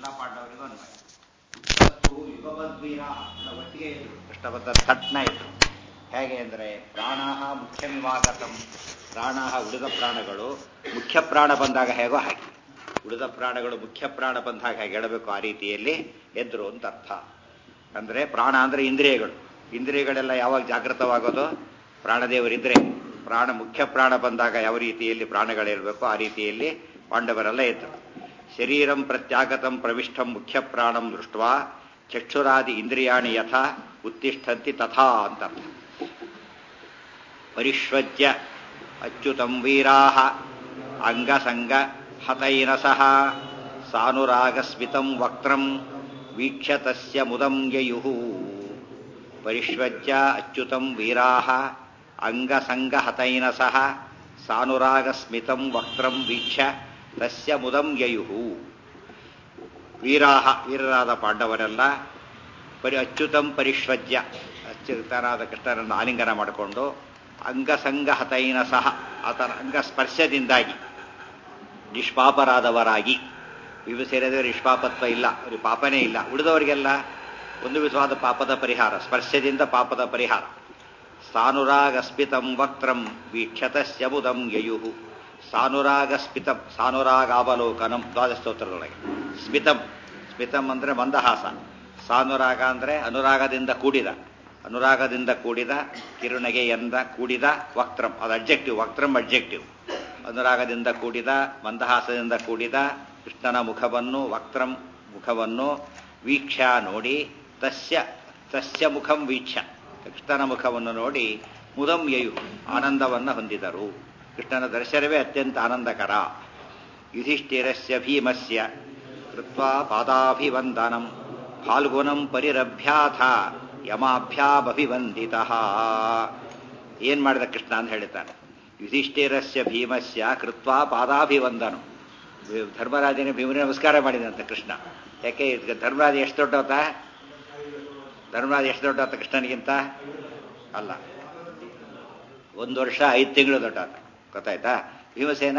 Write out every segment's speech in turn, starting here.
ಎಲ್ಲ ಪಾಂಡವರಿಗೂ ಅನ್ವಯ ತತ್ತು ಯುಗಪದ್ವೀರ ಎಲ್ಲ ಒಟ್ಟಿಗೆ ಇದ್ರು ಕೃಷ್ಣಬದ್ಧ ತಟ್ನ ಇದ್ರು ಹೇಗೆ ಅಂದರೆ ಪ್ರಾಣಾಹ ಮುಖ್ಯಮಿವಾಗತಂ ಪ್ರಾಣಾಹ ಉಳಿದ ಪ್ರಾಣಗಳು ಮುಖ್ಯ ಪ್ರಾಣ ಬಂದಾಗ ಹೇಗೋ ಹಾಗೆ ಉಳಿದ ಪ್ರಾಣಗಳು ಮುಖ್ಯ ಪ್ರಾಣ ಬಂದಾಗ ಹೇಗೆ ಹೇಳಬೇಕು ಆ ರೀತಿಯಲ್ಲಿ ಎದ್ರು ಅಂತ ಅರ್ಥ ಅಂದರೆ ಪ್ರಾಣ ಅಂದರೆ ಇಂದ್ರಿಯಗಳು ಇಂದ್ರಿಯಗಳೆಲ್ಲ ಯಾವಾಗ ಜಾಗೃತವಾಗೋದು ಪ್ರಾಣದೇವರಿದ್ರೆ ಪ್ರಾಣ ಮುಖ್ಯ ಪ್ರಾಣ ಬಂದಾಗ ಯಾವ ರೀತಿಯಲ್ಲಿ ಪ್ರಾಣಗಳಿರಬೇಕು ಆ ರೀತಿಯಲ್ಲಿ ಪಾಂಡವರೆಲ್ಲ ಇದ್ರು ಶರೀರಂ ಪ್ರತ್ಯಾಗತಂ ಪ್ರವಿಷ್ಟಂ ಮುಖ್ಯ ಪ್ರಾಣಂ ದೃಷ್ಟ ಚಕ್ಷುರಾದಿ ಇಂದ್ರಿಯಾಣಿ ಯಥಾ ಉತ್ತಿಷ್ಠಂತಿ ತಥಾ ಅಂತ ಪರಿಷ್ವಜ್ಯ ಅಚ್ಯುತಂ ವೀರಾಹ ಅಂಗಸಂಗ ಹತೈನಸಃ ಸಾನುರಾಗಸ್ಮಿತಂ ವಕ್ತ್ರಂ ವೀಕ್ಷ್ಯ ತಸ್ಯ ಮುದಂ ಯಯುಃ ಪರಿಷ್ವಜ್ಯ ಅಚ್ಯುತಂ ವೀರಾಹ ಅಂಗಸಂಗ ಹತೈನಸಃ ಸಾನುರಾಗಸ್ಮಿತಂ ವಕ್ತ್ರಂ ವೀಕ್ಷ್ಯ ತಸ್ಯ ಮುದಂ ಯಯುಃ ವೀರಾಹ ವೀರರಾದ ಪಾಂಡವರೆಲ್ಲ ಪರಿ ಅಚ್ಯುತಂ ಪರಿಷ್ವಜ್ಯ ಅಚ್ಯುತನಾದ ಕೃಷ್ಣನನ್ನು ಆಲಿಂಗನ ಮಾಡಿಕೊಂಡು ಅಂಗಸಂಗ ಹತೈನ ಸಹ ಆತನ ಅಂಗಸ್ಪರ್ಶದಿಂದಾಗಿ ನಿಷ್ಪಾಪರಾದವರಾಗಿ ಇವು ಸೇರಿದರೆ ನಿಷ್ಪಾಪತ್ವ ಇಲ್ಲ ಅವ್ರಿಗೆ ಪಾಪನೇ ಇಲ್ಲ ಉಳಿದವರಿಗೆಲ್ಲ ಒಂದು ವಿಧವಾದ ಪಾಪದ ಪರಿಹಾರ ಸ್ಪರ್ಶದಿಂದ ಪಾಪದ ಪರಿಹಾರ ಸಾನುರಾಗಸ್ಮಿತಂ ವಕ್ತ್ರಂ ವೀಕ್ಷತಸ್ಯ ಮುದಂ ಯಯುಹು ಸಾನುರಾಗಸ್ಮಿತಂ ಸಾನುರಾಗಾವಲೋಕನಂ ದ್ವಾದಸ್ತೋತ್ರದೊಳಗೆ ಸ್ಮಿತಂ ಸ್ಮಿತಂ ಅಂದ್ರೆ ಮಂದಹಾಸ ಸಾನುರಾಗ ಅಂದ್ರೆ ಅನುರಾಗದಿಂದ ಕೂಡಿದ ಅನುರಾಗದಿಂದ ಕೂಡಿದ ಕಿರುನಗೆಯಿಂದ ಕೂಡಿದ ವಕ್ತ್ರಂ ಅದು ಅಡ್ಜೆಕ್ಟಿವ್ ವಕ್ತ್ರಂ ಅಡ್ಜೆಕ್ಟಿವ್ ಅನುರಾಗದಿಂದ ಕೂಡಿದ ಮಂದಹಾಸದಿಂದ ಕೂಡಿದ ಕೃಷ್ಣನ ಮುಖವನ್ನು ವಕ್ತ್ರಂ ಮುಖವನ್ನು ವೀಕ್ಷ ನೋಡಿ ತಸ್ಯ ತಸ್ಯ ಮುಖಂ ವೀಕ್ಷ ಕೃಷ್ಣನ ಮುಖವನ್ನು ನೋಡಿ ಮುದಂ ಯಯು ಆನಂದವನ್ನು ಹೊಂದಿದರು ಕೃಷ್ಣನ ದರ್ಶನವೇ ಅತ್ಯಂತ ಆನಂದಕರ ಯುಧಿಷ್ಠಿರಸ್ಯ ಭೀಮಸ್ಯ ಕೃತ್ವಾ ಪಾದಾಭಿವಂದನಂ ಫಾಲ್ಗುಣಂ ಪರಿರಭ್ಯಾಥ ಯಮಾಭ್ಯಾಭಿವಂದಿತ ಏನ್ ಮಾಡಿದ ಕೃಷ್ಣ ಅಂತ ಹೇಳ್ತಾನೆ ಯುಧಿಷ್ಠಿರಸ್ಯ ಭೀಮಸ್ಯ ಕೃತ್ವಾ ಪಾದಾಭಿವಂದನ ಧರ್ಮರಾಜನ ಭೀಮನ ನಮಸ್ಕಾರ ಮಾಡಿದಂತೆ ಕೃಷ್ಣ ಯಾಕೆ ಧರ್ಮರಾಜ ಎಷ್ಟು ದೊಡ್ಡವತ ಧರ್ಮರಾಜ ಎಷ್ಟು ದೊಡ್ಡವತ ಕೃಷ್ಣನಿಗಿಂತ ಅಲ್ಲ ಒಂದು ವರ್ಷ ಐದು ತಿಂಗಳು ದೊಡ್ಡವತ ಗೊತ್ತಾಯ್ತಾ ಭೀಮಸೇನ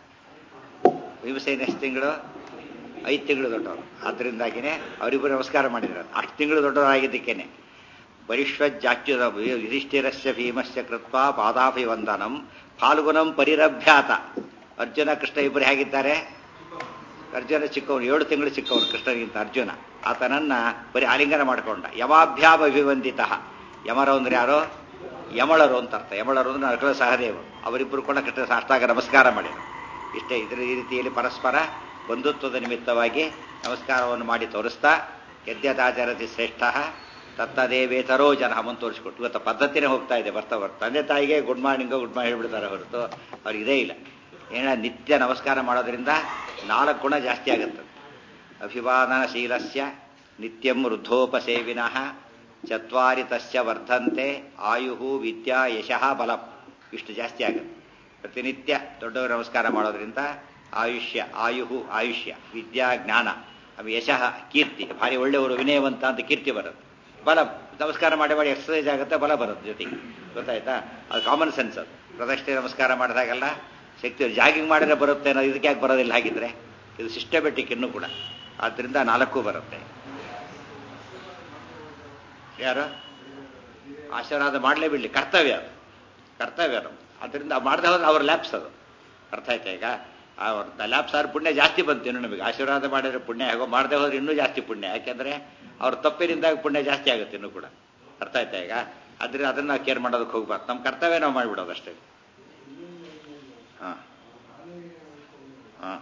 ಭೀಮಸೇನ ಎಷ್ಟು ತಿಂಗಳು ಐದು ತಿಂಗಳು ದೊಡ್ಡವರು ಆದ್ದರಿಂದಾಗಿನೇ ಅವರಿಬ್ಬರು ನಮಸ್ಕಾರ ಮಾಡಿದ್ರು ಅಷ್ಟು ತಿಂಗಳು ದೊಡ್ಡವರಾಗಿದ್ದಕ್ಕೇನೆ ಪರಿಷ್ವಜ್ಜಾಚ್ಯುತ ಯುಧಿಷ್ಠಿರಸ್ಯ ಭೀಮಸ್ಯ ಕೃತ್ವ ಪಾದಾಭಿವಂದನಂ ಫಾಲ್ಗುಣಂ ಪರಿರಭ್ಯಾತ ಅರ್ಜುನ ಕೃಷ್ಣ ಇಬ್ಬರು ಹೇಗಿದ್ದಾರೆ ಅರ್ಜುನ ಚಿಕ್ಕವನು ಏಳು ತಿಂಗಳು ಚಿಕ್ಕವನು ಕೃಷ್ಣನಿಗಿಂತ ಅರ್ಜುನ ಆತನನ್ನ ಬರೀ ಆಲಿಂಗನ ಮಾಡಿಕೊಂಡ ಯಮಾಭ್ಯಾಭಿವಂದಿತ ಯಮರು ಅಂದ್ರೆ ಯಾರೋ ಯಮಳರು ಅಂತ ಅರ್ಥ ಯಮಳರು ಅಂದ್ರೆ ನಕಲ ಸಹದೇವರು ಅವರಿಬ್ಬರು ಕೂಡ ಕೃಷ್ಣ ಸಾಷ್ಟಾಗ ನಮಸ್ಕಾರ ಮಾಡಿದರು ಇಷ್ಟೇ ಇದರ ಈ ರೀತಿಯಲ್ಲಿ ಪರಸ್ಪರ ಬಂಧುತ್ವದ ನಿಮಿತ್ತವಾಗಿ ನಮಸ್ಕಾರವನ್ನು ಮಾಡಿ ತೋರಿಸ್ತಾ ಯದ್ಯದಾಚರತಿ ಶ್ರೇಷ್ಠ ತತ್ತದೇವೇತರೋ ಜನ ಮುಂದೆ ತೋರಿಸ್ಕೊಟ್ಟು ಇವತ್ತು ಪದ್ಧತಿನೇ ಹೋಗ್ತಾ ಇದೆ ಬರ್ತಾ ಬರ್ತಾ ತಂದೆ ತಾಯಿಗೆ ಗುಡ್ ಮಾರ್ನಿಂಗು ಗುಡ್ ಮಾರ್ನಿಂಗ್ ಹೇಳ್ಬಿಡ್ತಾರೆ ಹೊರತು ಅವ್ರಿಗೆ ಇದೇ ಇಲ್ಲ ಏನ ನಿತ್ಯ ನಮಸ್ಕಾರ ಮಾಡೋದ್ರಿಂದ ನಾಲ್ಕು ಗುಣ ಜಾಸ್ತಿ ಆಗುತ್ತೆ ಅಭಿವಾದನಶೀಲಸ್ಯ ನಿತ್ಯಂ ವೃದ್ಧೋಪಸೇವಿನಃ ಚತ್ವಾರಿ ತಸ್ಯ ವರ್ಧಂತೆ ಆಯು ವಿದ್ಯಾ ಯಶಃ ಬಲ ಇಷ್ಟು ಜಾಸ್ತಿ ಆಗುತ್ತೆ ಪ್ರತಿನಿತ್ಯ ದೊಡ್ಡವರು ನಮಸ್ಕಾರ ಮಾಡೋದ್ರಿಂದ ಆಯುಷ್ಯ ಆಯು ಆಯುಷ್ಯ ವಿದ್ಯಾ ಜ್ಞಾನ ಯಶಃ ಕೀರ್ತಿ ಭಾರಿ ಒಳ್ಳೆಯವರು ವಿನಯವಂತ ಅಂತ ಕೀರ್ತಿ ಬರುತ್ತೆ ಬಲ ನಮಸ್ಕಾರ ಮಾಡಿ ಮಾಡಿ ಎಕ್ಸಸೈಸ್ ಆಗುತ್ತೆ ಬಲ ಬರುತ್ತೆ ಜೊತೆಗೆ ಗೊತ್ತಾಯ್ತಾ ಅದು ಕಾಮನ್ ಸೆನ್ಸ್ ಅದು ಪ್ರದಕ್ಷಿಣೆ ನಮಸ್ಕಾರ ಮಾಡಿದಾಗೆಲ್ಲ ಶಕ್ತಿ ಜಾಗಿಂಗ್ ಮಾಡಿದ್ರೆ ಬರುತ್ತೆ ಅನ್ನೋದು ಇದಕ್ಕೆ ಯಾಕೆ ಬರೋದಿಲ್ಲ ಹಾಗಿದ್ರೆ ಇದು ಸಿಸ್ಟಮೆಟಿಕ್ ಇನ್ನೂ ಕೂಡ ಆದ್ದರಿಂದ ನಾಲ್ಕು ಬರುತ್ತೆ ಯಾರು ಆಶೀರ್ವಾದ ಮಾಡಲೇ ಬಿಡಲಿ ಕರ್ತವ್ಯ ಅದು ಕರ್ತವ್ಯ ಅದು ಅದರಿಂದ ಮಾಡದೆ ಹೋದ್ರೆ ಅವ್ರ ಲ್ಯಾಪ್ಸ್ ಅದು ಅರ್ಥ ಆಯ್ತಾ ಈಗ ಅವ್ರ ಲ್ಯಾಪ್ಸ್ ಆದ್ರೆ ಪುಣ್ಯ ಜಾಸ್ತಿ ಬಂತು ಇನ್ನು ನಮಗೆ ಆಶೀರ್ವಾದ ಮಾಡಿದ್ರೆ ಪುಣ್ಯ ಹೇಗೋ ಮಾಡದೆ ಹೋದ್ರೆ ಇನ್ನೂ ಜಾಸ್ತಿ ಪುಣ್ಯ ಯಾಕೆಂದ್ರೆ ಅವ್ರ ತಪ್ಪಿನಿಂದಾಗ ಪುಣ್ಯ ಜಾಸ್ತಿ ಆಗುತ್ತೆ ಇನ್ನೂ ಕೂಡ ಅರ್ಥ ಆಯ್ತಾ ಈಗ ಅದರಿಂದ ಅದನ್ನ ನಾವು ಕೇರ್ ಮಾಡೋದಕ್ಕೆ ಹೋಗ್ಬಾರ್ದು ನಮ್ಮ ಕರ್ತವ್ಯ ನಾವು ಮಾಡಿಬಿಡೋದು ಅಷ್ಟೇ ಹಾಂ ಹಾಂ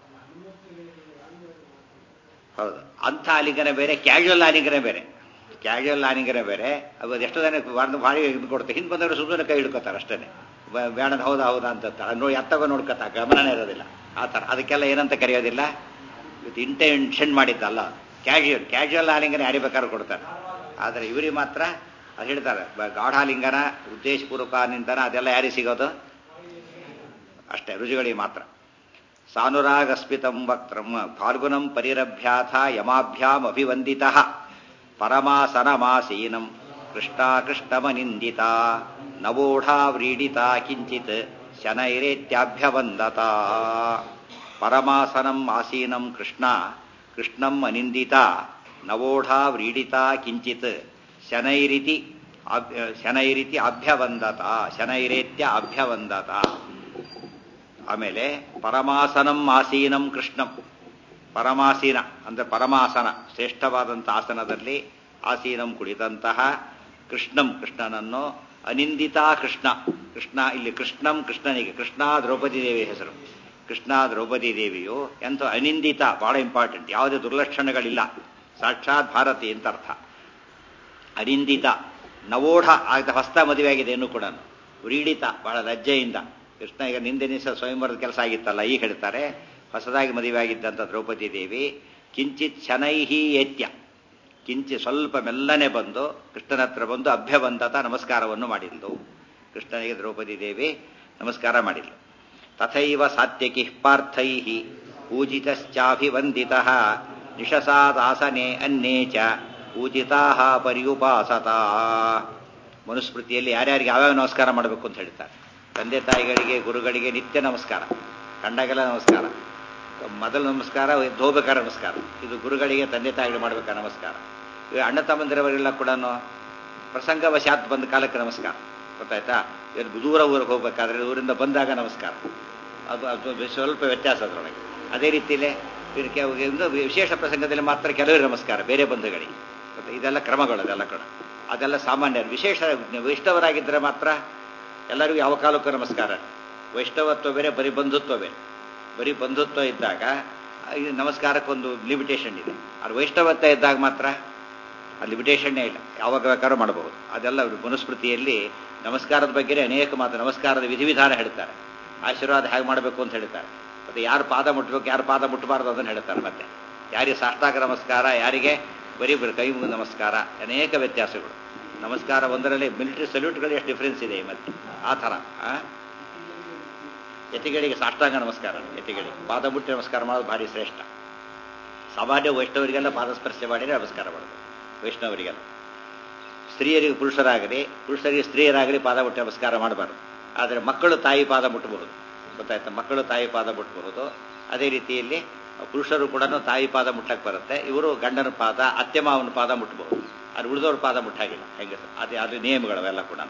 ಹೌದು ಅಂಥ ಆಲಿಂಗನ ಬೇರೆ ಕ್ಯಾಶುವಲ್ ಆಲಿಂಗನ ಬೇರೆ ಕ್ಯಾಶುವಲ್ ಆಲಿಂಗನ ಬೇರೆ ಅದು ಎಷ್ಟೋ ಜನ ಭಾಳ ಇದು ಕೊಡ್ತಾರೆ ಹಿಂದೆ ಬಂದವರು ಸುಮ್ಮನೆ ಕೈ ಹಿಡ್ಕೋತಾರೆ ಅಷ್ಟೇ ಬೇಡದ ಹೌದಾ ಹೌದಾ ಅಂತ ನೋಡಿ ಎತ್ತಗೋ ನೋಡ್ಕೊತ ಗಮನನೇ ಇರೋದಿಲ್ಲ ಆ ಥರ ಅದಕ್ಕೆಲ್ಲ ಏನಂತ ಕರೆಯೋದಿಲ್ಲ ವಿತ್ ಇಂಟೆನ್ಷನ್ ಮಾಡಿದ್ದಲ್ಲ ಕ್ಯಾಶುವಲ್ ಕ್ಯಾಶುವಲ್ ಆಲಿಂಗನ ಯಾರಿಗೆ ಬೇಕಾದ್ರೂ ಕೊಡ್ತಾರೆ ಆದರೆ ಇವರಿಗೆ ಮಾತ್ರ ಅದು ಹೇಳ್ತಾರೆ ಗಾಢಾಲಿಂಗನ ಉದ್ದೇಶಪೂರ್ವಕ ಅದೆಲ್ಲ ಯಾರಿಗೆ ಸಿಗೋದು ಅಷ್ಟೇ ರುಜುಗಳಿಗೆ ಮಾತ್ರ ಸಾನುರಾಗಸ್ಮಿತಂ ವಕ್ತ್ರಂ ಫಾಲ್ಗುಣಂ ಪರಿರಭ್ಯಾಥ ಯಮಾಭ್ಯಾಂ ಅಭಿವಂದಿತ ಪರಮಾಸನಮಾಸೀನಂ ಕೃಷ್ಣಾಕೃಷ್ಣಮನಿಂದಿತ ನವೋಢಾ ವ್ರೀಡಿತ ಕಿಂಚಿತ್ ಶನೈರೇತ್ಯಾಭ್ಯವಂದತ ಪರಮಾಸನಂ ಆಸೀನಂ ಕೃಷ್ಣ ಕೃಷ್ಣಂ ಅನಿಂದಿತ ನವೋಢ ವ್ರೀಡಿತ ಕಿಂಚಿತ್ ಶನೈರಿತಿ ಶನೈರಿತಿ ಅಭ್ಯವಂದತ ಶನೈರೇತ್ಯ ಅಭ್ಯವಂದತ ಆಮೇಲೆ ಪರಮಾಸನಂ ಆಸೀನಂ ಕೃಷ್ಣಂ ಪರಮಾಸೀನ ಅಂದ್ರೆ ಪರಮಾಸನ ಶ್ರೇಷ್ಠವಾದಂಥ ಆಸನದಲ್ಲಿ ಆಸೀನಂ ಕುಳಿತಂತಹ ಕೃಷ್ಣಂ ಕೃಷ್ಣನನ್ನು ಅನಿಂದಿತ ಕೃಷ್ಣ ಕೃಷ್ಣ ಇಲ್ಲಿ ಕೃಷ್ಣಂ ಕೃಷ್ಣನಿಗೆ ಕೃಷ್ಣ ದ್ರೌಪದಿ ದೇವಿ ಹೆಸರು ಕೃಷ್ಣ ದ್ರೌಪದಿ ದೇವಿಯು ಎಂತ ಅನಿಂದಿತ ಬಹಳ ಇಂಪಾರ್ಟೆಂಟ್ ಯಾವುದೇ ದುರ್ಲಕ್ಷಣಗಳಿಲ್ಲ ಸಾಕ್ಷಾತ್ ಭಾರತಿ ಅಂತ ಅರ್ಥ ಅನಿಂದಿತ ನವೋಢ ಆಗ ಹೊಸ್ತ ಮದುವೆ ಆಗಿದೆ ಇನ್ನೂ ಕೂಡ ವ್ರೀಡಿತ ಬಹಳ ಲಜ್ಜೆಯಿಂದ ಕೃಷ್ಣ ಈಗ ನಿಂದೆ ನಿಸ ಸ್ವಯಂವರದ ಕೆಲಸ ಆಗಿತ್ತಲ್ಲ ಈಗ ಹೇಳ್ತಾರೆ ಹೊಸದಾಗಿ ಮದುವೆ ಆಗಿದ್ದಂಥ ದ್ರೌಪದಿ ದೇವಿ ಕಿಂಚಿತ್ ಶನೈಹಿ ಏತ್ಯ ಕಿಂಚಿ ಸ್ವಲ್ಪ ಮೆಲ್ಲನೆ ಬಂದು ಕೃಷ್ಣನ ಹತ್ರ ಬಂದು ಅಭ್ಯವಂತತ ನಮಸ್ಕಾರವನ್ನು ಮಾಡಿದ್ಲು ಕೃಷ್ಣನಿಗೆ ದ್ರೌಪದಿ ದೇವಿ ನಮಸ್ಕಾರ ಮಾಡಿದ್ಲು ತಥೈವ ಸಾತ್ಯಕಿ ಪಾರ್ಥೈ ಪೂಜಿತಶ್ಚಾಭಿವಂದಿತ ನಿಶಸಾದಾಸನೆ ಅನ್ನೇ ಚ ಪೂಜಿತಾ ಪರ್ಯುಪಾಸತಾ ಮನುಸ್ಮೃತಿಯಲ್ಲಿ ಯಾರ್ಯಾರಿಗೆ ಯಾವ್ಯಾವ ನಮಸ್ಕಾರ ಮಾಡಬೇಕು ಅಂತ ಹೇಳ್ತಾರೆ ತಂದೆ ತಾಯಿಗಳಿಗೆ ಗುರುಗಳಿಗೆ ನಿತ್ಯ ನಮಸ್ಕಾರ ಕಂಡಾಗೆಲ್ಲ ನಮಸ್ಕಾರ ಮೊದಲ ನಮಸ್ಕಾರ ಧೋಬೇಕಾರ ನಮಸ್ಕಾರ ಇದು ಗುರುಗಳಿಗೆ ತಂದೆ ತಾಯಿಗಳಿಗೆ ಮಾಡಬೇಕಾ ನಮಸ್ಕಾರ ಈಗ ಅಣ್ಣ ತಮ್ಮಂದಿರವರೆಲ್ಲ ಕೂಡ ಪ್ರಸಂಗವಶಾತ್ ಬಂದ ಕಾಲಕ್ಕೆ ನಮಸ್ಕಾರ ಗೊತ್ತಾಯ್ತಾ ಇವ್ರು ದೂರ ಊರಿಗೆ ಹೋಗ್ಬೇಕಾದ್ರೆ ಊರಿಂದ ಬಂದಾಗ ನಮಸ್ಕಾರ ಅದು ಅದು ಸ್ವಲ್ಪ ವ್ಯತ್ಯಾಸ ಅದರೊಳಗೆ ಅದೇ ರೀತಿಯಲ್ಲೇ ಇದಕ್ಕೆ ಒಂದು ವಿಶೇಷ ಪ್ರಸಂಗದಲ್ಲಿ ಮಾತ್ರ ಕೆಲವರಿಗೆ ನಮಸ್ಕಾರ ಬೇರೆ ಬಂಧುಗಳಿಗೆ ಗೊತ್ತಾ ಇದೆಲ್ಲ ಕ್ರಮಗಳು ಅದೆಲ್ಲ ಕೂಡ ಅದೆಲ್ಲ ಸಾಮಾನ್ಯ ವಿಶೇಷ ವೈಷ್ಣವರಾಗಿದ್ದರೆ ಮಾತ್ರ ಎಲ್ಲರಿಗೂ ಯಾವ ಕಾಲಕ್ಕೂ ನಮಸ್ಕಾರ ವೈಷ್ಣವತ್ವ ಬೇರೆ ಬರೀ ಬಂಧುತ್ವ ಬೇರೆ ಬರೀ ಬಂಧುತ್ವ ಇದ್ದಾಗ ಈ ನಮಸ್ಕಾರಕ್ಕೊಂದು ಲಿಮಿಟೇಷನ್ ಇದೆ ಅದು ವೈಷ್ಣವತ್ವ ಇದ್ದಾಗ ಮಾತ್ರ ಆ ಲಿಮಿಟೇಷನ್ನೇ ಇಲ್ಲ ಯಾವಾಗ ಬೇಕಾದ್ರೂ ಮಾಡಬಹುದು ಅದೆಲ್ಲ ಮನುಸ್ಮೃತಿಯಲ್ಲಿ ನಮಸ್ಕಾರದ ಬಗ್ಗೆ ಅನೇಕ ಮಾತು ನಮಸ್ಕಾರದ ವಿಧಿವಿಧಾನ ಹೇಳ್ತಾರೆ ಆಶೀರ್ವಾದ ಹೇಗೆ ಮಾಡಬೇಕು ಅಂತ ಹೇಳ್ತಾರೆ ಮತ್ತೆ ಯಾರು ಪಾದ ಮುಟ್ಟಬೇಕು ಯಾರು ಪಾದ ಮುಟ್ಟಬಾರ್ದು ಅದನ್ನು ಹೇಳ್ತಾರೆ ಮತ್ತೆ ಯಾರಿಗೆ ಸಾಷ್ಟಾಂಗ ನಮಸ್ಕಾರ ಯಾರಿಗೆ ಬರೀ ಕೈ ಮುಗಿದ ನಮಸ್ಕಾರ ಅನೇಕ ವ್ಯತ್ಯಾಸಗಳು ನಮಸ್ಕಾರ ಒಂದರಲ್ಲಿ ಮಿಲಿಟರಿ ಸಲ್ಯೂಟ್ಗಳು ಎಷ್ಟು ಡಿಫ್ರೆನ್ಸ್ ಇದೆ ಮತ್ತೆ ಆ ಥರ ಯತಿಗಳಿಗೆ ಸಾಷ್ಟಾಂಗ ನಮಸ್ಕಾರ ಯತಿಗಳಿಗೆ ಪಾದ ಮುಟ್ಟಿ ನಮಸ್ಕಾರ ಮಾಡೋದು ಭಾರಿ ಶ್ರೇಷ್ಠ ಸಾಮಾನ್ಯ ವೈಷ್ಣವರಿಗೆಲ್ಲ ಪಾದಸ್ಪರ್ಶ ಮಾಡಿದರೆ ನಮಸ್ಕಾರ ಮಾಡೋದು ವೈಷ್ಣವರಿಗೆಲ್ಲ ಸ್ತ್ರೀಯರಿಗೆ ಪುರುಷರಾಗಲಿ ಪುರುಷರಿಗೆ ಸ್ತ್ರೀಯರಾಗಲಿ ಪಾದ ಮುಟ್ಟಿ ನಮಸ್ಕಾರ ಮಾಡಬಾರ್ದು ಆದರೆ ಮಕ್ಕಳು ತಾಯಿ ಪಾದ ಮುಟ್ಟಬಹುದು ಗೊತ್ತಾಯ್ತಾ ಮಕ್ಕಳು ತಾಯಿ ಪಾದ ಮುಟ್ಟಬಹುದು ಅದೇ ರೀತಿಯಲ್ಲಿ ಪುರುಷರು ಕೂಡ ತಾಯಿ ಪಾದ ಮುಟ್ಟಕ್ಕೆ ಬರುತ್ತೆ ಇವರು ಗಂಡನ ಪಾದ ಅತ್ತೆ ಮಾವನ ಪಾದ ಮುಟ್ಟಬಹುದು ಅದು ಉಳಿದವ್ರ ಪಾದ ಮುಟ್ಟಾಗಿಲ್ಲ ಹೆಂಗೆ ಅದೇ ಅದು ನಿಯಮಗಳವೆಲ್ಲ ಕೂಡ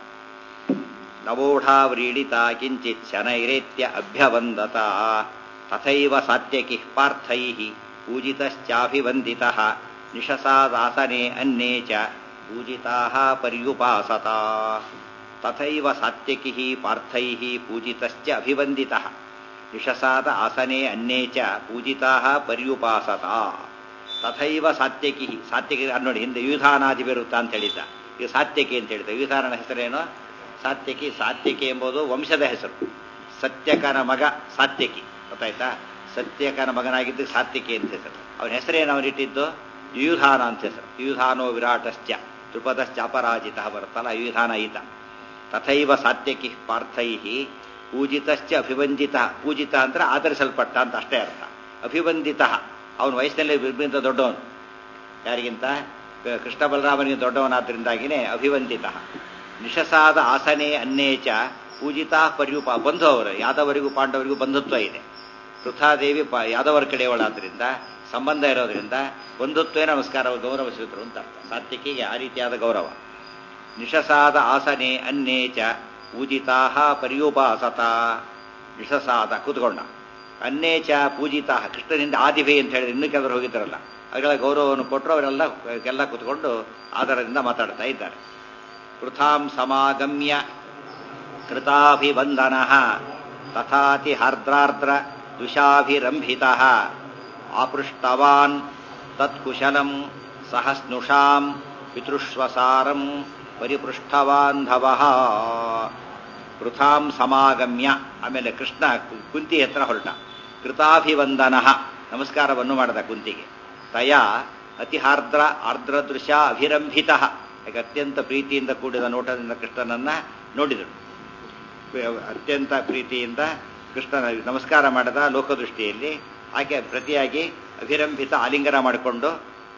ನವೋಢಾವ್ರೀಡಿತ ಕಿಂಚಿತ್ ಶನೈರೇತ್ಯ ಅಭ್ಯವಂದತ ತಥೈವ ಸಾತ್ಯಕಿ ಪಾರ್ಥೈ ಪೂಜಿತಶ್ಚಾಭಿವಂದಿತ ನಿಶಸಾದಾಸನೆ ಅನ್ನೇ ಚ ಪೂಜಿತಾ ಪರ್ಯುಪಾಸತ ತಥೈವ ಸಾತ್ಯಕಿ ಪಾರ್ಥೈ ಪೂಜಿತಶ್ಚ ಅಭಿವಂದಿತ ನಿಶಸಾದ ಆಸನೆ ಅನ್ನೇ ಚ ಪೂಜಿತಾ ಪರ್ಯುಪಾಸತ ತಥೈವ ಸಾತ್ಯಕಿ ಸಾತ್ಯಕಿ ನೋಡಿ ಹಿಂದೆ ಯುಧಾನಾದಿ ಬರುತ್ತಾ ಅಂತ ಹೇಳಿದ್ದ ಇದು ಸಾತ್ಯಕಿ ಅಂತ ಹೇಳಿದ ಯುಧಾನನ ಹೆಸರೇನು ಸಾತ್ಯಕಿ ಸಾತ್ಯಕಿ ಎಂಬುದು ವಂಶದ ಹೆಸರು ಸತ್ಯಕನ ಮಗ ಸಾತ್ಯಕಿ ಗೊತ್ತಾಯ್ತಾ ಸತ್ಯಕನ ಮಗನಾಗಿದ್ದು ಸಾತ್ಯಕಿ ಅಂತ ಹೆಸರು ಅವನ ಹೆಸರೇನು ಅವನಿಟ್ಟಿದ್ದು ಯುಧಾನ ಅಂತ ಹೆಸರು ಯುಧಾನೋ ವಿರಾಟಶ್ಚ ತ್ರಿಪದಶ್ಚ ಅಪರಾಜಿತ ಬರುತ್ತಲ್ಲ ಯುಧಾನ ಈತ ತಥೈವ ಸಾತ್ಯಕಿ ಪಾರ್ಥೈ ಪೂಜಿತಶ್ಚ ಅಭಿವಂದಿತ ಪೂಜಿತ ಅಂದ್ರೆ ಆಧರಿಸಲ್ಪಟ್ಟ ಅಂತ ಅಷ್ಟೇ ಅರ್ಥ ಅಭಿವಂದಿತ ಅವನ ವಯಸ್ಸಿನಲ್ಲಿ ವಿಭಿನ್ನ ದೊಡ್ಡವನು ಯಾರಿಗಿಂತ ಕೃಷ್ಣ ಬಲರಾಮನಿಗೆ ದೊಡ್ಡವನಾದ್ರಿಂದಾಗಿನೇ ಅಭಿವಂದಿತ ನಿಶಸಾದ ಆಸನೆ ಅನ್ನೇಚ ಪೂಜಿತಾ ಪರ್ಯುಪ ಬಂಧು ಅವರು ಯಾದವರಿಗೂ ಪಾಂಡವರಿಗೂ ಬಂಧುತ್ವ ಇದೆ ಪೃಥಾದೇವಿ ಪ ಯಾದವರ ಕಡೆಯವಳಾದ್ರಿಂದ ಸಂಬಂಧ ಇರೋದ್ರಿಂದ ಬಂಧುತ್ವೇ ನಮಸ್ಕಾರ ಗೌರವಿಸಿದ್ರು ಅಂತ ಅರ್ಥ ಸಾತ್ವಿಕಿಗೆ ಆ ರೀತಿಯಾದ ಗೌರವ ನಿಶಸಾದ ಆಸನೆ ಅನ್ನೇಚ ಪೂಜಿತಾ ಪರ್ಯುಪಾಸತ ನಿಶಸಾದ ಕೂತ್ಕೊಂಡ ಅನ್ನೇಚ ಪೂಜಿತಾ ಕೃಷ್ಣನಿಂದ ಆದಿಭೆ ಅಂತ ಹೇಳಿದ್ರೆ ಇನ್ನೂ ಕೆಲವರು ಹೋಗಿದ್ದಾರಲ್ಲ ಅವರೆಲ್ಲ ಗೌರವವನ್ನು ಕೊಟ್ಟರು ಅವರೆಲ್ಲ ಎಲ್ಲ ಕೂತ್ಕೊಂಡು ಆಧಾರದಿಂದ ಮಾತಾಡ್ತಾ ಇದ್ದಾರೆ ಕೃತಾಂ ಸಮಾಗಮ್ಯ ಕೃತಾಭಿವಂದನ ತಥಾತಿ ಹಾರ್ದ್ರಾರ್ದ್ರ ದುಷಾಭಿರಂಭಿತ ಆಪೃಷ್ಟವಾನ್ ತತ್ಕುಶಲಂ ಸಹಸ್ನುಷಾಂ ಪಿತೃಶ್ವಸಾರಂ ಪರಿಪೃಷ್ಠವಾಂಧವ ಕೃತಾಂ ಸಮಾಗಮ್ಯ ಆಮೇಲೆ ಕೃಷ್ಣ ಕುಂತಿ ಹತ್ರ ಹೊರಟ ಕೃತಾಭಿವಂದನ ನಮಸ್ಕಾರವನ್ನು ಮಾಡಿದ ಕುಂತಿಗೆ ತಯ ಅತಿಹಾರ್ದ್ರ ಆರ್ದ್ರದೃಶ್ಯ ಅಭಿರಂಭಿತ ಹಾಗೆ ಅತ್ಯಂತ ಪ್ರೀತಿಯಿಂದ ಕೂಡಿದ ನೋಟದಿಂದ ಕೃಷ್ಣನನ್ನ ನೋಡಿದಳು ಅತ್ಯಂತ ಪ್ರೀತಿಯಿಂದ ಕೃಷ್ಣನ ನಮಸ್ಕಾರ ಮಾಡಿದ ಲೋಕದೃಷ್ಟಿಯಲ್ಲಿ ಆಕೆ ಪ್ರತಿಯಾಗಿ ಅಭಿರಂಭಿತ ಆಲಿಂಗನ ಮಾಡಿಕೊಂಡು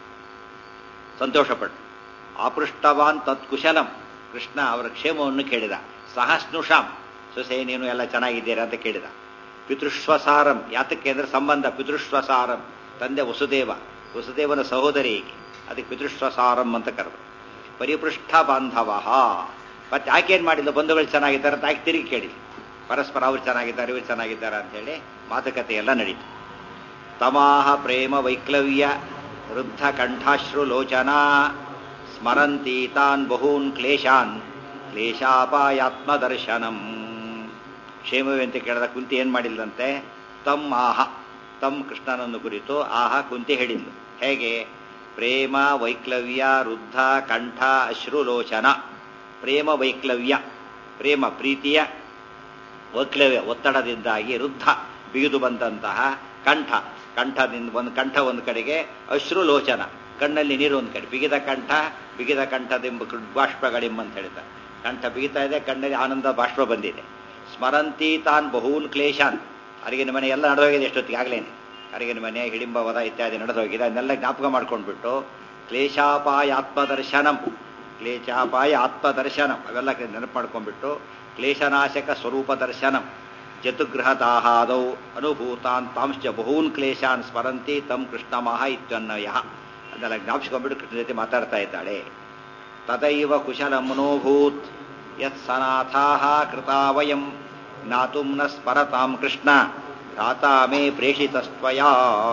ಸಂತೋಷಪಟ್ಟು ಆಪೃಷ್ಟವಾನ್ ತತ್ಕುಶಲಂ ಕೃಷ್ಣ ಅವರ ಕ್ಷೇಮವನ್ನು ಕೇಳಿದ ಸಹಸ್ನುಷಾಂ ಸೊಸೆ ನೀನು ಎಲ್ಲ ಚೆನ್ನಾಗಿದ್ದೀರಾ ಅಂತ ಕೇಳಿದ ಪಿತೃಶ್ವಸಾರಂ ಯಾತಕ್ಕೆ ಅಂದ್ರೆ ಸಂಬಂಧ ಪಿತೃಶ್ವಸಾರಂ ತಂದೆ ವಸುದೇವ ವಸುದೇವನ ಸಹೋದರಿ ಈಕೆ ಅದಕ್ಕೆ ಪಿತೃಶ್ವಸಾರಂ ಅಂತ ಕರೆದು ಪರಿಪೃಷ್ಠ ಬಾಂಧವ ಮತ್ತೆ ಆಕೇನ್ ಮಾಡಿಲ್ಲ ಬಂಧುಗಳು ಚೆನ್ನಾಗಿದ್ದಾರೆ ಅಂತ ಆಕೆ ತಿರುಗಿ ಕೇಳಿ ಪರಸ್ಪರ ಅವ್ರು ಚೆನ್ನಾಗಿದ್ದಾರೆ ಇವ್ರು ಚೆನ್ನಾಗಿದ್ದಾರೆ ಅಂತೇಳಿ ಮಾತುಕತೆ ಎಲ್ಲ ನಡೀತು ತಮಾಹ ಪ್ರೇಮ ವೈಕ್ಲವ್ಯ ವೃದ್ಧ ಕಂಠಾಶ್ರು ಲೋಚನಾ ಸ್ಮರಂತಿ ತಾನ್ ಬಹೂನ್ ಕ್ಲೇಶಾನ್ ಕ್ಲೇಶಾಪಾಯಾತ್ಮದರ್ಶನಂ ಕ್ಷೇಮವೇ ಅಂತ ಕೇಳಿದ ಕುಂತಿ ಏನ್ ಮಾಡಿಲ್ಲಂತೆ ತಮ್ ಆಹ ತಮ್ ಕೃಷ್ಣನನ್ನು ಕುರಿತು ಆಹ ಕುಂತಿ ಹೇಳಿದ್ಲು ಹೇಗೆ ಪ್ರೇಮ ವೈಕ್ಲವ್ಯ ವೃದ್ಧ ಕಂಠ ಅಶ್ರುಲೋಚನ ಪ್ರೇಮ ವೈಕ್ಲವ್ಯ ಪ್ರೇಮ ಪ್ರೀತಿಯ ವೈಕ್ಲವ್ಯ ಒತ್ತಡದಿಂದಾಗಿ ವೃದ್ಧ ಬಿಗಿದು ಬಂದಂತಹ ಕಂಠ ಕಂಠದಿಂದ ಒಂದು ಕಂಠ ಒಂದು ಕಡೆಗೆ ಅಶ್ರುಲೋಚನ ಕಣ್ಣಲ್ಲಿ ನೀರು ಒಂದು ಕಡೆ ಬಿಗಿದ ಕಂಠ ಬಿಗಿದ ಕಂಠದೆಂಬ ಬಾಷ್ಪಗಳೆಂಬ ಅಂತ ಹೇಳ್ತಾರೆ ಕಂಠ ಬಿಗಿತಾ ಇದೆ ಕಣ್ಣಲ್ಲಿ ಆನಂದ ಬಾಷ್ಪ ಬಂದಿದೆ ಸ್ಮರಂತಿ ತಾನ್ ಬಹೂನ್ ಕ್ಲೇಶಾನ್ ಅರಿಗಿನ ಮನೆ ಎಲ್ಲ ನಡೆದೋಗಿದೆ ಎಷ್ಟೊತ್ತಿಗೆ ಆಗ್ಲೇನೆ ಅರಿಗಿನ ಮನೆ ಹಿಡಿಂಬ ವದ ಇತ್ಯಾದಿ ನಡೆದೋಗಿದೆ ಅದನ್ನೆಲ್ಲ ಜ್ಞಾಪಕ ಮಾಡ್ಕೊಂಡ್ಬಿಟ್ಟು ಕ್ಲೇಶಾಪಾಯ ಆತ್ಮದರ್ಶನಂ ಕ್ಲೇಶಾಪಾಯ ಆತ್ಮದರ್ಶನಂ ಅವೆಲ್ಲ ನೆನಪು ಮಾಡ್ಕೊಂಡ್ಬಿಟ್ಟು ಕ್ಲೇಶನಾಶಕ ಸ್ವರೂಪ ದರ್ಶನಂ ಚತುಗ್ರಹದಾಹಾದೌ ಅನುಭೂತಾನ್ ತಾಂಶ್ಚ ಬಹೂನ್ ಕ್ಲೇಶಾನ್ ಸ್ಮರಂತಿ ತಂ ಕೃಷ್ಣಮಃ ಇತ್ಯನ್ವಯ ಅದನ್ನೆಲ್ಲ ಜ್ಞಾಪಿಸ್ಕೊಂಡ್ಬಿಟ್ಟು ಕೃಷ್ಣ ಜೊತೆ ಮಾತಾಡ್ತಾ ಇದ್ದಾಳೆ ತದೈವ ಕುಶಲ ಮನೋಭೂತ್ ಯತ್ ಸನಾಥಾಹ ಕೃತಾ ವಯಂ ಜ್ಞಾತುಂ ನ ಸ್ಮರತಾಂ ಕೃಷ್ಣ ಭ್ರಾತಾ ಮೇ ಪ್ರೇಷಿತಸ್ತ್ವಯಾ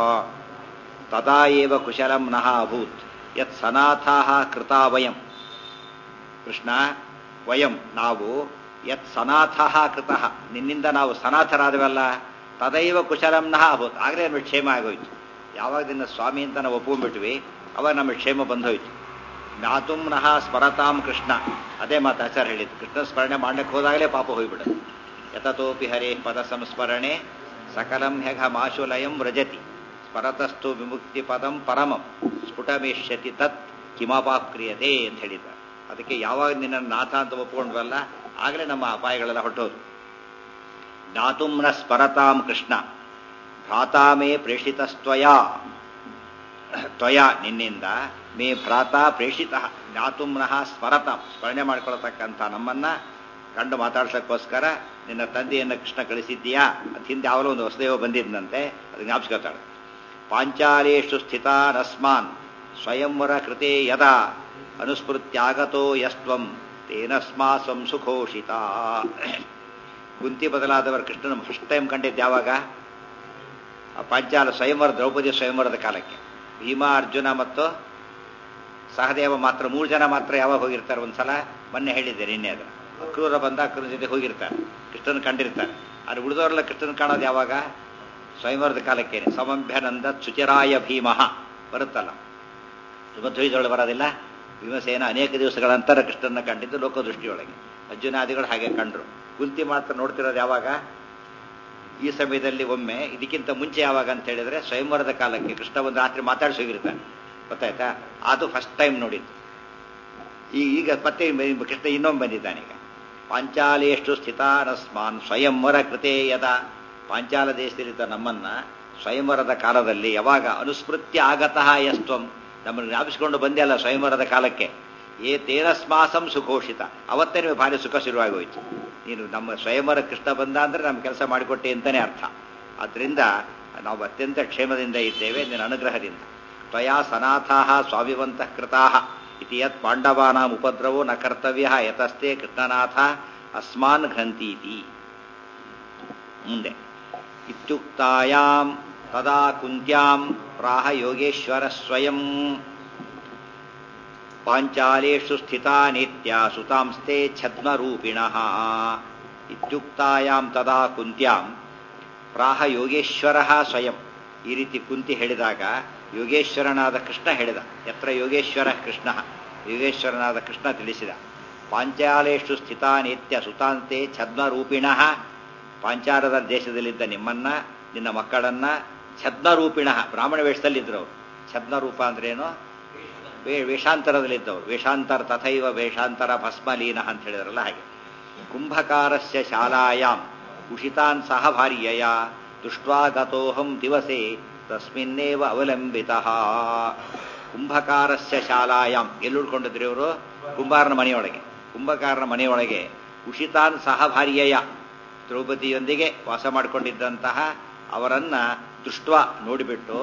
ತದಾ ಏವ ಕುಶಲಂ ನಃ ಅಭೂತ್ ಯತ್ ಸನಾಥಾಹ ಕೃತಾ ವಯಂ ಕೃಷ್ಣ ವಯಂ ನಾವು ಯತ್ ಸನಾಥಃ ಕೃತಃ ನಿನ್ನಿಂದ ನಾವು ಸನಾಥರಾದವಲ್ಲ ತದೈವ ಕುಶಲಂ ನಃ ಅಭೂತ್ ಆಗಲೇ ನಮಗೆ ಕ್ಷೇಮ ಆಗೋಯ್ತು ಯಾವಾಗ ನಿನ್ನ ಸ್ವಾಮಿ ಅಂತ ನಾವು ಒಪ್ಕೊಂಡ್ಬಿಟ್ವಿ ಅವಾಗ ನಮಗೆ ಕ್ಷೇಮ ಬಂದೋಯ್ತು ಜ್ಞಾತುಂ ನಃ ಸ್ಮರತಾಂ ಕೃಷ್ಣ ಅದೇ ಮಾತು ಆಚಾರ ಹೇಳಿದ್ದು ಕೃಷ್ಣ ಸ್ಮರಣೆ ಮಾಡ್ಲಿಕ್ಕೆ ಹೋದಾಗಲೇ ಪಾಪ ಹೋಗ್ಬಿಡೋದು ಯತತೋಪಿ ಹರೇ ಪದ ಸಂಸ್ಮರಣೆ ಸಕಲಂ ಹೆಘ ಮಾಶುಲಯಂ ವ್ರಜತಿ ಸ್ಮರತಸ್ತು ವಿಮುಕ್ತಿ ಪದಂ ಪರಮಂ ಸ್ಫುಟಮೇಷ್ಯತಿ ತತ್ ಕಿಮಪಾಕ್ರಿಯತೆ ಅಂತ ಹೇಳಿದ್ದಾರೆ ಅದಕ್ಕೆ ಯಾವಾಗ ನಿನ್ನ ನಾಥ ಅಂತ ಒಪ್ಕೊಂಡ್ವಲ್ಲ ಆಗಲೇ ನಮ್ಮ ಅಪಾಯಗಳೆಲ್ಲ ಹೊಟ್ಟೋದು ಜ್ಞಾತುಂ ನ ಸ್ಮರತಾಂ ಕೃಷ್ಣ ಭ್ರಾತಾ ಮೇ ಪ್ರೇಷಿತಸ್ತ್ವಯ ತ್ವಯ ನಿನ್ನಿಂದ ಮೇ ಭ್ರಾತ ಪ್ರೇಷಿತ ಜ್ಞಾತುಂ ನಃ ಸ್ಮರತಾಂ ಸ್ಮರಣೆ ಮಾಡ್ಕೊಳ್ತಕ್ಕಂಥ ನಮ್ಮನ್ನ ಕಂಡು ಮಾತಾಡ್ಸಕ್ಕೋಸ್ಕರ ನಿನ್ನ ತಂದೆಯನ್ನು ಕೃಷ್ಣ ಕಳಿಸಿದ್ದೀಯಾ ಅದು ಹಿಂದೆ ಯಾವಾಗಲೂ ಒಂದು ವಸುದೇವ ಬಂದಿದ್ದಂತೆ ಅದು ಜ್ಞಾಪಿಸ್ಕೊತಾಳೆ ಪಾಂಚಾಲೇಶು ಸ್ಥಿತಾನಸ್ಮಾನ್ ಸ್ವಯಂವರ ಕೃತೆ ಯದಾ ಅನುಸ್ಮೃತ್ಯಾಗತೋ ಯಸ್ತ್ವಂ ತೇನಸ್ಮಾ ಸ್ವಂ ಸುಖೋಷಿತ ಕುಂತಿ ಬದಲಾದವರು ಕೃಷ್ಣನ ಫಸ್ಟ್ ಟೈಮ್ ಕಂಡಿದ್ದು ಯಾವಾಗ ಆ ಪಾಂಚಾಲ ಸ್ವಯಂವರ ದ್ರೌಪದಿ ಸ್ವಯಂವರದ ಕಾಲಕ್ಕೆ ಭೀಮ ಅರ್ಜುನ ಮತ್ತು ಸಹದೇವ ಮಾತ್ರ ಮೂರು ಜನ ಮಾತ್ರ ಯಾವಾಗ ಹೋಗಿರ್ತಾರೆ ಒಂದ್ಸಲ ಮೊನ್ನೆ ಹೇಳಿದ್ದೆ ನಿನ್ನೆ ಅದು ಅಕ್ರೂರ ಬಂದ ಅಕ್ರೂರ ಜೊತೆ ಹೋಗಿರ್ತಾರೆ ಕೃಷ್ಣನ ಕಂಡಿರ್ತಾರೆ ಅದು ಉಳಿದವರೆಲ್ಲ ಕೃಷ್ಣನ ಕಾಣೋದು ಯಾವಾಗ ಸ್ವಯಂವರದ ಕಾಲಕ್ಕೇನೆ ಸಮಭ್ಯನಂದ ಸುಚಿರಾಯ ಭೀಮಃ ಬರುತ್ತಲ್ಲ ಸುಮಧ್ವಜೊಳಗೆ ಬರೋದಿಲ್ಲ ಭೀಮಸೇನ ಅನೇಕ ದಿವಸಗಳ ನಂತರ ಕೃಷ್ಣನ ಕಂಡಿದ್ದು ಲೋಕದೃಷ್ಟಿಯೊಳಗೆ ಅರ್ಜುನಾದಿಗಳು ಹಾಗೆ ಕಂಡ್ರು ಕುಂತಿ ಮಾತ್ರ ನೋಡ್ತಿರೋದು ಯಾವಾಗ ಈ ಸಮಯದಲ್ಲಿ ಒಮ್ಮೆ ಇದಕ್ಕಿಂತ ಮುಂಚೆ ಯಾವಾಗ ಅಂತ ಹೇಳಿದ್ರೆ ಸ್ವಯಂವರದ ಕಾಲಕ್ಕೆ ಕೃಷ್ಣ ಒಂದು ರಾತ್ರಿ ಮಾತಾಡಿಸಿ ಹೋಗಿರ್ತಾನೆ ಗೊತ್ತಾಯ್ತಾ ಅದು ಫಸ್ಟ್ ಟೈಮ್ ನೋಡಿದ್ದು ಈ ಈಗ ಮತ್ತೆ ಕೃಷ್ಣ ಇನ್ನೊಮ್ಮೆ ಬಂದಿದ್ದಾನೆ ಈಗ ಪಾಂಚಾಲೇಷ್ಟು ಸ್ಥಿತಾನಸ್ಮಾನ್ ಸ್ವಯಂವರ ಕೃತೆ ಯದ ಪಾಂಚಾಲ ದೇಶದಲ್ಲಿದ್ದ ನಮ್ಮನ್ನ ಸ್ವಯಂವರದ ಕಾಲದಲ್ಲಿ ಯಾವಾಗ ಅನುಸ್ಮೃತ್ಯ ಆಗತಃ ಯಸ್ತ್ವಂ ನಮ್ಮನ್ನು ಜ್ಞಾಪಿಸಿಕೊಂಡು ಬಂದೇ ಅಲ್ಲ ಸ್ವಯಂವರದ ಕಾಲಕ್ಕೆ ಏ ತೇನಸ್ಮಾಸಂ ಸುಘೋಷಿತ ಅವತ್ತೇ ನಿಮಗೆ ಭಾರಿ ಸುಖ ಶುರುವಾಗೋಯ್ತು ನೀನು ನಮ್ಮ ಸ್ವಯಂವರ ಕೃಷ್ಣ ಬಂದ ಅಂದ್ರೆ ನಮ್ಮ ಕೆಲಸ ಮಾಡಿಕೊಟ್ಟೆ ಅಂತಾನೆ ಅರ್ಥ ಆದ್ರಿಂದ ನಾವು ಅತ್ಯಂತ ಕ್ಷೇಮದಿಂದ ಇದ್ದೇವೆ ನಿನ್ನ ಅನುಗ್ರಹದಿಂದ ತ್ವಯಾ ಸನಾಥಾಹ ಸ್ವಾಭಿವಂತಃ ಕೃತಾಹ ಇತಿ ಯತ್ ಪಾಂಡವಾನಾಂ ಉಪದ್ರವೋ ನ ಕರ್ತವ್ಯ ಯತಸ್ತೆ ಕೃಷ್ಣನಾಥ ಅಸ್ಮಾನ್ ಘ್ರಂತೀತಿ ಮುಂದೆ ಇತ್ಯುಕ್ತಾಯಾಂ ತದಾ ಕುಂತ್ಯಾಂ ಪ್ರಾಹ ಯೋಗೇಶ್ವರ ಸ್ವಯಂ ಪಾಂಚಾಲೇಷು ಸ್ಥಿತಾ ನಿತ್ಯ ಸುತಾಂಸ್ತೆ ಛದ್ಮರೂಪಿಣಃ ಇತ್ಯುಕ್ತಾಯಾಂ ತದಾ ಕುಂತ್ಯಾಂ ಪ್ರಾಹ ಯೋಗೇಶ್ವರ ಸ್ವಯಂ ಈ ರೀತಿ ಕುಂತಿ ಹೇಳಿದಾಗ ಯೋಗೇಶ್ವರನಾದ ಕೃಷ್ಣ ಹೇಳಿದ ಯತ್ರ ಯೋಗೇಶ್ವರ ಕೃಷ್ಣ ಯೋಗೇಶ್ವರನಾದ ಕೃಷ್ಣ ತಿಳಿಸಿದ ಪಾಂಚಾಲೇಷು ಸ್ಥಿತಾ ನಿತ್ಯ ಸುತಾಂತೆ ಛದ್ಮರೂಪಿಣಃ ಪಾಂಚಾಲದ ದೇಶದಲ್ಲಿದ್ದ ನಿಮ್ಮನ್ನ ನಿನ್ನ ಮಕ್ಕಳನ್ನ ಛದ್ಮರೂಪಿಣ ಬ್ರಾಹ್ಮಣ ವೇಷದಲ್ಲಿದ್ದರು ಅವರು ಛದ್ಮರೂಪ ಅಂದ್ರೇನು ವೇಷಾಂತರದಲ್ಲಿದ್ದವರು ವೇಷಾಂತರ ತಥೈವ ವೇಷಾಂತರ ಭಸ್ಮಲೀನ ಅಂತ ಹೇಳಿದ್ರಲ್ಲ ಹಾಗೆ ಕುಂಭಕಾರಸ್ಯ ಶಾಲಾಯಾಂ ಉಷಿತಾನ್ ಸಹ ಭಾರ್ಯಯ ದೃಷ್ಟ್ವಾಗತೋಹಂ ದಿವಸೆ ತಸ್ಮಿನ್ನೇವ ಅವಲಂಬಿತ ಕುಂಭಕಾರಸ್ಯ ಶಾಲಾಯಾಂ ಎಲ್ಲುಡ್ಕೊಂಡಿದ್ರು ಇವರು ಕುಂಬಾರನ ಮನೆಯೊಳಗೆ ಕುಂಭಕಾರನ ಮನೆಯೊಳಗೆ ಉಷಿತಾನ್ ಸಹ ಭಾರ್ಯಯ ದ್ರೌಪದಿಯೊಂದಿಗೆ ವಾಸ ಮಾಡಿಕೊಂಡಿದ್ದಂತಹ ಅವರನ್ನ ದೃಷ್ಟ ನೋಡಿಬಿಟ್ಟು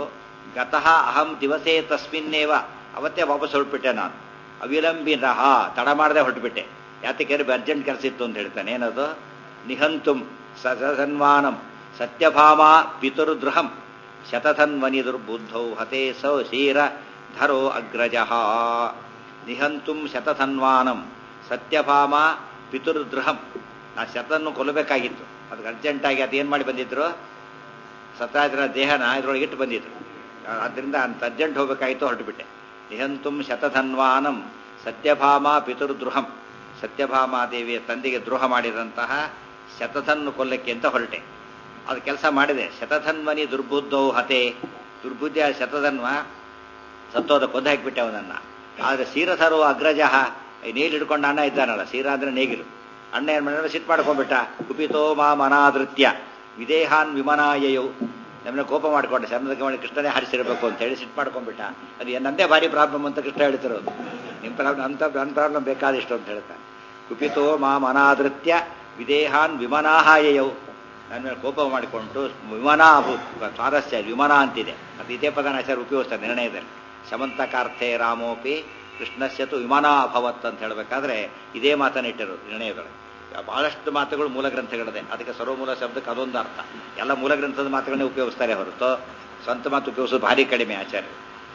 ಗತಃ ಅಹಂ ದಿವಸೇ ತಸ್ಮಿನ್ನೇವ ಅವತ್ತೇ ವಾಪಸ್ ಹೊರಟ್ಬಿಟ್ಟೆ ನಾನು ಅವಿಲಂಬಿನಃ ತಡ ಮಾಡದೆ ಹೊರಟ್ಬಿಟ್ಟೆ ಯಾತಕ್ಕೆ ಅರ್ಜೆಂಟ್ ಕೆಲಸ ಇತ್ತು ಅಂತ ಹೇಳ್ತಾನೆ ಏನದು ನಿಹಂತುಂ ಸನ್ಮಾನಂ ಸತ್ಯಭಾಮ ಪಿತುರ್ದೃಹಂ ಶತಧನ್ವನಿ ದುರ್ಬುದ್ಧೌ ಹತೆ ಸೌ ಶೀರ ಧರೋ ಅಗ್ರಜ ನಿಹಂತುಂ ಶತಧನ್ವಾನಂ ಸತ್ಯಭಾಮ ಪಿತುರ್ದೃಹಂ ನಾ ಶತನ್ನು ಕೊಲ್ಲಬೇಕಾಗಿತ್ತು ಅದಕ್ಕೆ ಅರ್ಜೆಂಟಾಗಿ ಅದೇನು ಮಾಡಿ ಬಂದಿದ್ರು ಸತ್ತಾದ್ರ ದೇಹನ ಇದ್ರೊಳಗೆ ಇಟ್ಟು ಬಂದಿದ್ರು ಅದರಿಂದ ಅಂತ ಅರ್ಜೆಂಟ್ ಹೋಗಬೇಕಾಗಿತ್ತು ಹೊರಟುಬಿಟ್ಟೆ ನಿಹಂತುಂ ಶತಧನ್ವಾನಂ ಸತ್ಯಭಾಮ ಪಿತುರ್ದೃಹಂ ಸತ್ಯಭಾಮಾದೇವಿಯ ತಂದೆಗೆ ದ್ರೋಹ ಮಾಡಿದಂತಹ ಶತಧನ್ನು ಕೊಲ್ಲಕ್ಕೆ ಅಂತ ಹೊರಟೆ ಅದು ಕೆಲಸ ಮಾಡಿದೆ ಶತಧನ್ವನಿ ದುರ್ಬುದ್ಧವು ಹತೆ ದುರ್ಬುದ್ಧಿಯ ಶತಧನ್ವ ಸತ್ತೋದ ಕೊಂದು ಹಾಕಿಬಿಟ್ಟೆ ಅವನನ್ನ ಆದ್ರೆ ಸೀರಥರು ಅಗ್ರಜ ನೇಗಿಲು ಹಿಡ್ಕೊಂಡು ಅಣ್ಣ ಇದ್ದಾನಲ್ಲ ಸೀರ ಅಂದ್ರೆ ನೇಗಿಲು ಅಣ್ಣ ಏನ್ ಮಾಡಿದ್ರೆ ಸಿಟ್ಟು ಮಾಡ್ಕೊಂಡ್ಬಿಟ್ಟ ಕುಪಿತೋ ಮಾ ಮನಾದೃತ್ಯ ವಿದೇಹಾನ್ ವಿಮನಾಯಯೌ ನಮ್ಮನ್ನ ಕೋಪ ಮಾಡ್ಕೊಂಡೆ ಚರ್ಮದಕ್ಕೆ ಮಾಡಿ ಕೃಷ್ಣನೇ ಹಾರಿಸಿರಬೇಕು ಅಂತ ಹೇಳಿ ಸಿಟ್ಟು ಮಾಡ್ಕೊಂಡ್ಬಿಟ್ಟ ಅದು ನಂದೇ ಭಾರಿ ಪ್ರಾಬ್ಲಮ್ ಅಂತ ಕೃಷ್ಣ ಹೇಳ್ತಿರೋದು ನಿಮ್ಮ ಪ್ರಾಬ್ಲಮ್ ಅಂತ ನನ್ನ ಪ್ರಾಬ್ಲಮ್ ಬೇಕಾದಿಷ್ಟು ಅಂತ ಹೇಳ್ತಾನೆ ಕುಪಿತೋ ಮಾ ಮನಾದೃತ್ಯ ವಿದೇಹಾನ್ ವಿಮನಾಹಾಯಯೌ ನನ್ನ ಮೇಲೆ ಕೋಪ ಮಾಡಿಕೊಂಡು ವಿಮಾನ ಸ್ವಾರಸ್ಯ ವಿಮಾನ ಅಂತಿದೆ ಅದು ಇದೇ ಪದನ ಆಚಾರ್ಯ ಉಪಯೋಗಿಸ್ತಾರೆ ನಿರ್ಣಯದಲ್ಲಿ ಶಮಂತಕಾರ್ಥೆ ರಾಮೋಪಿ ಕೃಷ್ಣಸ್ಯತು ವಿಮಾನ ಅಭವತ್ ಅಂತ ಹೇಳಬೇಕಾದ್ರೆ ಇದೇ ಮಾತನ್ನ ಇಟ್ಟಿರೋದು ನಿರ್ಣಯದೊಳಗೆ ಬಹಳಷ್ಟು ಮಾತುಗಳು ಮೂಲ ಗ್ರಂಥಗಳಿದೆ ಅದಕ್ಕೆ ಸರ್ವಮೂಲ ಶಬ್ದಕ್ಕೆ ಅದೊಂದು ಅರ್ಥ ಎಲ್ಲ ಮೂಲ ಗ್ರಂಥದ ಮಾತುಗಳನ್ನೇ ಉಪಯೋಗಿಸ್ತಾರೆ ಹೊರತು ಸ್ವಂತ ಮಾತು ಉಪಯೋಗಿಸೋದು ಭಾರಿ ಕಡಿಮೆ ಆಚಾರ್ಯ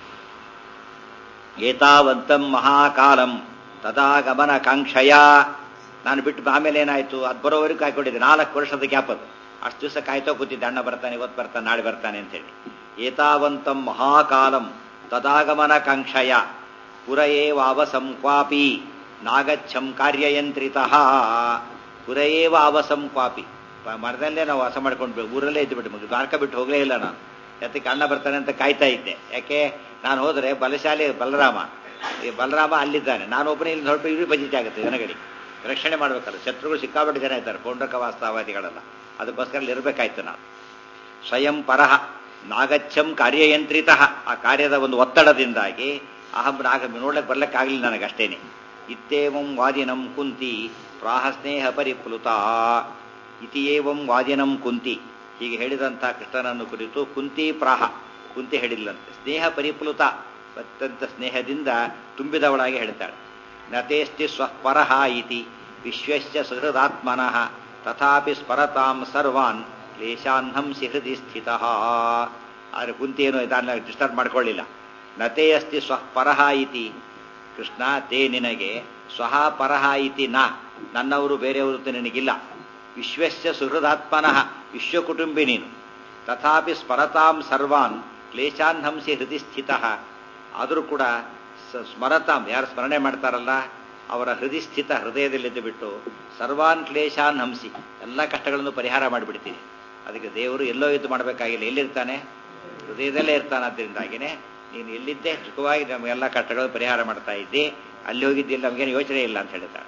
ಏತಾವಂತಂ ಮಹಾಕಾಲಂ ತದಾಗಮನ ಕಾಂಕ್ಷಯ ನಾನು ಬಿಟ್ಟು ಆಮೇಲೆ ಏನಾಯ್ತು ಅದು ಬರೋವರೆಗೂ ಕಾಯ್ಕೊಂಡಿದ್ದೆ ನಾಲ್ಕು ವರ್ಷದ ಗ್ಯಾಪ್ ಅದು ಅಷ್ಟು ದಿವಸ ಕಾಯ್ತೋ ಕೂತಿದ್ದೆ ಅಣ್ಣ ಬರ್ತಾನೆ ಇವತ್ತು ಬರ್ತಾನೆ ನಾಳೆ ಬರ್ತಾನೆ ಅಂತೇಳಿ ಏತಾವಂತಂ ಮಹಾಕಾಲಂ ತದಾಗಮನ ಕಾಂಕ್ಷಯ ಪುರಯೇವಾವಸಂ ಕ್ವಾಪಿ ನಾಗಚ್ಛಂ ಕಾರ್ಯಯಂತ್ರಿತಃ ಪುರಯೇವ ಅವಸಂ ಕ್ವಾಪಿ ಮರದಲ್ಲೇ ನಾವು ವಾಸ ಮಾಡ್ಕೊಂಡು ಊರಲ್ಲೇ ಇದ್ದು ಬಿಟ್ಟು ದ್ವಾರಕ ಬಿಟ್ಟು ಹೋಗಲೇ ಇಲ್ಲ ನಾನು ಯಾತಕ್ಕೆ ಅಣ್ಣ ಬರ್ತಾನೆ ಅಂತ ಕಾಯ್ತಾ ಇದ್ದೆ ಯಾಕೆ ನಾನು ಹೋದರೆ ಬಲಶಾಲಿ ಬಲರಾಮ ಈ ಬಲರಾಮ ಅಲ್ಲಿದ್ದಾನೆ ನಾನು ಒಬ್ಬನೇ ಇಲ್ಲಿ ಹೊರಟು ಇಡೀ ಬಜಿತೆ ಆಗುತ್ತೆ ಜನಗಡಿ ರಕ್ಷಣೆ ಮಾಡಬೇಕಲ್ಲ ಶತ್ರುಗಳು ಸಿಕ್ಕಾಪಟ್ಟೆ ಜನ ಇದ್ದಾರೆ ಪೌಂಡ್ರಕ ವಾಸ್ತವಾದಿಗಳೆಲ್ಲ ಅದಕ್ಕೋಸ್ಕರ ಅಲ್ಲಿ ಇರಬೇಕಾಯ್ತು ನಾನು ಸ್ವಯಂ ಪರಹ ನಾಗಚ್ಛಂ ಕಾರ್ಯಯಂತ್ರಿತ ಆ ಕಾರ್ಯದ ಒಂದು ಒತ್ತಡದಿಂದಾಗಿ ಅಹಂ ನಾಗ ನೋಡ್ಲಿಕ್ಕೆ ಬರ್ಲಿಕ್ಕಾಗಲಿಲ್ಲ ನನಗಷ್ಟೇನೆ ಇತ್ತೇವಂ ವಾದಿನಂ ಕುಂತಿ ಪ್ರಾಹ ಸ್ನೇಹ ಪರಿಪ್ಲುತ ಇತಿಯೇವಂ ವಾದಿನಂ ಕುಂತಿ ಹೀಗೆ ಹೇಳಿದಂಥ ಕೃಷ್ಣನನ್ನು ಕುರಿತು ಕುಂತಿ ಪ್ರಾಹ ಕುಂತಿ ಹೇಳಿಲ್ಲಂತೆ ಸ್ನೇಹ ಪರಿಪ್ಲುತ ಅತ್ಯಂತ ಸ್ನೇಹದಿಂದ ತುಂಬಿದವಳಾಗಿ ಹೇಳ್ತಾಳೆ ನತೇಸ್ತಿ ಸ್ವಪರಹ ಇತಿ ವಿಶ್ವಸ್ಯ ಸುಹೃದಾತ್ಮನಃ ತಥಾಪಿ ಸ್ಮರತಾಂ ಸರ್ವಾನ್ ಕ್ಲೇಶಾನ್ಹಂಸಿ ಹೃದಯ ಸ್ಥಿತ ಆದರೆ ಕುಂತಿ ಏನು ಇದನ್ನ ಡಿಸ್ಟರ್ಬ್ ಮಾಡ್ಕೊಳ್ಳಿಲ್ಲ ನತೇ ಅಸ್ತಿ ಸ್ವಃ ಪರಹ ಇತಿ ಕೃಷ್ಣ ತೇ ನಿನಗೆ ಸ್ವಹ ಪರಹ ಇತಿ ನ ನನ್ನವರು ಬೇರೆಯವರು ನಿನಗಿಲ್ಲ ವಿಶ್ವಸ್ಯ ಸುಹೃದಾತ್ಮನಃ ವಿಶ್ವ ಕುಟುಂಬಿ ನೀನು ತಥಾಪಿ ಸ್ಮರತಾಂ ಸರ್ವಾನ್ ಕ್ಲೇಶಾನ್ ಹಂಸಿ ಹೃದಯ ಸ್ಥಿತ ಆದರೂ ಕೂಡ ಸ್ಮರತಾಂ ಯಾರು ಸ್ಮರಣೆ ಮಾಡ್ತಾರಲ್ಲ ಅವರ ಹೃದಯ ಸ್ಥಿತ ಹೃದಯದಲ್ಲಿದ್ದು ಬಿಟ್ಟು ಸರ್ವಾನ್ ಕ್ಲೇಶಾನ್ ಹಂಸಿ ಎಲ್ಲ ಕಷ್ಟಗಳನ್ನು ಪರಿಹಾರ ಮಾಡಿಬಿಡ್ತೀನಿ ಅದಕ್ಕೆ ದೇವರು ಎಲ್ಲೋ ಇದ್ದು ಮಾಡಬೇಕಾಗಿಲ್ಲ ಎಲ್ಲಿರ್ತಾನೆ ಹೃದಯದಲ್ಲೇ ಇರ್ತಾನಾದ್ದರಿಂದಾಗಿನೇ ನೀನು ಎಲ್ಲಿದ್ದೆ ಸುಖವಾಗಿ ನಮಗೆಲ್ಲ ಕಷ್ಟಗಳು ಪರಿಹಾರ ಮಾಡ್ತಾ ಇದ್ದಿ ಅಲ್ಲಿ ಹೋಗಿದ್ದಿಲ್ಲ ನಮಗೇನು ಯೋಚನೆ ಇಲ್ಲ ಅಂತ ಹೇಳ್ತಾರೆ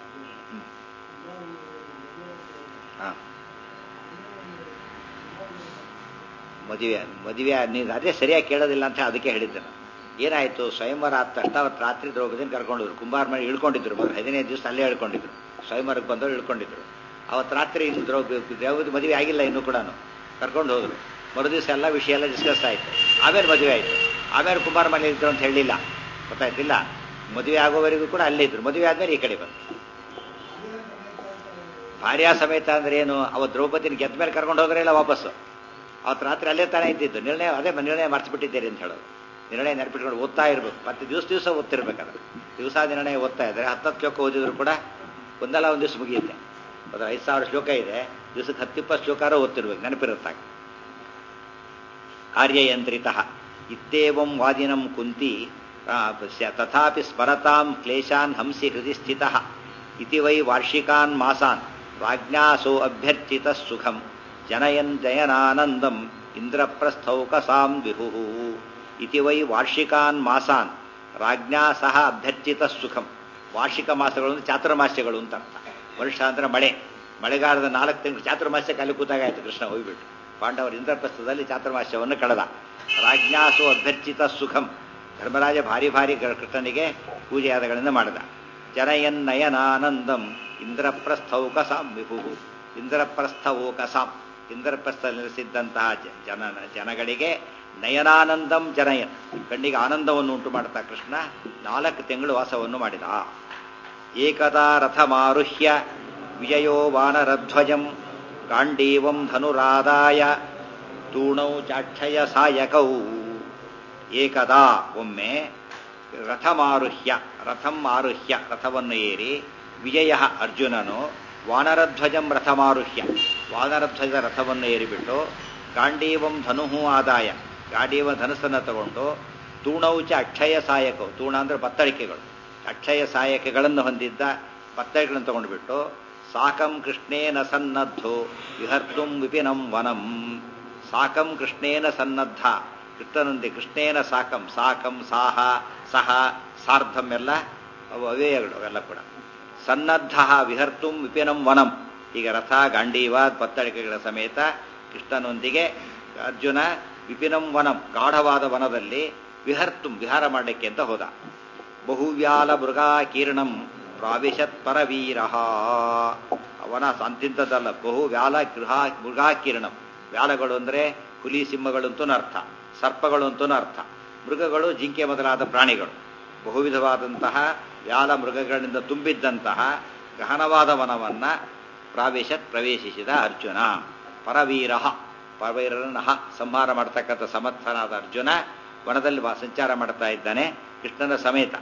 ಹಾಂ ಮದುವೆ ಮದುವೆ ನೀನು ಅದೇ ಸರಿಯಾಗಿ ಕೇಳೋದಿಲ್ಲ ಅಂತ ಅದಕ್ಕೆ ಹೇಳಿದ್ದೆ ನಾನು ಏನಾಯಿತು ಸ್ವಯಂವರ ಆದ ತಕ್ಷಣ ಅವತ್ತು ರಾತ್ರಿ ದ್ರೌಪದಿನ ಕರ್ಕೊಂಡಿದ್ರು ಕುಂಬಾರ ಮಾಡಿ ಇಳ್ಕೊಂಡಿದ್ರು ಮೊದಲು ಹದಿನೈದು ದಿವಸ ಅಲ್ಲೇ ಇಳ್ಕೊಂಡಿದ್ರು ಸ್ವಯಂವರಕ್ಕೆ ಬಂದವರು ಇಳ್ಕೊಂಡಿದ್ರು ಅವತ್ತು ರಾತ್ರಿ ಇನ್ನು ದ್ರೌಪದಿ ದ್ರೌಪದಿ ಮದುವೆ ಆಗಿಲ್ಲ ಇನ್ನೂ ಕೂಡ ಕರ್ಕೊಂಡು ಹೋದ್ರು ಮರುದಿವಸ ಎಲ್ಲ ವಿಷಯ ಎಲ್ಲ ಡಿಸ್ಕಸ್ ಆಯಿತು ಆಮೇಲೆ ಮದುವೆ ಆಯಿತು ಆಮೇಲೆ ಕುಂಬಾರ ಮನೆ ಇದ್ರು ಅಂತ ಹೇಳಿಲ್ಲ ಗೊತ್ತಾಯ್ತಿಲ್ಲ ಮದುವೆ ಆಗೋವರೆಗೂ ಕೂಡ ಅಲ್ಲೇ ಇದ್ರು ಮದುವೆ ಆದ್ಮೇಲೆ ಈ ಕಡೆ ಬಂತು ಭಾರ್ಯಾ ಸಮೇತ ಅಂದ್ರೆ ಏನು ಅವತ್ತು ದ್ರೌಪದಿನ ಗೆದ್ದ ಮೇಲೆ ಕರ್ಕೊಂಡು ಹೋದ್ರೆ ಇಲ್ಲ ವಾಪಸ್ಸು ಅವತ್ತು ರಾತ್ರಿ ಅಲ್ಲೇ ತಾನೇ ಇದ್ದಿದ್ದು ನಿರ್ಣಯ ಅದೇ ನಿರ್ಣಯ ಮರ್ಚಿಬಿಟ್ಟಿದ್ದೀರಿ ಅಂತ ಹೇಳೋದು ನಿರ್ಣಯ ನೆನಪಿಟ್ಕೊಂಡು ಓದ್ತಾ ಇರ್ಬೇಕು ಮತ್ತೆ ದಿವಸ ದಿವಸ ಓದ್ತಿರ್ಬೇಕಾದ್ರೆ ದಿವಸ ನಿರ್ಣಯ ಓದ್ತಾ ಇದ್ರೆ ಹತ್ತತ್ತು ಶ್ಲೋಕ ಓದಿದ್ರು ಕೂಡ ಒಂದಲ್ಲ ಒಂದು ದಿವಸ ಮುಗಿಯುತ್ತೆ ಅದ್ರ ಐದು ಸಾವಿರ ಶ್ಲೋಕ ಇದೆ ದಿವಸಕ್ಕೆ ಹತ್ತಿಪ್ಪತ್ತು ಶ್ಲೋಕಾರ ಓದ್ತಿರ್ಬೇಕು ನೆನಪಿರುತ್ತಾಗ ಕಾರ್ಯಯಂತ್ರಿತ ಇತ್ತೇವಂ ವಾದಿನಂ ಕುಂತಿ ತಥಾಪಿ ಸ್ಮರತಾಂ ಕ್ಲೇಶಾನ್ ಹಂಸಿ ಹೃದಯ ಸ್ಥಿತ ಇತಿ ವೈ ವಾರ್ಷಿಕಾನ್ ಮಾಸಾನ್ ರಾಜ್ಞಾಸೋ ಅಭ್ಯರ್ಚಿತ ಸುಖಂ ಜನಯನ್ ಜಯನಾನಂದಂ ಇಂದ್ರಪ್ರಸ್ಥೌಕಸಾಂ ವಿಭು ಇತಿ ವೈ ವಾರ್ಷಿಕಾನ್ ಮಾಸಾನ್ ರಾಜ್ಞಾ ಸಹ ಅಭ್ಯರ್ಚಿತ ಸುಖಂ ವಾರ್ಷಿಕ ಮಾಸಗಳು ಅಂದ್ರೆ ಚಾತುರ್ಮಾಸ್ಯಗಳು ಅಂತ ಅರ್ಥ ವರ್ಷ ಅಂದ್ರೆ ಮಳೆ ಮಳೆಗಾಲದ ನಾಲ್ಕು ತಿಂಗಳು ಚಾತುರ್ಮಾಸ್ಯಕ್ಕೆ ಅಲ್ಲಿ ಕೂತಾಗಾಯ್ತು ಕೃಷ್ಣ ಹೋಗ್ಬಿಟ್ಟು ಪಾಂಡವರ ಇಂದ್ರಪ್ರಸ್ಥದಲ್ಲಿ ಚಾತುರ್ಮಾಸ್ಯವನ್ನು ಕಳೆದ ರಾಜ್ಞಾಸು ಅಭ್ಯರ್ಚಿತ ಸುಖಂ ಧರ್ಮರಾಜ ಭಾರಿ ಭಾರಿ ಕೃಷ್ಣನಿಗೆ ಪೂಜೆಯಾದಗಳಿಂದ ಮಾಡಿದ ಜನಯನ್ನಯನಾನಂದಂ ಇಂದ್ರಪ್ರಸ್ಥೌಕಸಾಂ ವಿಭು ಇಂದ್ರಪ್ರಸ್ಥವೋಕಸಾಂ ಇಂದ್ರಪ್ರಸ್ಥ ನೆಲೆಸಿದ್ದಂತಹ ಜನ ಜನಗಳಿಗೆ ನಯನಾನಂದಂ ಜನಯನ್ ಕಣ್ಣಿಗೆ ಆನಂದವನ್ನು ಉಂಟು ಮಾಡ್ತಾ ಕೃಷ್ಣ ನಾಲ್ಕು ತಿಂಗಳು ವಾಸವನ್ನು ಮಾಡಿದ ಏಕದಾ ರಥಮಾರುಹ್ಯ ವಿಜಯೋ ವಾನರಧ್ವಜಂ ಗಾಂಡೀವಂ ಧನುರಾದಾಯ ತೂಣೌ ಚಾಕ್ಷಯ ಸಾಯಕೌ ಏಕದಾ ಒಮ್ಮೆ ರಥಮಾರುಹ್ಯ ರಥಂ ಆರುಹ್ಯ ರಥವನ್ನು ಏರಿ ವಿಜಯ ಅರ್ಜುನನು ವಾನರಧ್ವಜಂ ರಥಮಾರುಹ್ಯ ವಾನರಧ್ವಜದ ರಥವನ್ನು ಏರಿಬಿಟ್ಟು ಗಾಂಡೀವಂ ಧನುಹು ಆದಾಯ ಗಾಂಡೀವ ಧನುಸ್ಸನ್ನು ತಗೊಂಡು ತೂಣೌಚ ಅಕ್ಷಯ ಸಾಯಕವು ತೂಣ ಅಂದ್ರೆ ಬತ್ತಳಿಕೆಗಳು ಅಕ್ಷಯ ಸಾಯಕಗಳನ್ನು ಹೊಂದಿದ್ದ ಬತ್ತಳಿಕೆಗಳನ್ನು ತಗೊಂಡುಬಿಟ್ಟು ಸಾಕಂ ಕೃಷ್ಣೇನ ಸನ್ನದ್ಧೋ ವಿಹರ್ತುಂ ವಿಪಿನಂ ವನಂ ಸಾಕಂ ಕೃಷ್ಣೇನ ಸನ್ನದ್ಧ ಕೃಷ್ಣನೊಂದಿ ಕೃಷ್ಣೇನ ಸಾಕಂ ಸಾಕಂ ಸಾಹ ಸಹ ಸಾರ್ಧಂ ಎಲ್ಲ ಅವು ಅವ್ಯಯಗಳು ಅವೆಲ್ಲ ಕೂಡ ಸನ್ನದ್ಧ ವಿಹರ್ತುಂ ವಿಪಿನಂ ವನಂ ಈಗ ರಥ ಗಾಂಡೀವ ಪತ್ತಳಿಕೆಗಳ ಸಮೇತ ಕೃಷ್ಣನೊಂದಿಗೆ ಅರ್ಜುನ ವಿಪಿನಂ ವನಂ ಗಾಢವಾದ ವನದಲ್ಲಿ ವಿಹರ್ತುಂ ವಿಹಾರ ಮಾಡಲಿಕ್ಕೆ ಅಂತ ಹೋದ ಬಹುವ್ಯಾಲ ಮೃಗಾ ಕೀರ್ಣಂ ಪ್ರಾವಿಶತ್ ಪರವೀರ ಅವನ ಅಂತಿಂತದ್ದಲ್ಲ ಬಹು ವ್ಯಾಲ ಗೃಹ ಮೃಗಾಕೀರ್ಣಂ ವ್ಯಾಲಗಳು ಅಂದ್ರೆ ಹುಲಿ ಸಿಂಹಗಳು ಅಂತೂ ಅರ್ಥ ಸರ್ಪಗಳು ಅಂತೂ ಅರ್ಥ ಮೃಗಗಳು ಜಿಂಕೆ ಮೊದಲಾದ ಪ್ರಾಣಿಗಳು ಬಹುವಿಧವಾದಂತಹ ವ್ಯಾಲ ಮೃಗಗಳಿಂದ ತುಂಬಿದ್ದಂತಹ ಗಹನವಾದ ವನವನ್ನ ಪ್ರಾವೇಶತ್ ಪ್ರವೇಶಿಸಿದ ಅರ್ಜುನ ಪರವೀರ ಪರವೀರನ ಸಂಹಾರ ಮಾಡ್ತಕ್ಕಂಥ ಸಮರ್ಥನಾದ ಅರ್ಜುನ ವನದಲ್ಲಿ ಸಂಚಾರ ಮಾಡ್ತಾ ಇದ್ದಾನೆ ಕೃಷ್ಣನ ಸಮೇತ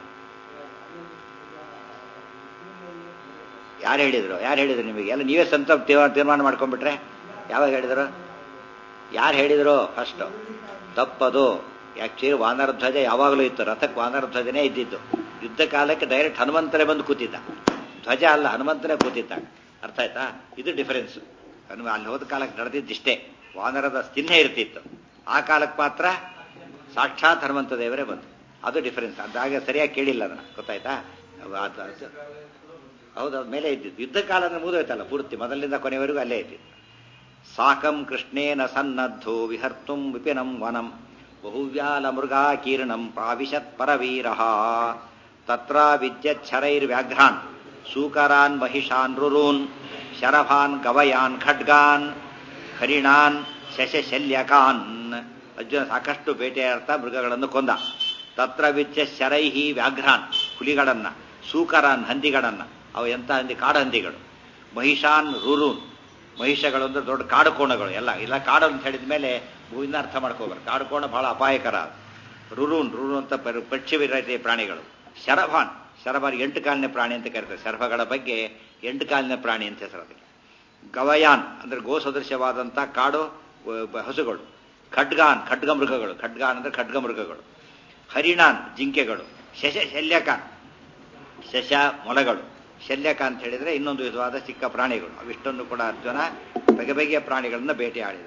ಯಾರು ಹೇಳಿದ್ರು ಯಾರು ಹೇಳಿದ್ರು ನಿಮಗೆ ಎಲ್ಲ ನೀವೇ ಸ್ವಂತ ತೀರ್ಮಾನ ಮಾಡ್ಕೊಂಡ್ಬಿಟ್ರೆ ಯಾವಾಗ ಹೇಳಿದ್ರು ಯಾರು ಹೇಳಿದ್ರು ಫಸ್ಟ್ ತಪ್ಪದು ಆಕ್ಚುಲಿ ವಾನರಧ್ವಜ ಯಾವಾಗಲೂ ಇತ್ತು ರಥಕ್ಕೆ ವಾನರಧ್ವಜನೇ ಇದ್ದಿದ್ದು ಯುದ್ಧ ಕಾಲಕ್ಕೆ ಡೈರೆಕ್ಟ್ ಹನುಮಂತನೇ ಬಂದು ಕೂತಿದ್ದ ಧ್ವಜ ಅಲ್ಲ ಹನುಮಂತನೇ ಕೂತಿದ್ದ ಅರ್ಥ ಆಯ್ತಾ ಇದು ಡಿಫರೆನ್ಸ್ ಹನುಮ ಅಲ್ಲಿ ಹೋದ ಕಾಲಕ್ಕೆ ನಡೆದಿದ್ದಿಷ್ಟೇ ವಾನರದ ಚಿಹ್ನೆ ಇರ್ತಿತ್ತು ಆ ಕಾಲಕ್ಕೆ ಮಾತ್ರ ಸಾಕ್ಷಾತ್ ಹನುಮಂತ ದೇವರೇ ಬಂತು ಅದು ಡಿಫರೆನ್ಸ್ ಅದಾಗ ಸರಿಯಾಗಿ ಕೇಳಿಲ್ಲ ಅದನ್ನ ಗೊತ್ತಾಯ್ತಾ ಹೌದು ಅದ್ ಮೇಲೆ ಇದ್ದಿದ್ದು ಯುದ್ಧ ಕಾಲ ಅಂದ್ರೆ ಮುಗಿದೋಯ್ತಲ್ಲ ಪೂರ್ತಿ ಮೊದಲಿಂದ ಕೊನೆಯವರೆಗೂ ಅಲ್ಲೇ ಇದ್ದಿದ್ದು ಸಾಕಂ ಕೃಷ್ಣೇನ ಸನ್ನದ್ಧೋ ವಿಹರ್ತುಂ ವಿಪಿನಂ ವನಂ ಬಹುವ್ಯಾಲ ಮೃಗಾ ಕೀರ್ಣಂ ಪ್ರಾವಿಶತ್ ಪರವೀರ ತತ್ರ ವಿದ್ಯಚ್ಛರೈರ್ವ್ಯಾಘ್ರಾನ್ ಸೂಕರಾನ್ ಮಹಿಷಾನ್ ರುರೂನ್ ಶರಭಾನ್ ಗವಯಾನ್ ಖಡ್ಗಾನ್ ಹರಿಣಾನ್ ಶಶಶಲ್ಯಕಾನ್ ಅರ್ಜುನ ಸಾಕಷ್ಟು ಬೇಟೆಯಾಡ್ತಾ ಮೃಗಗಳನ್ನು ಕೊಂದ ತತ್ರ ವಿದ್ಯ ಶರೈಹಿ ವ್ಯಾಘ್ರಾನ್ ಹುಲಿಗಳನ್ನ ಸೂಕರಾನ್ ಹಂದಿಗಳನ್ನ ಅವು ಎಂತ ಹಂದಿ ಕಾಡು ಹಂದಿಗಳು ಮಹಿಷಾನ್ ರುರೂನ್ ಮಹಿಷಗಳು ಅಂದ್ರೆ ದೊಡ್ಡ ಕಾಡು ಕೋಣಗಳು ಎಲ್ಲ ಇಲ್ಲ ಕಾಡು ಅಂತ ಹೇಳಿದ ಮೇಲೆ ಭೂವಿನ ಅರ್ಥ ಮಾಡ್ಕೋಬಾರ್ದು ಕಾಡು ಕೋಣ ಬಹಳ ಅಪಾಯಕರ ರುರೂನ್ ರುರು ಅಂತ ಪಕ್ಷಿ ವಿರಹಿತ ಪ್ರಾಣಿಗಳು ಶರಭಾನ್ ಶರಭಾನ್ ಎಂಟು ಕಾಲಿನ ಪ್ರಾಣಿ ಅಂತ ಕರೀತಾರೆ ಶರಭಗಳ ಬಗ್ಗೆ ಎಂಟು ಕಾಲಿನ ಪ್ರಾಣಿ ಅಂತ ಹೆಸರು ಅದಕ್ಕೆ ಗವಯಾನ್ ಅಂದ್ರೆ ಗೋ ಸದೃಶ್ಯವಾದಂಥ ಕಾಡು ಹಸುಗಳು ಖಡ್ಗಾನ್ ಖಡ್ಗ ಮೃಗಗಳು ಖಡ್ಗಾನ್ ಅಂದ್ರೆ ಖಡ್ಗ ಮೃಗಗಳು ಹರಿಣಾನ್ ಜಿಂಕೆಗಳು ಶಶ ಶಲ್ಯಕಾನ್ ಶಶ ಮೊಲಗಳು ಶಲ್ಯಕ ಅಂತ ಹೇಳಿದ್ರೆ ಇನ್ನೊಂದು ವಿಧವಾದ ಚಿಕ್ಕ ಪ್ರಾಣಿಗಳು ಅವಿಷ್ಟನ್ನು ಕೂಡ ಅರ್ಜುನ ಬಗೆ ಬಗೆಯ ಪ್ರಾಣಿಗಳನ್ನು ಬೇಟೆಯಾಡಿದ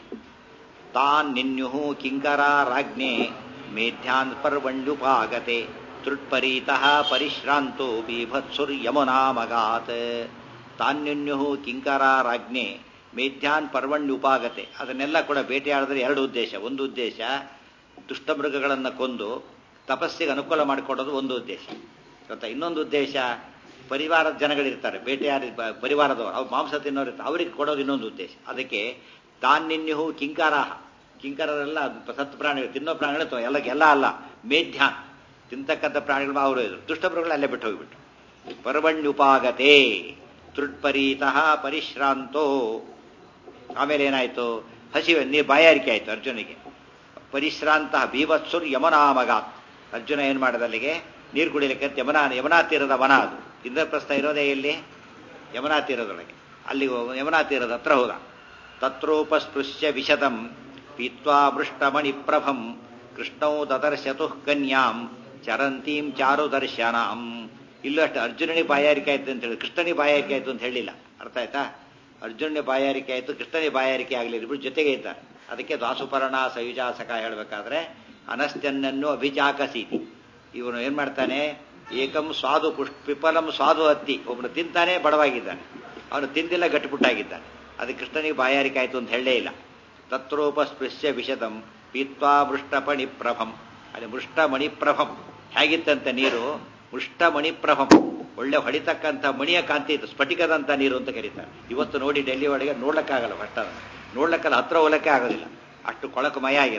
ತಾನ್ ನಿನ್ಯು ಕಿಂಕರ ರಾಜ್ಞೆ ಮೇಧ್ಯಾನ್ ಪರ್ವಂಡುಪಾಗತೆ ತೃಟ್ಪರೀತಃ ಪರಿಶ್ರಾಂತೋ ಬೀಭತ್ಸುರ್ ಯಮುನಾಮಗಾತ್ ತಾನ್ಯುನ್ಯು ಕಿಂಕರ ರಾಜ್ಞೆ ಮೇಧ್ಯಾನ್ ಪರ್ವಣ್ಯುಪಾಗತೆ ಅದನ್ನೆಲ್ಲ ಕೂಡ ಬೇಟೆಯಾಡಿದ್ರೆ ಎರಡು ಉದ್ದೇಶ ಒಂದು ಉದ್ದೇಶ ದುಷ್ಟಮೃಗಗಳನ್ನು ಕೊಂದು ತಪಸ್ಸಿಗೆ ಅನುಕೂಲ ಮಾಡಿಕೊಡೋದು ಒಂದು ಉದ್ದೇಶ ಗೊತ್ತಾ ಇನ್ನೊಂದು ಉದ್ದೇಶ ಪರಿವಾರದ ಜನಗಳಿರ್ತಾರೆ ಬೇಟೆಯಾಡಿ ಪರಿವಾರದವರು ಅವ್ರು ಮಾಂಸ ತಿನ್ನೋರು ಇರ್ತಾರೆ ಅವ್ರಿಗೆ ಕೊಡೋದು ಇನ್ನೊಂದು ಉದ್ದೇಶ ಅದಕ್ಕೆ ತಾನ್ನಿನ್ಯು ಕಿಂಕಾರಾಹ ಕಿಂಕರರೆಲ್ಲ ಸತ್ ಪ್ರಾಣಿಗಳು ತಿನ್ನೋ ಪ್ರಾಣಿಗಳು ಎಲ್ಲ ಎಲ್ಲ ಅಲ್ಲ ಮೇಧ್ಯಾನ್ ತಿಂತಕ್ಕಂಥ ಪ್ರಾಣಿಗಳು ಅವರು ಇದ್ರು ದುಷ್ಟಮೃಗಗಳು ಅಲ್ಲೇ ಬಿಟ್ಟು ಹೋಗ್ಬಿಟ್ಟು ಪರ್ವಣ್ಯುಪಾಗತೆ ತೃಟ್ಪರೀತಃ ಪರಿಶ್ರಾಂತೋ ಆಮೇಲೆ ಏನಾಯ್ತು ಹಸಿವೆ ನೀರು ಬಾಯಾರಿಕೆ ಆಯ್ತು ಅರ್ಜುನಿಗೆ ಪರಿಶ್ರಾಂತ ಬೀವತ್ಸುರ್ ಯಮನಾಮಗಾತ್ ಅರ್ಜುನ ಏನ್ ಮಾಡಿದ ಅಲ್ಲಿಗೆ ನೀರು ಕುಡಿಲಿಕ್ಕೆ ಯಮನಾ ಯಮನಾ ತೀರದ ವನ ಅದು ಇಂದ್ರಪ್ರಸ್ಥ ಇರೋದೇ ಇಲ್ಲಿ ಯಮನಾ ತೀರದೊಳಗೆ ಅಲ್ಲಿ ಯಮನಾ ತೀರದ ಹತ್ರ ಹೋದ ತತ್ರೋಪಸ್ಪೃಶ್ಯ ವಿಶದಂ ಪೀತ್ವಾ ಮೃಷ್ಟಮಣಿಪ್ರಭಂ ಕೃಷ್ಣೌ ದದರ್ಶತು ಕನ್ಯಾಂ ಚರಂತೀಂ ಚಾರು ದರ್ಶನಾಂ ಇಲ್ಲೂ ಅಷ್ಟು ಅರ್ಜುನನಿಗೆ ಬಾಯಾರಿಕೆ ಆಯ್ತು ಅಂತ ಹೇಳಿ ಕೃಷ್ಣನಿಗೆ ಬಾಯಾರಿಕೆ ಆಯ್ತು ಅಂತ ಹೇಳಿಲ್ಲ ಅರ್ಥ ಆಯ್ತಾ ಅರ್ಜುನನಿಗೆ ಬಾಯಾರಿಕೆ ಆಯ್ತು ಕೃಷ್ಣನಿಗೆ ಬಾಯಾರಿಕೆ ಆಗಲಿ ಇಬ್ಬರು ಜೊತೆಗೆ ಇದ್ದಾರೆ ಅದಕ್ಕೆ ದಾಸುಪರ್ಣ ಸಯುಜಾಸಕ ಹೇಳಬೇಕಾದ್ರೆ ಅನಸ್ತ್ಯನ್ನನ್ನು ಅಭಿಚಾಕಸೀತಿ ಇವನು ಏನ್ ಮಾಡ್ತಾನೆ ಏಕಂ ಸ್ವಾದು ಪುಷ್ ಪಿಪಲಂ ಸ್ವಾದು ಹತ್ತಿ ಒಬ್ಬನು ತಿಂತಾನೆ ಬಡವಾಗಿದ್ದಾನೆ ಅವನು ತಿಂದಿಲ್ಲ ಗಟ್ಟಿಪುಟ್ಟಾಗಿದ್ದಾನೆ ಅದಕ್ಕೆ ಕೃಷ್ಣನಿಗೆ ಬಾಯಾರಿಕೆ ಆಯ್ತು ಅಂತ ಹೇಳಲೇ ಇಲ್ಲ ತತ್ರೋಪಸ್ಪೃಶ್ಯ ವಿಷದಂ ಪೀತ್ವಾ ಮೃಷ್ಟಪಣಿಪ್ರಭಂ ಅಲ್ಲಿ ಮೃಷ್ಟಮಣಿಪ್ರಭಂ ಹೇಗಿತ್ತಂತ ನೀರು ಮೃಷ್ಟಮಣಿಪ್ರಭಂ ಒಳ್ಳೆ ಹೊಡಿತಕ್ಕಂಥ ಮಣಿಯ ಕಾಂತಿ ಇತ್ತು ಸ್ಫಟಿಕದಂತ ನೀರು ಅಂತ ಕರೀತಾರೆ ಇವತ್ತು ನೋಡಿ ಡೆಲ್ಲಿ ಒಳಗೆ ನೋಡ್ಲಿಕ್ಕಾಗಲ್ಲ ಫಸ್ಟ್ ಅದನ್ನು ನೋಡ್ಲಿಕ್ಕಲ್ಲ ಹತ್ರ ಹೋಗಲಿಕ್ಕೆ ಆಗೋದಿಲ್ಲ ಅಷ್ಟು ಕೊಳಕು ಮಯ ಆಗಿರುತ್ತೆ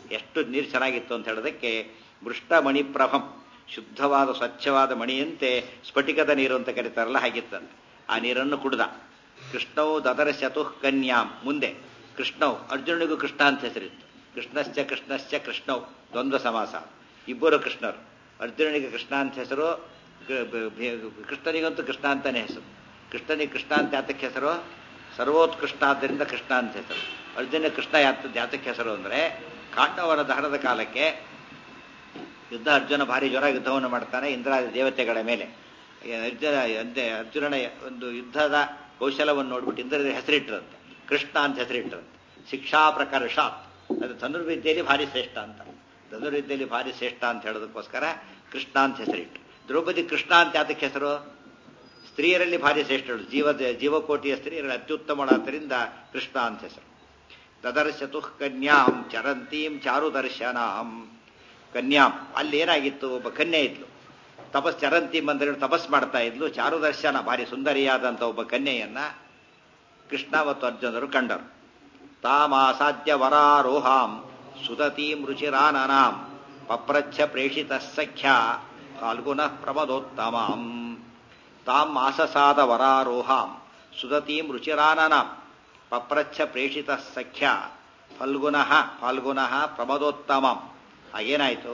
ಎಷ್ಟು ನೀರು ಚೆನ್ನಾಗಿತ್ತು ಅಂತ ಹೇಳೋದಕ್ಕೆ ಮೃಷ್ಟ ಮಣಿಪ್ರಭಂ ಶುದ್ಧವಾದ ಸ್ವಚ್ಛವಾದ ಮಣಿಯಂತೆ ಸ್ಫಟಿಕದ ನೀರು ಅಂತ ಕರೀತಾರಲ್ಲ ಹಾಗಿತ್ತಂತೆ ಆ ನೀರನ್ನು ಕುಡ್ದ ಕೃಷ್ಣವು ದದರ ಶತುಃ ಕನ್ಯಾಂ ಮುಂದೆ ಕೃಷ್ಣವು ಅರ್ಜುನನಿಗೂ ಕೃಷ್ಣ ಅಂತ ಹೆಸರಿತ್ತು ಕೃಷ್ಣಶ್ಚ ಕೃಷ್ಣಶ್ಚ ಕೃಷ್ಣವು ದ್ವಂದ್ವ ಸಮಾಸ ಇಬ್ಬರು ಕೃಷ್ಣರು ಅರ್ಜುನನಿಗೆ ಕೃಷ್ಣ ಅಂತ ಹೆಸರು ಕೃಷ್ಣನಿಗಂತೂ ಕೃಷ್ಣ ಅಂತಾನೆ ಹೆಸರು ಕೃಷ್ಣನಿಗೆ ಕೃಷ್ಣ ಅಂತ ಯಾತಕ್ಕೆ ಹೆಸರು ಸರ್ವೋತ್ಕೃಷ್ಟ ಆದ್ದರಿಂದ ಕೃಷ್ಣ ಅಂತ ಹೆಸರು ಅರ್ಜುನ ಕೃಷ್ಣ ಯಾತ ಯಾತಕ್ಕೆ ಹೆಸರು ಅಂದರೆ ಕಾಂಡವನ ದಹನದ ಕಾಲಕ್ಕೆ ಯುದ್ಧ ಅರ್ಜುನ ಭಾರಿ ಜ್ವರ ಯುದ್ಧವನ್ನು ಮಾಡ್ತಾನೆ ಇಂದ್ರಾದಿ ದೇವತೆಗಳ ಮೇಲೆ ಅರ್ಜುನ ಅಂತೆ ಅರ್ಜುನನ ಒಂದು ಯುದ್ಧದ ಕೌಶಲವನ್ನು ನೋಡ್ಬಿಟ್ಟು ಇಂದ್ರದ ಹೆಸರಿಟ್ಟರಂತೆ ಕೃಷ್ಣ ಅಂತ ಹೆಸರಿಟ್ಟರಂತೆ ಶಿಕ್ಷಾ ಪ್ರಕಾರ ಶಾತ್ ಅದು ಧನುರ್ವಿದ್ಯೆಯಲ್ಲಿ ಭಾರಿ ಶ್ರೇಷ್ಠ ಅಂತ ಧನುರ್ವಿದ್ಯೆಯಲ್ಲಿ ಭಾರಿ ಶ್ರೇಷ್ಠ ಅಂತ ಹೇಳೋದಕ್ಕೋಸ್ಕರ ಕೃಷ್ಣ ಅಂತ ಹೆಸರಿಟ್ಟು ದ್ರೌಪದಿ ಕೃಷ್ಣ ಅಂತ ಯಾತಕ್ಕೆ ಹೆಸರು ಸ್ತ್ರೀಯರಲ್ಲಿ ಭಾರಿ ಶ್ರೇಷ್ಠಳು ಜೀವದ ಜೀವಕೋಟಿಯ ಸ್ತ್ರೀಯರಲ್ಲಿ ಅತ್ಯುತ್ತಮಳಾದ್ದರಿಂದ ಕೃಷ್ಣ ಅಂತ ಹೆಸರು ತದರ್ಶತು ಕನ್ಯಾಂ ಚರಂತೀಂ ಚಾರು ದರ್ಶನಾಂ ಕನ್ಯಾಂ ಅಲ್ಲಿ ಏನಾಗಿತ್ತು ಒಬ್ಬ ಕನ್ಯೆ ಇದ್ಲು ತಪಸ್ ಚರಂತಿ ಮಂದಿರ ತಪಸ್ ಮಾಡ್ತಾ ಇದ್ಲು ಚಾರು ದರ್ಶನ ಭಾರಿ ಸುಂದರಿಯಾದಂಥ ಒಬ್ಬ ಕನ್ಯೆಯನ್ನ ಕೃಷ್ಣ ಮತ್ತು ಅರ್ಜುನರು ಕಂಡರು ತಾಮಾಸಾಧ್ಯ ವರಾರೋಹಾಂ ಸುದತೀಂ ರುಚಿರಾನನಾಂ ಪಪ್ರಚ್ಛ ಪ್ರೇಷಿತ ಸಖ್ಯ ಫಾಲ್ಗುಣ ಪ್ರಮದೋತ್ತಮಾಂ ತಾಂ ಆಸಸಾದ ವರಾರೋಹಾಂ ಸುದತೀಂ ರುಚಿರಾನನಾಂ ಪಪ್ರಚ್ಛ ಪ್ರೇಷಿತ ಸಖ್ಯ ಫಲ್ಗುಣಃ ಫಾಲ್ಗುಣಃ ಪ್ರಮದೋತ್ತಮಂ ಹಾಗೇನಾಯಿತು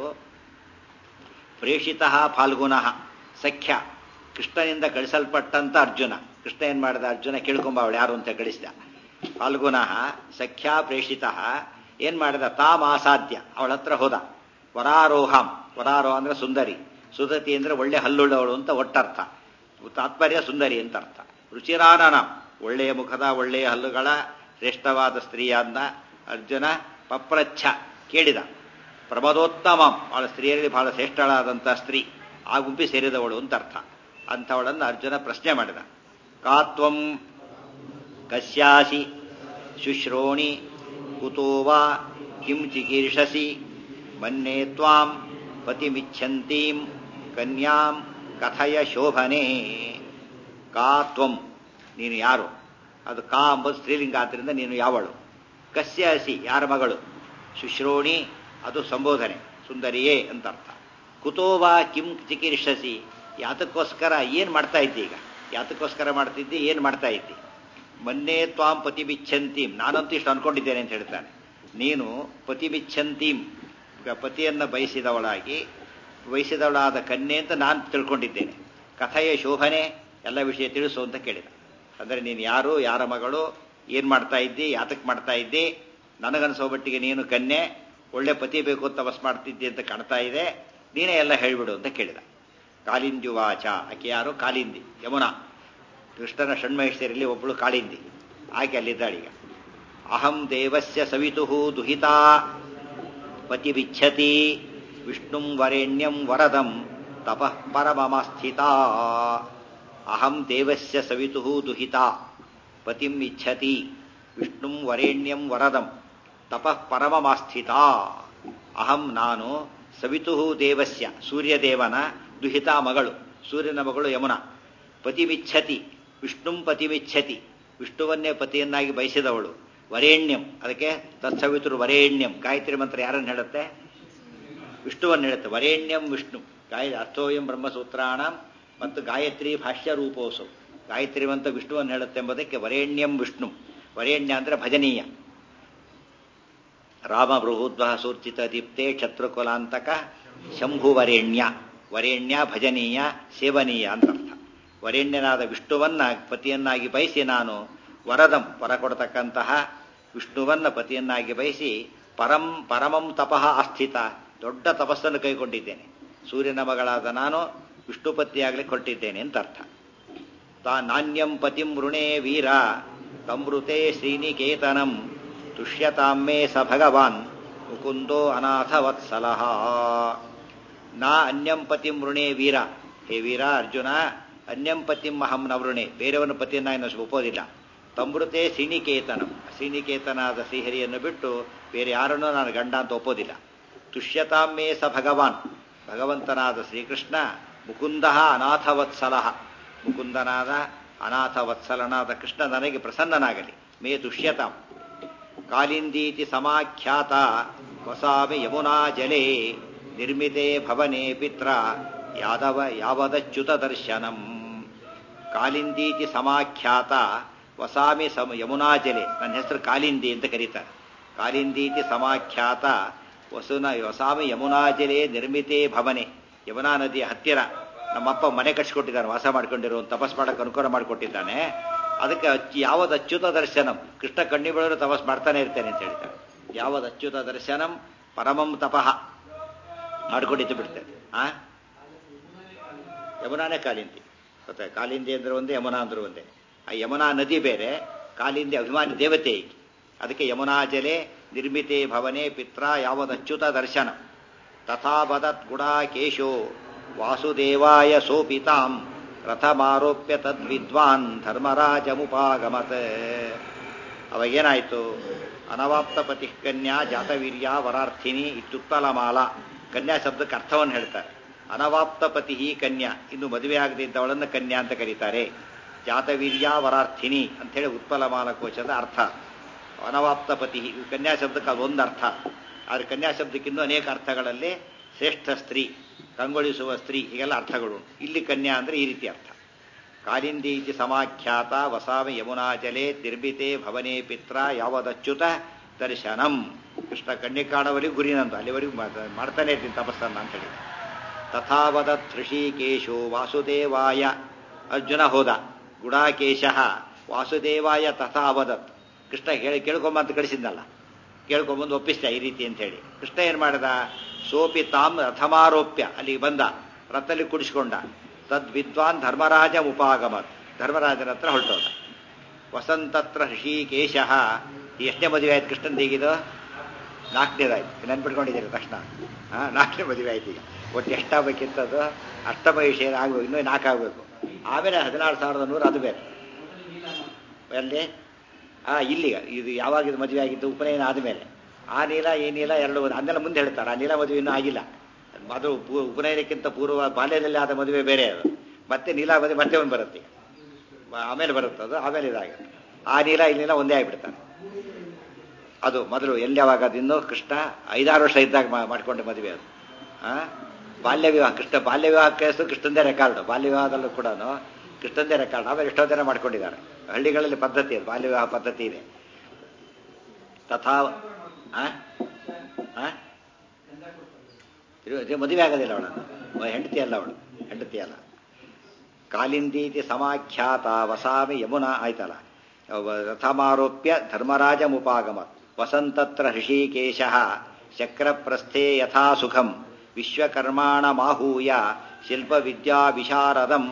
ಪ್ರೇಷಿತ ಫಾಲ್ಗುಣಃ ಸಖ್ಯ ಕೃಷ್ಣನಿಂದ ಕಳಿಸಲ್ಪಟ್ಟಂತ ಅರ್ಜುನ ಕೃಷ್ಣ ಏನ್ ಮಾಡಿದ ಅರ್ಜುನ ಕೇಳ್ಕೊಂಬ ಅವಳು ಯಾರು ಅಂತ ಕಳಿಸಿದ ಫಾಲ್ಗುಣಃ ಸಖ್ಯ ಪ್ರೇಷಿತ ಏನ್ ಮಾಡಿದ ತಾಮ್ ಆಸಾಧ್ಯ ಅವಳ ಹತ್ರ ಹೋದ ವರಾರೋಹಾಂ ವರಾರೋಹ ಅಂದ್ರೆ ಸುಂದರಿ ಸುಧತಿ ಅಂದ್ರೆ ಒಳ್ಳೆ ಹಲ್ಲುಳ್ಳವಳು ಅಂತ ಒಟ್ಟರ್ಥ ತಾತ್ಪರ್ಯ ಸುಂದರಿ ಅಂತ ಅರ್ಥ ರುಚಿರಾನನ ಒಳ್ಳೆಯ ಮುಖದ ಒಳ್ಳೆಯ ಹಲ್ಲುಗಳ ಶ್ರೇಷ್ಠವಾದ ಸ್ತ್ರೀಯಾದ ಅರ್ಜುನ ಪಪ್ರಚ್ಛ ಕೇಳಿದ ಪ್ರಮದೋತ್ತಮಂ ಅವಳ ಸ್ತ್ರೀಯರಲ್ಲಿ ಬಹಳ ಶ್ರೇಷ್ಠಳಾದಂಥ ಸ್ತ್ರೀ ಆ ಗುಂಪಿ ಸೇರಿದವಳು ಅಂತ ಅರ್ಥ ಅಂಥವಳನ್ನು ಅರ್ಜುನ ಪ್ರಶ್ನೆ ಮಾಡಿದ ಕಾತ್ವಂ ಕಸ್ಯಾಸಿ ಶುಶ್ರೋಣಿ ಕುತೋ ವಾ ಕಿಂ ಚಿಕೀರ್ಷಸಿ ಮನ್ನೇ ತ್ವಾಂ ಪತಿಮಿಚ್ಛಂತೀಂ ಕನ್ಯಾಂ ಕಥಯ ಶೋಭನೆ ಕಾ ತ್ವಂ ನೀನು ಯಾರು ಅದು ಕಾ ಎಂಬುದು ಸ್ತ್ರೀಲಿಂಗ ಆದ್ದರಿಂದ ನೀನು ಯಾವಳು ಕಸ್ಯ ಹಸಿ ಯಾರ ಮಗಳು ಶುಶ್ರೋಣಿ ಅದು ಸಂಬೋಧನೆ ಸುಂದರಿಯೇ ಅಂತ ಅರ್ಥ ಕುತೋವಾ ಕಿಂ ಚಿಕಿರ್ಷಸಿ ಯಾತಕ್ಕೋಸ್ಕರ ಏನು ಮಾಡ್ತಾ ಇದ್ದಿ ಈಗ ಯಾತಕ್ಕೋಸ್ಕರ ಮಾಡ್ತಿದ್ದಿ ಏನು ಮಾಡ್ತಾ ಇದ್ದಿ ಮೊನ್ನೆ ತ್ವಾಂ ಪತಿ ಬಿಚ್ಛಂತೀಂ ನಾನಂತೂ ಇಷ್ಟು ಅನ್ಕೊಂಡಿದ್ದೇನೆ ಅಂತ ಹೇಳ್ತಾನೆ ನೀನು ಪತಿ ಬಿಚ್ಛಂತೀಂ ಪತಿಯನ್ನು ಬಯಸಿದವಳಾಗಿ ಬಯಸಿದವಳಾದ ಕನ್ಯೆ ಅಂತ ನಾನು ತಿಳ್ಕೊಂಡಿದ್ದೇನೆ ಕಥೆಯ ಶೋಭನೆ ಎಲ್ಲ ವಿಷಯ ತಿಳಿಸು ಅಂತ ಕೇಳಿದ ಅಂದರೆ ನೀನು ಯಾರು ಯಾರ ಮಗಳು ಏನು ಮಾಡ್ತಾ ಇದ್ದಿ ಯಾತಕ್ಕೆ ಮಾಡ್ತಾ ಇದ್ದಿ ನನಗನ್ಸೋ ಮಟ್ಟಿಗೆ ನೀನು ಕನ್ಯೆ ಒಳ್ಳೆ ಪತಿ ಬೇಕು ಅಂತ ತಪಸ್ ಮಾಡ್ತಿದ್ದಿ ಅಂತ ಕಾಣ್ತಾ ಇದೆ ನೀನೇ ಎಲ್ಲ ಹೇಳಿಬಿಡು ಅಂತ ಕೇಳಿದ ಕಾಲಿಂದ್ಯುವಾಚ ಆಕೆ ಯಾರು ಕಾಲಿಂದಿ ಯಮುನಾ ಕೃಷ್ಣನ ಷಣ್ಮಹೇಶ್ವರಲ್ಲಿ ಒಬ್ಬಳು ಕಾಳಿಂದಿ ಆಕೆ ಅಲ್ಲಿದ್ದಾಳೀಗ ಅಹಂ ದೇವಸ್ಯ ಸವಿತು ದುಹಿತಾ ಪತಿ ಬಿಚ್ಛತಿ ವಿಷ್ಣುಂ ವರೇಣ್ಯಂ ವರದಂ ತಪಃ ಪರಮಮಸ್ಥಿತಾ ಅಹಂ ದೇವಸ್ಯ ಸವಿತು ದುಹಿತಾ ಪತಿಂ ಇಚ್ಛತಿ ವಿಷ್ಣುಂ ವರೇಣ್ಯಂ ವರದಂ ತಪಃ ಪರಮಮಾಸ್ಥಿತಾ ಅಹಂ ನಾನು ಸವಿತು ದೇವಸ್ಯ ಸೂರ್ಯದೇವನ ದುಹಿತಾ ಮಗಳು ಸೂರ್ಯನ ಮಗಳು ಯಮುನಾ ಪತಿಮಿಚ್ಛತಿ ವಿಷ್ಣುಂ ಪತಿಮಿಚ್ಛತಿ ವಿಷ್ಣುವನ್ನೇ ಪತಿಯನ್ನಾಗಿ ಬಯಸಿದವಳು ವರೇಣ್ಯಂ ಅದಕ್ಕೆ ತತ್ಸವಿತರು ವರೇಣ್ಯಂ ಗಾಯತ್ರಿ ಮಂತ್ರ ಯಾರನ್ನು ಹೇಳುತ್ತೆ ವಿಷ್ಣುವನ್ನು ಹೇಳುತ್ತೆ ವರೇಣ್ಯಂ ವಿಷ್ಣು ಗಾಯ ಅರ್ಥೋಯಂ ಬ್ರಹ್ಮಸೂತ್ರಾಣ ಮತ್ತು ಗಾಯತ್ರಿ ಭಾಷ್ಯ ರೂಪೋಸು ಗಾಯತ್ರಿ ಮಂತ್ರ ವಿಷ್ಣುವನ್ನು ಹೇಳುತ್ತೆ ಎಂಬುದಕ್ಕೆ ವರೇಣ್ಯಂ ವಿಷ್ಣು ವರೇಣ್ಯ ಅಂದ್ರೆ ಭಜನೀಯ ರಾಮ ಬೃಹೂದ್ವಹ ಸೂರ್ಚಿತ ದೀಪ್ತೆ ಕ್ಷತ್ರುಕುಲಾಂತಕ ಶಂಭುವರೇಣ್ಯ ವರೇಣ್ಯ ಭಜನೀಯ ಸೇವನೀಯ ಅಂತ ಅರ್ಥ ವರೇಣ್ಯನಾದ ವಿಷ್ಣುವನ್ನ ಪತಿಯನ್ನಾಗಿ ಬಯಸಿ ನಾನು ವರದಂ ವರ ಕೊಡತಕ್ಕಂತಹ ವಿಷ್ಣುವನ್ನ ಪತಿಯನ್ನಾಗಿ ಬಯಸಿ ಪರಂ ಪರಮಂ ತಪಃ ಅಸ್ಥಿತ ದೊಡ್ಡ ತಪಸ್ಸನ್ನು ಕೈಗೊಂಡಿದ್ದೇನೆ ಸೂರ್ಯನ ಮಗಳಾದ ನಾನು ವಿಷ್ಣು ಪತಿಯಾಗಲಿ ಕೊಟ್ಟಿದ್ದೇನೆ ಅಂತ ಅರ್ಥ ತಾ ನಾಣ್ಯಂ ಪತಿಂ ಋಣೇ ವೀರ ತಮೃತೆ ಶ್ರೀನಿಕೇತನಂ ತುಷ್ಯತಾಮೇ ಸ ಭಗವಾನ್ ಮುಕುಂದೋ ಅನಾಥವತ್ಸಲಃ ನಾ ಅನ್ಯಂ ಪತಿಂ ವೃಣೇ ವೀರ ಹೇ ವೀರ ಅರ್ಜುನ ಅನ್ಯಂ ಪತಿಂ ಅಹಂ ನವೃಣೆ ಬೇರೆಯವನ ಪತಿಯನ್ನ ಇನ್ನು ಒಪ್ಪೋದಿಲ್ಲ ತಮೃತೆ ಶ್ರೀನಿಕೇತನಂ ಶ್ರೀನಿಕೇತನಾದ ಶ್ರೀಹರಿಯನ್ನು ಬಿಟ್ಟು ಬೇರೆ ಯಾರನ್ನೂ ನಾನು ಗಂಡ ಅಂತ ಒಪ್ಪೋದಿಲ್ಲ ತುಷ್ಯತಾಮೇ ಸ ಭಗವಾನ್ ಭಗವಂತನಾದ ಶ್ರೀಕೃಷ್ಣ ಮುಕುಂದ ಅನಾಥವತ್ಸಲ ಮುಕುಂದನಾದ ಅನಾಥವತ್ಸಲನಾದ ಕೃಷ್ಣ ನನಗೆ ಪ್ರಸನ್ನನಾಗಲಿ ಮೇ ತುಷ್ಯತಾಂ ಕಾಲಿಂದೀತಿ ಸಮಾಖ್ಯಾತ ವಸಾಮಿ ಯಮುನಾ ಜಲೇ ನಿರ್ಮಿತೆ ಭವನೆ ಪಿತ್ರ ಯಾದವ ಯಾವದಚ್ಯುತ ದರ್ಶನಂ ಕಾಲಿಂದೀತಿ ಸಮಾಖ್ಯಾತ ವಸಾಮಿ ಸಮ ಯಮುನಾ ಜಲೆ ನನ್ನ ಹೆಸರು ಕಾಲಿಂದಿ ಅಂತ ಕರೀತಾರೆ ಕಾಲಿಂದೀತಿ ಸಮಾಖ್ಯಾತ ವಸುನ ವಸಾಮಿ ಯಮುನಾ ಜಲೆ ನಿರ್ಮಿತೆ ಭವನೆ ಯಮುನಾ ನದಿಯ ಹತ್ತಿರ ನಮ್ಮಪ್ಪ ಮನೆ ಕಟ್ಸಿಕೊಟ್ಟಿದ್ದಾನೆ ವಾಸ ಮಾಡ್ಕೊಂಡಿರೋ ತಪಸ್ ಮಾಡಕ್ಕೆ ಅನುಕೂಲ ಮಾಡಿಕೊಟ್ಟಿದ್ದಾನೆ ಅದಕ್ಕೆ ಅಚ್ಚು ಯಾವದ ಅಚ್ಯುತ ದರ್ಶನಂ ಕೃಷ್ಣ ಕಣ್ಣಿ ಬೆಳೆದ್ರು ತಪಸ್ ಮಾಡ್ತಾನೆ ಇರ್ತೇನೆ ಅಂತ ಹೇಳ್ತಾರೆ ಯಾವದ ಅಚ್ಯುತ ದರ್ಶನಂ ಪರಮಂ ತಪಃ ಮಾಡ್ಕೊಂಡಿದ್ದು ಬಿಡ್ತೇನೆ ಆ ಯಮುನಾನೇ ಕಾಲಿಂದಿ ಗೊತ್ತಾ ಕಾಲಿಂದಿ ಅಂದ್ರೆ ಒಂದೇ ಯಮುನಾ ಅಂದ್ರೆ ಒಂದೇ ಆ ಯಮುನಾ ನದಿ ಬೇರೆ ಕಾಲಿಂದಿ ಅಭಿಮಾನಿ ದೇವತೆ ಐತಿ ಅದಕ್ಕೆ ಯಮುನಾ ಜಲೆ ನಿರ್ಮಿತೆ ಭವನೆ ಪಿತ್ರ ಯಾವದಚ್ಯುತ ದರ್ಶನ ತಥಾ ಬದತ್ ಗುಡಾ ಕೇಶೋ ವಾಸುದೇವಾಯ ಸೋಪಿತಾಂ ರಥಮಾರೋಪ್ಯ ತದ್ವಿದ್ವಾನ್ ಧರ್ಮರಾಜಮುಪಾಗಮತ್ ಅವಾಗೇನಾಯಿತು ಅನವಾಪ್ತ ಪತಿ ಕನ್ಯಾ ಜಾತವೀರ್ಯ ವರಾರ್ಥಿನಿ ಇತ್ಯುತ್ತಲಮಾಲ ಕನ್ಯಾ ಶಬ್ದಕ್ಕೆ ಅರ್ಥವನ್ನು ಹೇಳ್ತಾರೆ ಅನವಾಪ್ತ ಪತಿ ಕನ್ಯಾ ಇನ್ನು ಮದುವೆ ಆಗದೆ ಇದ್ದವಳನ್ನು ಕನ್ಯಾ ಅಂತ ಕರೀತಾರೆ ಜಾತವೀರ್ಯ ವರಾರ್ಥಿನಿ ಅಂತೇಳಿ ಉತ್ಪಲಮಾಲ ಕೋಶದ ಅರ್ಥ ಅನವಾಪ್ತ ಪತಿ ಕನ್ಯಾ ಶಬ್ದಕ್ಕೆ ಅದೊಂದು ಅರ್ಥ ಆದರೆ ಕನ್ಯಾ ಶಬ್ದಕ್ಕಿನ್ನೂ ಅನೇಕ ಅರ್ಥಗಳಲ್ಲಿ ಶ್ರೇಷ್ಠ ಸ್ತ್ರೀ ಕಂಗೊಳಿಸುವ ಸ್ತ್ರೀ ಹೀಗೆಲ್ಲ ಅರ್ಥಗಳು ಇಲ್ಲಿ ಕನ್ಯಾ ಅಂದರೆ ಈ ರೀತಿ ಅರ್ಥ ಕಾಲಿಂದಿ ಇತಿ ಸಮಾಖ್ಯಾತ ವಸಾಮಿ ಯಮುನಾ ಜಲೆ ನಿರ್ಮಿತೆ ಭವನೇ ಪಿತ್ರ ಯಾವದಚ್ಯುತ ದರ್ಶನಂ ಕೃಷ್ಣ ಕಣ್ಣಿ ಕಾಣವರೆಗೂ ಗುರಿನಂತ ಅಲ್ಲಿವರೆಗೂ ಮಾಡ್ತಾನೆ ಇರ್ತೀನಿ ತಪಸ್ಸನ್ನ ಅಂತ ಹೇಳಿ ತಥಾವದತ್ ಋಷಿಕೇಶೋ ವಾಸುದೇವಾಯ ಅರ್ಜುನ ಹೋದ ಗುಡಾಕೇಶ ವಾಸುದೇವಾಯ ತಥಾವದತ್ ಕೃಷ್ಣ ಹೇಳಿ ಕೇಳ್ಕೊಂಬಂತ ಕಳಿಸಿದ್ನಲ್ಲ ಕೇಳ್ಕೊಂಬಂದು ಒಪ್ಪಿಸ್ತ ಈ ರೀತಿ ಅಂತ ಹೇಳಿ ಕೃಷ್ಣ ಏನ್ ಮಾಡಿದ ಸೋಪಿ ತಾಮ್ ರಥಮಾರೋಪ್ಯ ಅಲ್ಲಿಗೆ ಬಂದ ರಥದಲ್ಲಿ ಕುಡಿಸ್ಕೊಂಡ ತದ್ ವಿದ್ವಾನ್ ಧರ್ಮರಾಜ ಉಪಾಗಮತ್ ಧರ್ಮರಾಜನ ಹತ್ರ ಹೊರಟೋದ ವಸಂತತ್ರ ಋಷಿಕೇಶ ಎಷ್ಟನೇ ಮದುವೆ ಆಯ್ತು ಕೃಷ್ಣನ್ ಹೀಗಿದು ನಾಲ್ಕನೇದಾಯ್ತು ನೆನ್ಪಿಟ್ಕೊಂಡಿದ್ದೀರಿ ತಕ್ಷಣ ಹಾ ನಾಲ್ಕನೇ ಮದುವೆ ಆಯ್ತು ಈಗ ಒಟ್ಟು ಎಷ್ಟಾಗಬೇಕಿತ್ತದು ಅಷ್ಟಮ ವಿಷಯ ಆಗಬೇಕು ಇನ್ನೂ ನಾಲ್ಕು ಆಗಬೇಕು ಆಮೇಲೆ ಹದಿನಾರು ಸಾವಿರದ ನೂರು ಅದು ಬೇರೆ ಅಲ್ಲಿ ಆ ಇಲ್ಲಿಗ ಇದು ಯಾವಾಗ ಇದು ಮದುವೆ ಆಗಿದ್ದು ಉಪನಯನ ಆದಮೇಲೆ ಆ ನೀಲ ಈ ನೀಲ ಎರಡು ಅದನ್ನೆಲ್ಲ ಮುಂದೆ ಹೇಳ್ತಾರೆ ಆ ನೀಲ ಮದುವೆ ಇನ್ನೂ ಆಗಿಲ್ಲ ಅದು ಪೂ- ಉಪನಯನಕ್ಕಿಂತ ಪೂರ್ವ ಬಾಲ್ಯದಲ್ಲಿ ಆದ ಮದುವೆ ಬೇರೆ ಅದು ಮತ್ತೆ ನೀಲ ಮದುವೆ ಮತ್ತೆ ಒಂದು ಬರುತ್ತೆ ಈಗ. ಆಮೇಲೆ ಬರುತ್ತೆ ಅದು ಆಮೇಲೆ ಇದಾಗುತ್ತೆ ಆ ನೀಲ ಈ ನೀಲ ಒಂದೇ ಆಗಿಬಿಡ್ತಾರೆ ಅದು ಮೊದಲು ಎಲ್ಲಿ ಯಾವಾಗ ಅದು ಇನ್ನೂ ಕೃಷ್ಣ ಐದಾರು ವರ್ಷ ಇದ್ದಾಗ ಮಾ- ಮಾಡ್ಕೊಂಡ ಮದುವೆ ಅದು ಆ ಬಾಲ್ಯ ವಿವಾಹ ಕೃಷ್ಣ ಬಾಲ್ಯ ವಿವಾಹ ಕೇಸು ಕೃಷ್ಣಂದೇ ರೆಕಾರ್ಡ್ ಬಾಲ್ಯ ವಿವಾಹದಲ್ಲೂ ಕೂಡ ಕೃಷ್ಣಂದೇ ರೆಕಾರ್ಡ್ ಆಮೇಲೆ ಎಷ್ಟೋ ಜನ ಮಾಡ್ಕೊಂಡಿದ್ದಾರೆ ಹಳ್ಳಿಗಳಲ್ಲಿ ಪದ್ಧತಿ ಅದು ಬಾಲ್ಯ ವಿವಾಹ ಪದ್ಧತಿ ಇದೆ ತಥಾ ಆ? ಆ? ಇದು- ಇದು ಮದುವೆ ಆಗೋದಿಲ್ಲ ಅವಳನ್ನು ಹೆಂಡತಿ ಅಲ್ಲ ಅವಳು ಹೆಂಡತಿ ಅಲ್ಲ ಕಾಲಿಂದೀತಿ ಸಮಾಖ್ಯಾತ ವಸಾಮಿ ಯಮುನಾ ಆಯ್ತಲ್ಲ ಅವ ರಥಮಾರೋಪ್ಯ ಧರ್ಮರಾಜ ಮುಪಾಗಮ ವಸಂತತ್ರ ಹೃಷಿಕೇಶ ಚಕ್ರಪ್ರಸ್ಥೆ ಯಥಾ ಸುಖಂ ವಿಶ್ವಕರ್ಮಾಣ ಮಾಹೂಯ ಶಿಲ್ಪವಿದ್ಯಾ ವಿಶಾರದಂ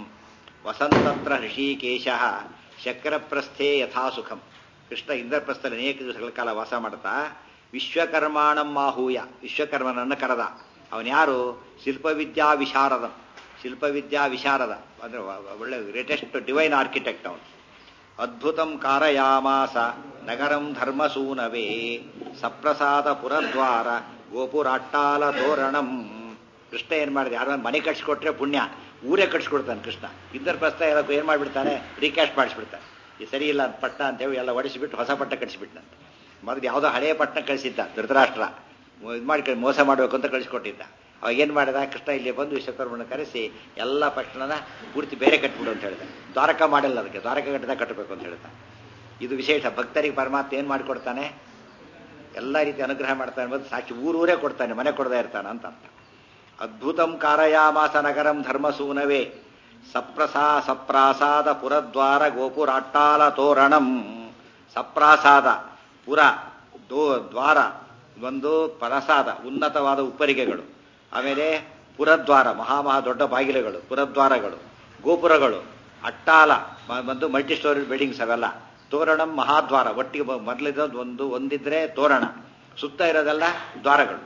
ವಸಂತತ್ರ ಹೃಷಿಕೇಶ ಚಕ್ರಪ್ರಸ್ಥೆ ಯಥಾ ಸುಖಂ ಕೃಷ್ಣ ಇಂದ್ರಪ್ರಸ್ಥದಲ್ಲಿ ಅನೇಕ ದಿವಸಗಳ ಕಾಲ ವಾಸ ಮಾಡ್ತಾ ವಿಶ್ವಕರ್ಮಾಣಂ ಮಾಹೂಯ ವಿಶ್ವಕರ್ಮನನ್ನು ಕರೆದ ಅವನ್ಯಾರು ಶಿಲ್ಪವಿದ್ಯಾ ವಿಶಾರದಂ ಶಿಲ್ಪವಿದ್ಯಾ ವಿಶಾರದ ಅಂದ್ರೆ ವ- ವ- ಒಳ್ಳೆ ಗ್ರೇಟೆಸ್ಟ್ ಡಿವೈನ್ ಆರ್ಕಿಟೆಕ್ಟ್ ಅವನು ಅದ್ಭುತಂ ಕಾರಯಾಮಾಸ ನಗರಂ ಧರ್ಮಸೂನವೇ ಸಪ್ರಸಾದ ಪುರದ್ವಾರ ಗೋಪುರಾಟ್ಟಾಲ ತೋರಣಂ ಕೃಷ್ಣ ಏನ್ ಮಾಡಿದೆ ಯಾರು ಮನೆ ಕಟ್ಸಿಕೊಟ್ರೆ ಪುಣ್ಯ ಊರೇ ಕಟ್ಸಿಕೊಡ್ತಾನೆ ಕೃಷ್ಣ ಇಂದ್ರಪ್ರಸ್ಥ ಎಲ್ಲ ಏನ್ ಮಾಡ್ಬಿಡ್ತಾನೆ ರೀಕ್ಯಾಸ್ಟ್ ಮಾಡಿಸ್ಬಿಡ್ತಾನೆ ಈ ಸರಿ ಇಲ್ಲ ಅಂತ ಪಟ್ಟ ಅಂತ ಹೇಳಿ ಎಲ್ಲ ಒಡಿಸಿಬಿಟ್ಟು ಹೊಸ ಪಟ್ಟ ಕಟ್ಸಿಬಿಟ್ನಂತೆ ಮೊದಲು ಯಾವುದೋ ಹಳೆಯ ಪಟ್ಟಣ ಕಳಿಸಿದ್ದ ಧೃತರಾಷ್ಟ್ರ ಇದು ಮಾಡಿ ಕಳ್- ಮೋಸ ಮಾಡಬೇಕು ಅಂತ ಕಳಿಸ್ಕೊಟ್ಟಿದ್ದ ಅವಾಗ ಏನ್ ಮಾಡಿದ ಕೃಷ್ಣ ಇಲ್ಲಿ ಬಂದು ವಿಶ್ವಕರ್ಮನ ಕರೆಸಿ ಎಲ್ಲ ಪಟ್ಟಣನ ಪೂರ್ತಿ ಬೇರೆ ಕಟ್ಬಿಡು ಅಂತ ಹೇಳಿದ ದ್ವಾರಕ ಮಾಡಿಲ್ಲ ಅದಕ್ಕೆ ದ್ವಾರಕ ಕಟ್ಟದ ಕಟ್ಟಬೇಕು ಅಂತ ಹೇಳ್ದ ಇದು ವಿಶೇಷ ಭಕ್ತರಿಗೆ ಪರಮಾತ್ಮ ಏನ್ ಮಾಡಿಕೊಡ್ತಾನೆ ಎಲ್ಲ ರೀತಿ ಅನುಗ್ರಹ ಮಾಡ್ತಾನೆ ಬಂದು ಸಾಕ್ಷಿ ಊರೂರೇ ಕೊಡ್ತಾನೆ ಮನೆ ಕೊಡದೇ ಇರ್ತಾನೆ ಅಂತ ಅರ್ಥ ಅದ್ಭುತಂ ಕಾರಯಾಮಾಸ ನಗರಂ ಧರ್ಮಸೂನವೇ ಸಪ್ರಸಾ ಸಪ್ರಾಸಾದ ಪುರದ್ವಾರ ಗೋಪುರಾಟ್ಟಾಲ ತೋರಣಂ ಸಪ್ರಾಸಾದ ಪುರ ದೋ ದ್ವಾರ ಒಂದು ಪ್ರಸಾದ ಉನ್ನತವಾದ ಉಪ್ಪರಿಗೆಗಳು ಆಮೇಲೆ ಪುರದ್ವಾರ ಮಹಾಮಹಾ ದೊಡ್ಡ ಬಾಗಿಲುಗಳು ಪುರದ್ವಾರಗಳು ಗೋಪುರಗಳು ಅಟ್ಟಾಲ ಮ- ಒಂದು ಮಲ್ಟಿ ಸ್ಟೋರಿ ಬಿಲ್ಡಿಂಗ್ಸ್ ಅವೆಲ್ಲ ತೋರಣಂ ಮಹಾದ್ವಾರ ಒಟ್ಟಿಗೆ ಬ- ಮೊದಲಿದ್ದು ಒಂದು ಒಂದಿದ್ರೆ ತೋರಣ ಸುತ್ತ ಇರೋದೆಲ್ಲ ದ್ವಾರಗಳು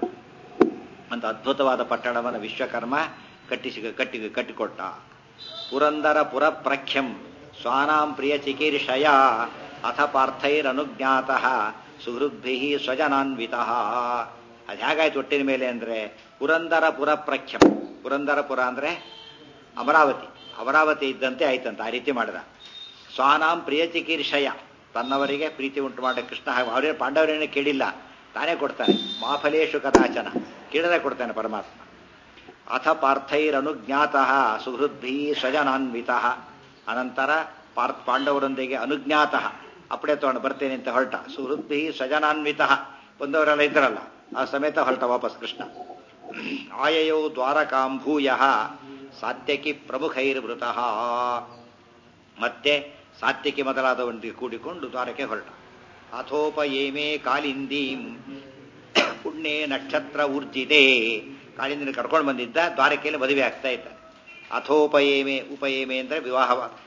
ಅಂತ ಅದ್ಭುತವಾದ ಪಟ್ಟಣವನ್ನು ವಿಶ್ವಕರ್ಮ ಕಟ್ಟಿಸಿ ಕಟ್ಟಿ ಕಟ್ಟಿಕೊಟ್ಟ ಪುರಂದರ ಪುರ ಪ್ರಖ್ಯಂ ಸ್ವಾನಾಂ ಪ್ರಿಯ ಚಿಕೀರ್ಷಯ ಅಥ ಪಾರ್ಥೈರನುಜ್ಞಾತ ಸುಹೃದ್ಭಿ ಸ್ವಜನಾನ್ವಿತ ಅದು ಹೇಗಾಯ್ತು ಒಟ್ಟಿನ ಮೇಲೆ ಅಂದ್ರೆ ಪುರಂದರ ಪುರ ಪ್ರಖ್ಯಂ ಪುರಂದರಪುರ ಅಂದ್ರೆ ಅಮರಾವತಿ ಅಮರಾವತಿ ಇದ್ದಂತೆ ಆಯ್ತಂತ ಆ ರೀತಿ ಮಾಡಿದ ಸ್ವಾನಾಂ ಪ್ರಿಯ ಚಿಕೀರ್ಷಯ ತನ್ನವರಿಗೆ ಪ್ರೀತಿ ಉಂಟು ಮಾಡಿ ಕೃಷ್ಣ ಅವರೇ ಪಾಂಡವರೇನೇ ಕೇಳಿಲ್ಲ ತಾನೇ ಕೊಡ್ತಾನೆ ಮಾಫಲೇಶು ಕದಾಚನ ಕೇಳದೆ ಕೊಡ್ತಾನೆ ಪರಮಾತ್ಮ ಅಥ ಪಾರ್ಥೈರನುಜ್ಞಾತ ಸುಹೃದ್ಭಿ ಸ್ವಜನಾನ್ವಿತ ಅನಂತರ ಪಾರ್ಥ ಪಾಂಡವರೊಂದಿಗೆ ಅನುಜ್ಞಾತ ಅಪ್ಪಡೆ ತಗೊಂಡು ಬರ್ತೇನೆ ಅಂತ ಹೊರಟ ಸುಹೃದ್ಭಿ ಸ್ವಜನಾನ್ವಿತ ಬಂದವರೆಲ್ಲ ಇದ್ರಲ್ಲ ಆ ಸಮೇತ ಹೊರಟ ವಾಪಸ್ ಕೃಷ್ಣ ಆಯಯೌ ದ್ವಾರಕಾಂಭೂಯ ಸಾತ್ಯಕಿ ಪ್ರಮುಖೈರ್ವೃತಃ ಮತ್ತೆ ಸಾತ್ಯಕಿ ಮೊದಲಾದವನಿಗೆ ಕೂಡಿಕೊಂಡು ದ್ವಾರಕ್ಕೆ ಹೊರಟ ಅಥೋಪಯೇಮೇ ಕಾಲಿಂದೀಂ ಪುಣ್ಯೇ ನಕ್ಷತ್ರ ಊರ್ಜಿತೆ ಕಾಳಿಂದಿನ ಕರ್ಕೊಂಡು ಬಂದಿದ್ದ ದ್ವಾರಕೆಯಲ್ಲಿ ಮದುವೆ ಆಗ್ತಾ ಇದ್ದ ಅಥೋಪಯೇಮೆ ಉಪಯೇಮೆ ಅಂದರೆ ವಿವಾಹ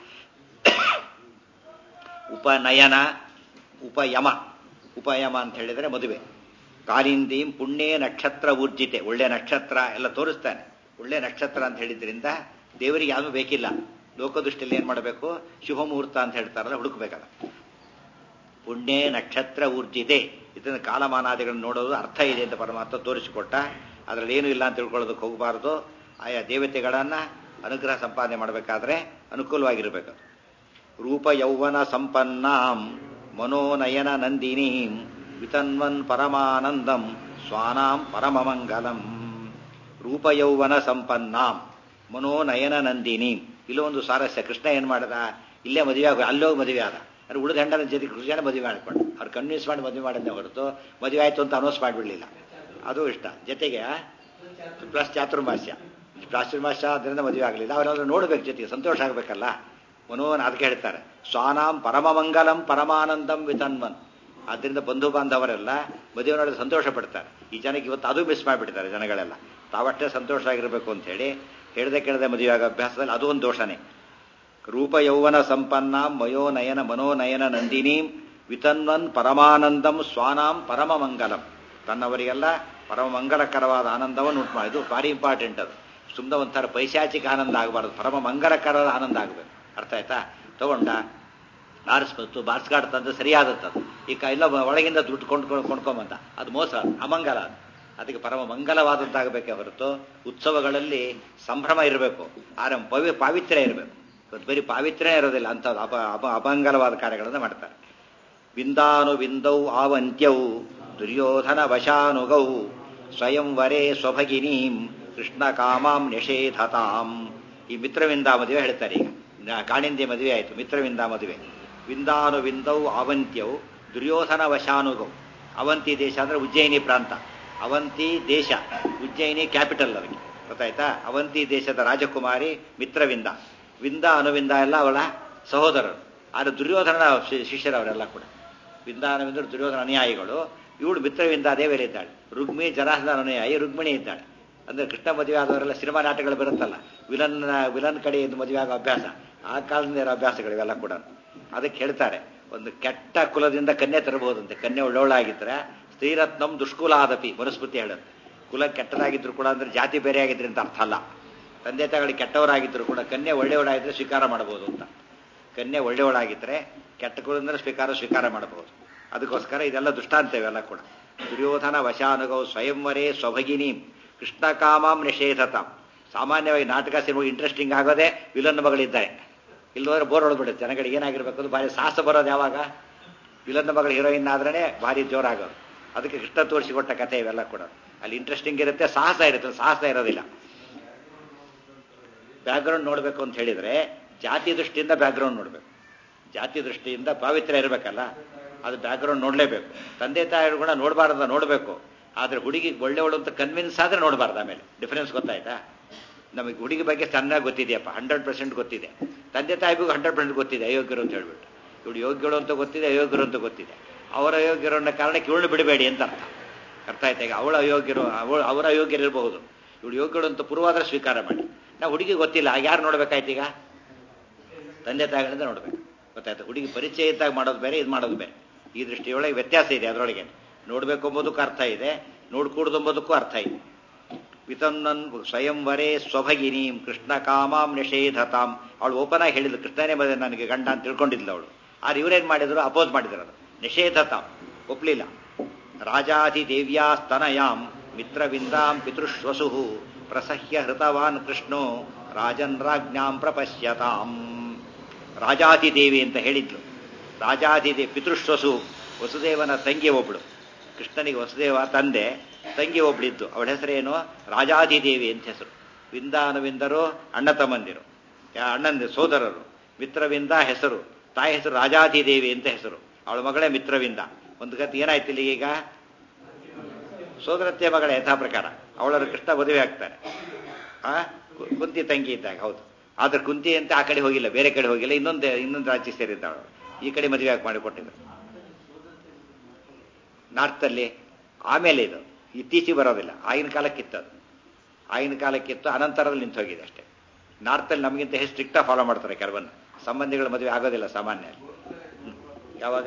ಉಪನಯನ ಉಪಯಮ ಉಪಯಮ ಅಂತ ಹೇಳಿದರೆ ಮದುವೆ ಕಾಲಿಂದೀಂ ಪುಣ್ಯೇ ನಕ್ಷತ್ರ ಊರ್ಜಿತೆ ಒಳ್ಳೆ ನಕ್ಷತ್ರ ಎಲ್ಲ ತೋರಿಸ್ತಾನೆ ಒಳ್ಳೆ ನಕ್ಷತ್ರ ಅಂತ ಹೇಳಿದ್ರಿಂದ ದೇವರಿಗೆ ಯಾವುದು ಬೇಕಿಲ್ಲ ಲೋಕದೃಷ್ಟಿಯಲ್ಲಿ ಏನ್ ಮಾಡಬೇಕು ಶುಭ ಮುಹೂರ್ತ ಅಂತ ಹೇಳ್ತಾರಲ್ಲ ಹುಡುಕ್ಬೇಕಲ್ಲ ಪುಣ್ಯೇ ನಕ್ಷತ್ರ ಊರ್ಜಿತೆ ಇದನ್ನು ಕಾಲಮಾನಾದಿಗಳನ್ನು ನೋಡೋದು ಅರ್ಥ ಇದೆ ಅಂತ ಪರಮಾತ್ಮ ತೋರಿಸಿಕೊಟ್ಟ ಅದರಲ್ಲಿ ಏನೂ ಇಲ್ಲ ಅಂತ ತಿಳ್ಕೊಳ್ಳೋದಕ್ಕೆ ಹೋಗಬಾರದು ಆಯಾ ದೇವತೆಗಳನ್ನ ಅನುಗ್ರಹ ಸಂಪಾದನೆ ಮಾಡಬೇಕಾದ್ರೆ ಅನುಕೂಲವಾಗಿರಬೇಕು ರೂಪ ಯೌವನ ಸಂಪನ್ನಾಂ ಮನೋನಯನ ನಂದಿನೀಂ ವಿತನ್ವನ್ ಪರಮಾನಂದಂ ಸ್ವಾನಾಂ ಪರಮಮಂಗಲಂ ರೂಪಯೌವನ ಸಂಪನ್ನಾಂ ಮನೋನಯನ ನಂದಿನೀಂ ಇಲ್ಲೊಂದು ಸಾರಸ್ಯ ಕೃಷ್ಣ ಏನ್ ಮಾಡದ ಇಲ್ಲೇ ಮದುವೆ ಆಗ ಅಲ್ಲೋಗಿ ಮದುವೆ ಆದ ಅಂದ್ರೆ ಉಳಿದ ಹೆಂಡನ ಜೊತೆ ಕೃಷ್ಣನ ಮದುವೆ ಮಾಡ್ಕೊಂಡು ಅವ್ರು ಕನ್ವಿನ್ಸ್ ಮಾಡಿ ಮದುವೆ ಮಾಡಿದ್ದೆ ಹೊರತು ಮದುವೆ ಆಯ್ತು ಅಂತ ಅನೌನ್ಸ್ ಮಾಡಿಬಿಡ್ಲಿಲ್ಲ ಅದು ಇಷ್ಟ ಜೊತೆಗೆ ಪ್ಲಸ್ ಚಾತುರ್ಮಾಸ್ಯ ಚಾತುರ್ಮಾಸ್ಯ ಅದರಿಂದ ಮದುವೆ ಆಗಲಿಲ್ಲ ಅವರೆಲ್ಲ ನೋಡ್ಬೇಕು ಜೊತೆಗೆ ಸಂತೋಷ ಆಗಬೇಕಲ್ಲ ಮನೋನ್ ಅದಕ್ಕೆ ಹೇಳ್ತಾರೆ ಸ್ವಾನಾಂ ಪರಮಮಂಗಲಂ ಪರಮಾನಂದಂ ವಿತನ್ವನ್ ಆದ್ದರಿಂದ ಬಂಧು ಬಾಂಧವರೆಲ್ಲ ಮದುವೆ ನೋಡಿ ಸಂತೋಷ ಪಡ್ತಾರೆ ಈ ಜನಕ್ಕೆ ಇವತ್ತು ಅದು ಮಿಸ್ ಮಾಡಿಬಿಡ್ತಾರೆ ಜನಗಳೆಲ್ಲ ತಾವಷ್ಟೇ ಸಂತೋಷ ಆಗಿರಬೇಕು ಅಂತ ಹೇಳಿ ಹೇಳ್ದೆ ಕೇಳದೆ ಮದುವೆ ಆಗೋ ಅಭ್ಯಾಸದಲ್ಲಿ ಅದು ಒಂದು ದೋಷನೇ ರೂಪ ಯೌವನ ಸಂಪನ್ನ ಮಯೋನಯನ ಮನೋನಯನ ನಂದಿನೀಂ ವಿತನ್ವನ್ ಪರಮಾನಂದಂ ಸ್ವಾನಾಂ ಪರಮ ಮಂಗಲಂ ತನ್ನವರಿಗೆಲ್ಲ ಪರಮ ಮಂಗಲಕರವಾದ ಆನಂದವನ್ನು ಉಂಟು ಮಾಡಿ ಇದು ಭಾರಿ ಇಂಪಾರ್ಟೆಂಟ್ ಅದು ಸುಮ್ಮನೆ ಒಂಥರ ಪೈಶಾಚಿಕ ಆನಂದ ಆಗಬಾರ್ದು ಪರಮ ಮಂಗಲಕರವಾದ ಆನಂದ ಆಗಬೇಕು ಅರ್ಥ ಆಯ್ತಾ ತಗೊಂಡ ಬಾರಿಸ್ಬತ್ತು ಬಾರಿಸ್ಗಾಡ್ ತಂದು ಸರಿಯಾದತ್ತದು ಈಗ ಇಲ್ಲ ಒಳಗಿಂದ ದುಡ್ಡು ಕೊಂಡ್ಕೊಂಡು ಕೊಂಡ್ಕೊಂಬಂದ ಅದು ಮೋಸ ಅಮಂಗಲ ಅದು ಅದಕ್ಕೆ ಪರಮ ಮಂಗಲವಾದಂತಾಗಬೇಕೇ ಹೊರತು ಉತ್ಸವಗಳಲ್ಲಿ ಸಂಭ್ರಮ ಇರಬೇಕು ಆದ್ರೆ ಪವಿ ಪಾವಿತ್ರ್ಯ ಇರಬೇಕು ಇವತ್ತು ಬರೀ ಪಾವಿತ್ರ್ಯ ಇರೋದಿಲ್ಲ ಅಂತ ಅಪ ಅಪ ಅಪಂಗಲವಾದ ಕಾರ್ಯಗಳನ್ನು ಮಾಡ್ತಾರೆ ವಿಂದಾನು ವಿಂದೌ ಆವಂತ್ಯೌ ದುರ್ಯೋಧನ ವಶಾನುಗೌ ಸ್ವಯಂವರೇ ಸ್ವಭಗಿನೀಂ ಕೃಷ್ಣ ಕಾಮಾಂ ನಿಷೇಧತಾಂ ಈ ಮಿತ್ರವಿಂದ ಮದುವೆ ಹೇಳ್ತಾರೆ ಈಗ ಕಾಣಿಂದಿ ಮದುವೆ ಆಯಿತು ಮಿತ್ರವಿಂದ ಮದುವೆ ವಿಂದಾನು ವಿಂದೌ ಆವಂತ್ಯೌ ದುರ್ಯೋಧನ ವಶಾನುಗೌ ಅವಂತಿ ದೇಶ ಅಂದ್ರೆ ಉಜ್ಜಯಿನಿ ಪ್ರಾಂತ ಅವಂತಿ ದೇಶ ಉಜ್ಜಯಿನಿ ಕ್ಯಾಪಿಟಲ್ ಅದಕ್ಕೆ ಗೊತ್ತಾಯ್ತಾ ಅವಂತಿ ದೇಶದ ರಾಜಕುಮಾರಿ ಮಿತ್ರವಿಂದ ವಿಂದ ಅನುವಿಂದ ಎಲ್ಲ ಅವಳ ಸಹೋದರರು ಆದರೆ ದುರ್ಯೋಧನ ಶಿಷ್ಯರವರೆಲ್ಲ ಕೂಡ ವಿಂದ ಅನುವಿಂದ ದುರ್ಯೋಧನ ಅನುಯಾಯಿಗಳು ಇವಳು ಮಿತ್ರವಿಂದ ದೇವೇರಿ ಇದ್ದಾಳೆ ರುಗ್ಮಿ ಜರಾಸನ ಅನುಯಾಯಿ ರುಗ್ಮಿಣಿ ಇದ್ದಾಳೆ ಅಂದ್ರೆ ಕೃಷ್ಣ ಮದುವೆ ಆದವರೆಲ್ಲ ಸಿನಿಮಾ ನಾಟಕಗಳು ಬರುತ್ತಲ್ಲ ವಿಲನ್ ವಿಲನ್ ಕಡೆಯಿಂದ ಮದುವೆ ಆಗೋ ಅಭ್ಯಾಸ ಆ ಕಾಲದಿಂದ ಇರೋ ಅಭ್ಯಾಸಗಳು ಇವೆಲ್ಲ ಕೂಡ ಅದಕ್ಕೆ ಹೇಳ್ತಾರೆ ಒಂದು ಕೆಟ್ಟ ಕುಲದಿಂದ ಕನ್ಯೆ ತರಬಹುದಂತೆ ಕನ್ಯೆ ಒಳ್ಳೊಳ್ಳಾಗಿದ್ರೆ ಸ್ತ್ರೀರತ್ನಂ ದುಷ್ಕುಲ ಆದಪಿ ಮನುಸ್ಮೃತಿ ಹೇಳುತ್ತೆ ಕುಲ ಕೆಟ್ಟದಾಗಿದ್ರು ಕೂಡ ಅಂದ್ರೆ ಜಾತಿ ಬೇರೆ ಆಗಿದ್ರೆ ಅಂತ ಅರ್ಥ ಅಲ್ಲ ತಂದೆ ತಾಯಿಗಳಿಗೆ ಕೆಟ್ಟವರಾಗಿದ್ರು ಕೂಡ ಕನ್ಯೆ ಒಳ್ಳೆಯವಳಾಗಿದ್ರೆ ಸ್ವೀಕಾರ ಮಾಡಬಹುದು ಅಂತ ಕನ್ಯೆ ಒಳ್ಳೆಯವಳಾಗಿದ್ರೆ ಕೆಟ್ಟ ಕುಲದಿಂದ ಸ್ವೀಕಾರ ಸ್ವೀಕಾರ ಮಾಡಬಹುದು ಅದಕ್ಕೋಸ್ಕರ ಇದೆಲ್ಲ ದೃಷ್ಟಾಂತ ಇವೆಲ್ಲ ಕೂಡ ದುರ್ಯೋಧನ ವಶಾನುಗೌ ಸ್ವಯಂವರೇ ಸ್ವಭಗಿನಿ ಕೃಷ್ಣ ಕಾಮಾಂ ನಿಷೇಧತಾಂ ಸಾಮಾನ್ಯವಾಗಿ ನಾಟಕ ಸಿನಿಮಾ ಇಂಟ್ರೆಸ್ಟಿಂಗ್ ಆಗೋದೇ ವಿಲನ್ ಮಗಳಿದ್ದಾರೆ ಇಲ್ಲದವ್ರೆ ಬೋರ್ ಹೊಡೆದ್ಬಿಡುತ್ತೆ ಜನಗಳಿಗೆ ಏನಾಗಿರ್ಬೇಕು ಅದು ಭಾರಿ ಸಾಹಸ ಬರೋದು ಯಾವಾಗ ವಿಲನ್ ಮಗಳ ಹೀರೋಯಿನ್ ಆದ್ರೇನೆ ಭಾರಿ ಜೋರಾಗೋದು ಅದಕ್ಕೆ ಕೃಷ್ಣ ತೋರಿಸಿಕೊಟ್ಟ ಕಥೆ ಇವೆಲ್ಲ ಕೂಡ ಅಲ್ಲಿ ಇಂಟ್ರೆಸ್ಟಿಂಗ್ ಇರುತ್ತೆ ಸಾಹಸ ಇರುತ್ತೆ ಸಾಹಸ ಇರೋದಿಲ್ಲ ಬ್ಯಾಕ್ಗ್ರೌಂಡ್ ನೋಡಬೇಕು ಅಂತ ಹೇಳಿದ್ರೆ ಜಾತಿ ದೃಷ್ಟಿಯಿಂದ ಬ್ಯಾಕ್ಗ್ರೌಂಡ್ ನೋಡಬೇಕು ಜಾತಿ ದೃಷ್ಟಿಯಿಂದ ಪಾವಿತ್ರ್ಯ ಇರಬೇಕಲ್ಲ ಅದು ಬ್ಯಾಕ್ಗ್ರೌಂಡ್ ನೋಡಲೇಬೇಕು ತಂದೆ ತಾಯಿಗಳು ಕೂಡ ನೋಡಬಾರ್ದ ನೋಡಬೇಕು ಆದ್ರೆ ಹುಡುಗಿ ಒಳ್ಳೆಯವಳು ಅಂತ ಕನ್ವಿನ್ಸ್ ಆದ್ರೆ ನೋಡಬಾರ್ದು ಆಮೇಲೆ ಡಿಫರೆನ್ಸ್ ಗೊತ್ತಾಯ್ತಾ ನಮಗೆ ಹುಡುಗಿ ಬಗ್ಗೆ ಚೆನ್ನಾಗಿ ಗೊತ್ತಿದೆಯಪ್ಪ ಹಂಡ್ರೆಡ್ ಪರ್ಸೆಂಟ್ ಗೊತ್ತಿದೆ ತಂದೆ ತಾಯಿಗೂ ಹಂಡ್ರೆಡ್ ಪರ್ಸೆಂಟ್ ಗೊತ್ತಿದೆ ಅಯೋಗ್ಯರು ಅಂತ ಹೇಳ್ಬಿಟ್ಟು ಇವಳು ಯೋಗ್ಯಗಳು ಅಂತ ಗೊತ್ತಿದೆ ಅಯೋಗ್ಯರು ಅಂತ ಗೊತ್ತಿದೆ ಅವರ ಅಯೋಗ್ಯರು ಅನ್ನೋ ಕಾರಣಕ್ಕೆ ಇವಳು ಬಿಡಬೇಡಿ ಅಂತ ಅರ್ಥ ಅರ್ಥ ಆಯ್ತಾ ಈಗ ಅವಳ ಅಯೋಗ್ಯರು ಅವಳು ಅವರ ಅಯೋಗ್ಯರಿರಬಹುದು ಇವಳು ಯೋಗ್ಯಗಳು ಅಂತ ಪೂರ್ವಾದ್ರೆ ಸ್ವೀಕಾರ ಮಾಡಿ ನಾವು ಹುಡುಗಿ ಗೊತ್ತಿಲ್ಲ ಯಾರು ನೋಡ್ಬೇಕಾಯ್ತು ಈಗ ತಂದೆ ತಾಯಿಗಳಿಂದ ನೋಡ್ಬೇಕು ಗೊತ್ತಾಯ್ತು ಹುಡುಗಿ ಪರಿಚಯ ಇದ್ದಾಗ ಮಾಡೋದು ಬೇರೆ ಇದು ಮಾಡೋದು ಬೇರೆ ಈ ದೃಷ್ಟಿಯೊಳಗೆ ವ್ಯತ್ಯಾಸ ಇದೆ ಅದರೊಳಗೆ ನೋಡ್ಬೇಕು ಎಂಬುದಕ್ಕೂ ಅರ್ಥ ಇದೆ ನೋಡ್ಕೂಡ್ದು ಎಂಬುದಕ್ಕೂ ಅರ್ಥ ಇದೆ ವಿತನ್ನನ್ ಸ್ವಯಂವರೇ ಸ್ವಭಗಿನೀಂ ಕೃಷ್ಣ ಕಾಮಾಂ ನಿಷೇಧತಾಂ ಅವಳು ಓಪನ್ ಆಗಿ ಹೇಳಿದ್ಲು ಕೃಷ್ಣನೇ ಬಂದ ನನಗೆ ಗಂಡ ಅಂತ ತಿಳ್ಕೊಂಡಿದ್ಲು ಅವಳು ಆದ್ರೆ ಇವರೇನ್ ಮಾಡಿದ್ರು ಅಪೋಸ್ ಮಾಡಿದ್ರು ಅದು ನಿಷೇಧತಾಂ ಒಪ್ಲಿಲ್ಲ ರಾಜಾಧಿ ದೇವ್ಯಾ ಸ್ತನಯಾಂ ಮಿತ್ರವಿಂದಾಂ ಪಿತೃಶ್ವಸು ಪ್ರಸಹ್ಯ ಹೃತವಾನ್ ಕೃಷ್ಣೋ ರಾಜನ್ ರಾಜ್ಞಾಂ ಪ್ರಪಶ್ಯತಾಂ ರಾಜಾಧಿದೇವಿ ಅಂತ ಹೇಳಿದ್ಲು ರಾಜಾದಿದೆ ಪಿತೃಶ್ವಸು ವಸುದೇವನ ತಂಗಿ ಒಬ್ಳು ಕೃಷ್ಣನಿಗೆ ವಸುದೇವ ತಂದೆ ತಂಗಿ ಒಬ್ಳಿದ್ದು ಅವಳ ಹೆಸರೇನು ರಾಜಾದಿದೇವಿ ಅಂತ ಹೆಸರು ವಿಂದಾನುವಿಂದರು ಅಣ್ಣ ತಮ್ಮಂದಿರು ಯಾ- ಅಣ್ಣಂದಿರು ಸೋದರರು ಮಿತ್ರವಿಂದ ಹೆಸರು ತಾಯಿ ಹೆಸರು ರಾಜಾದಿದೇವಿ ಅಂತ ಹೆಸರು ಅವಳ ಮಗಳೇ ಮಿತ್ರವಿಂದ ಒಂದು ಗತಿ ಏನಾಯ್ತು ಇಲ್ಲಿ ಈಗ ಸೋದರತ್ತೆಯ ಮಗಳ ಯಥಾ ಪ್ರಕಾರ ಅವಳನ್ನು ಕೃಷ್ಣ ಮದುವೆ ಆಗ್ತಾನೆ ಆ ಕು- ಕುಂತಿ ತಂಗಿ ಇದ್ದಾಗ ಹೌದು ಆದ್ರೆ ಕುಂತಿ ಅಂತ ಆ ಕಡೆ ಹೋಗಿಲ್ಲ ಬೇರೆ ಕಡೆ ಹೋಗಿಲ್ಲ ಇನ್ನೊಂದು ಇನ್ನೊಂದು ರಾಜ್ಯ ಸೇರಿದ್ದಾಳು ಈ ಕಡೆ ಮದುವೆ ಆಗಿ ಮಾಡಿಕೊಟ್ಟಿದ್ರು ನಾರ್ತಲ್ಲಿ ಆಮೇಲೆ ಇದು ಇತ್ತೀಚೆಗೆ ಬರೋದಿಲ್ಲ ಆಗಿನ ಕಾಲಕ್ಕಿತ್ತು ಅದು ಆಗಿನ ಕಾಲಕ್ಕಿತ್ತು ಅನಂತರದಲ್ಲಿ ನಿಂತು ಹೋಗಿದೆ ಅಷ್ಟೇ ನಾರ್ತಲ್ಲಿ ನಮಗಿಂತ ಹೆಚ್ಚು ಸ್ಟ್ರಿಕ್ಟಾಗಿ ಫಾಲೋ ಮಾಡ್ತಾರೆ ಕೆಲವನ್ನ ಸಂಬಂಧಿಗಳ ಮದುವೆ ಆಗೋದಿಲ್ಲ ಸಾಮಾನ್ಯ ಹ್ಮ್. ಯಾವಾಗ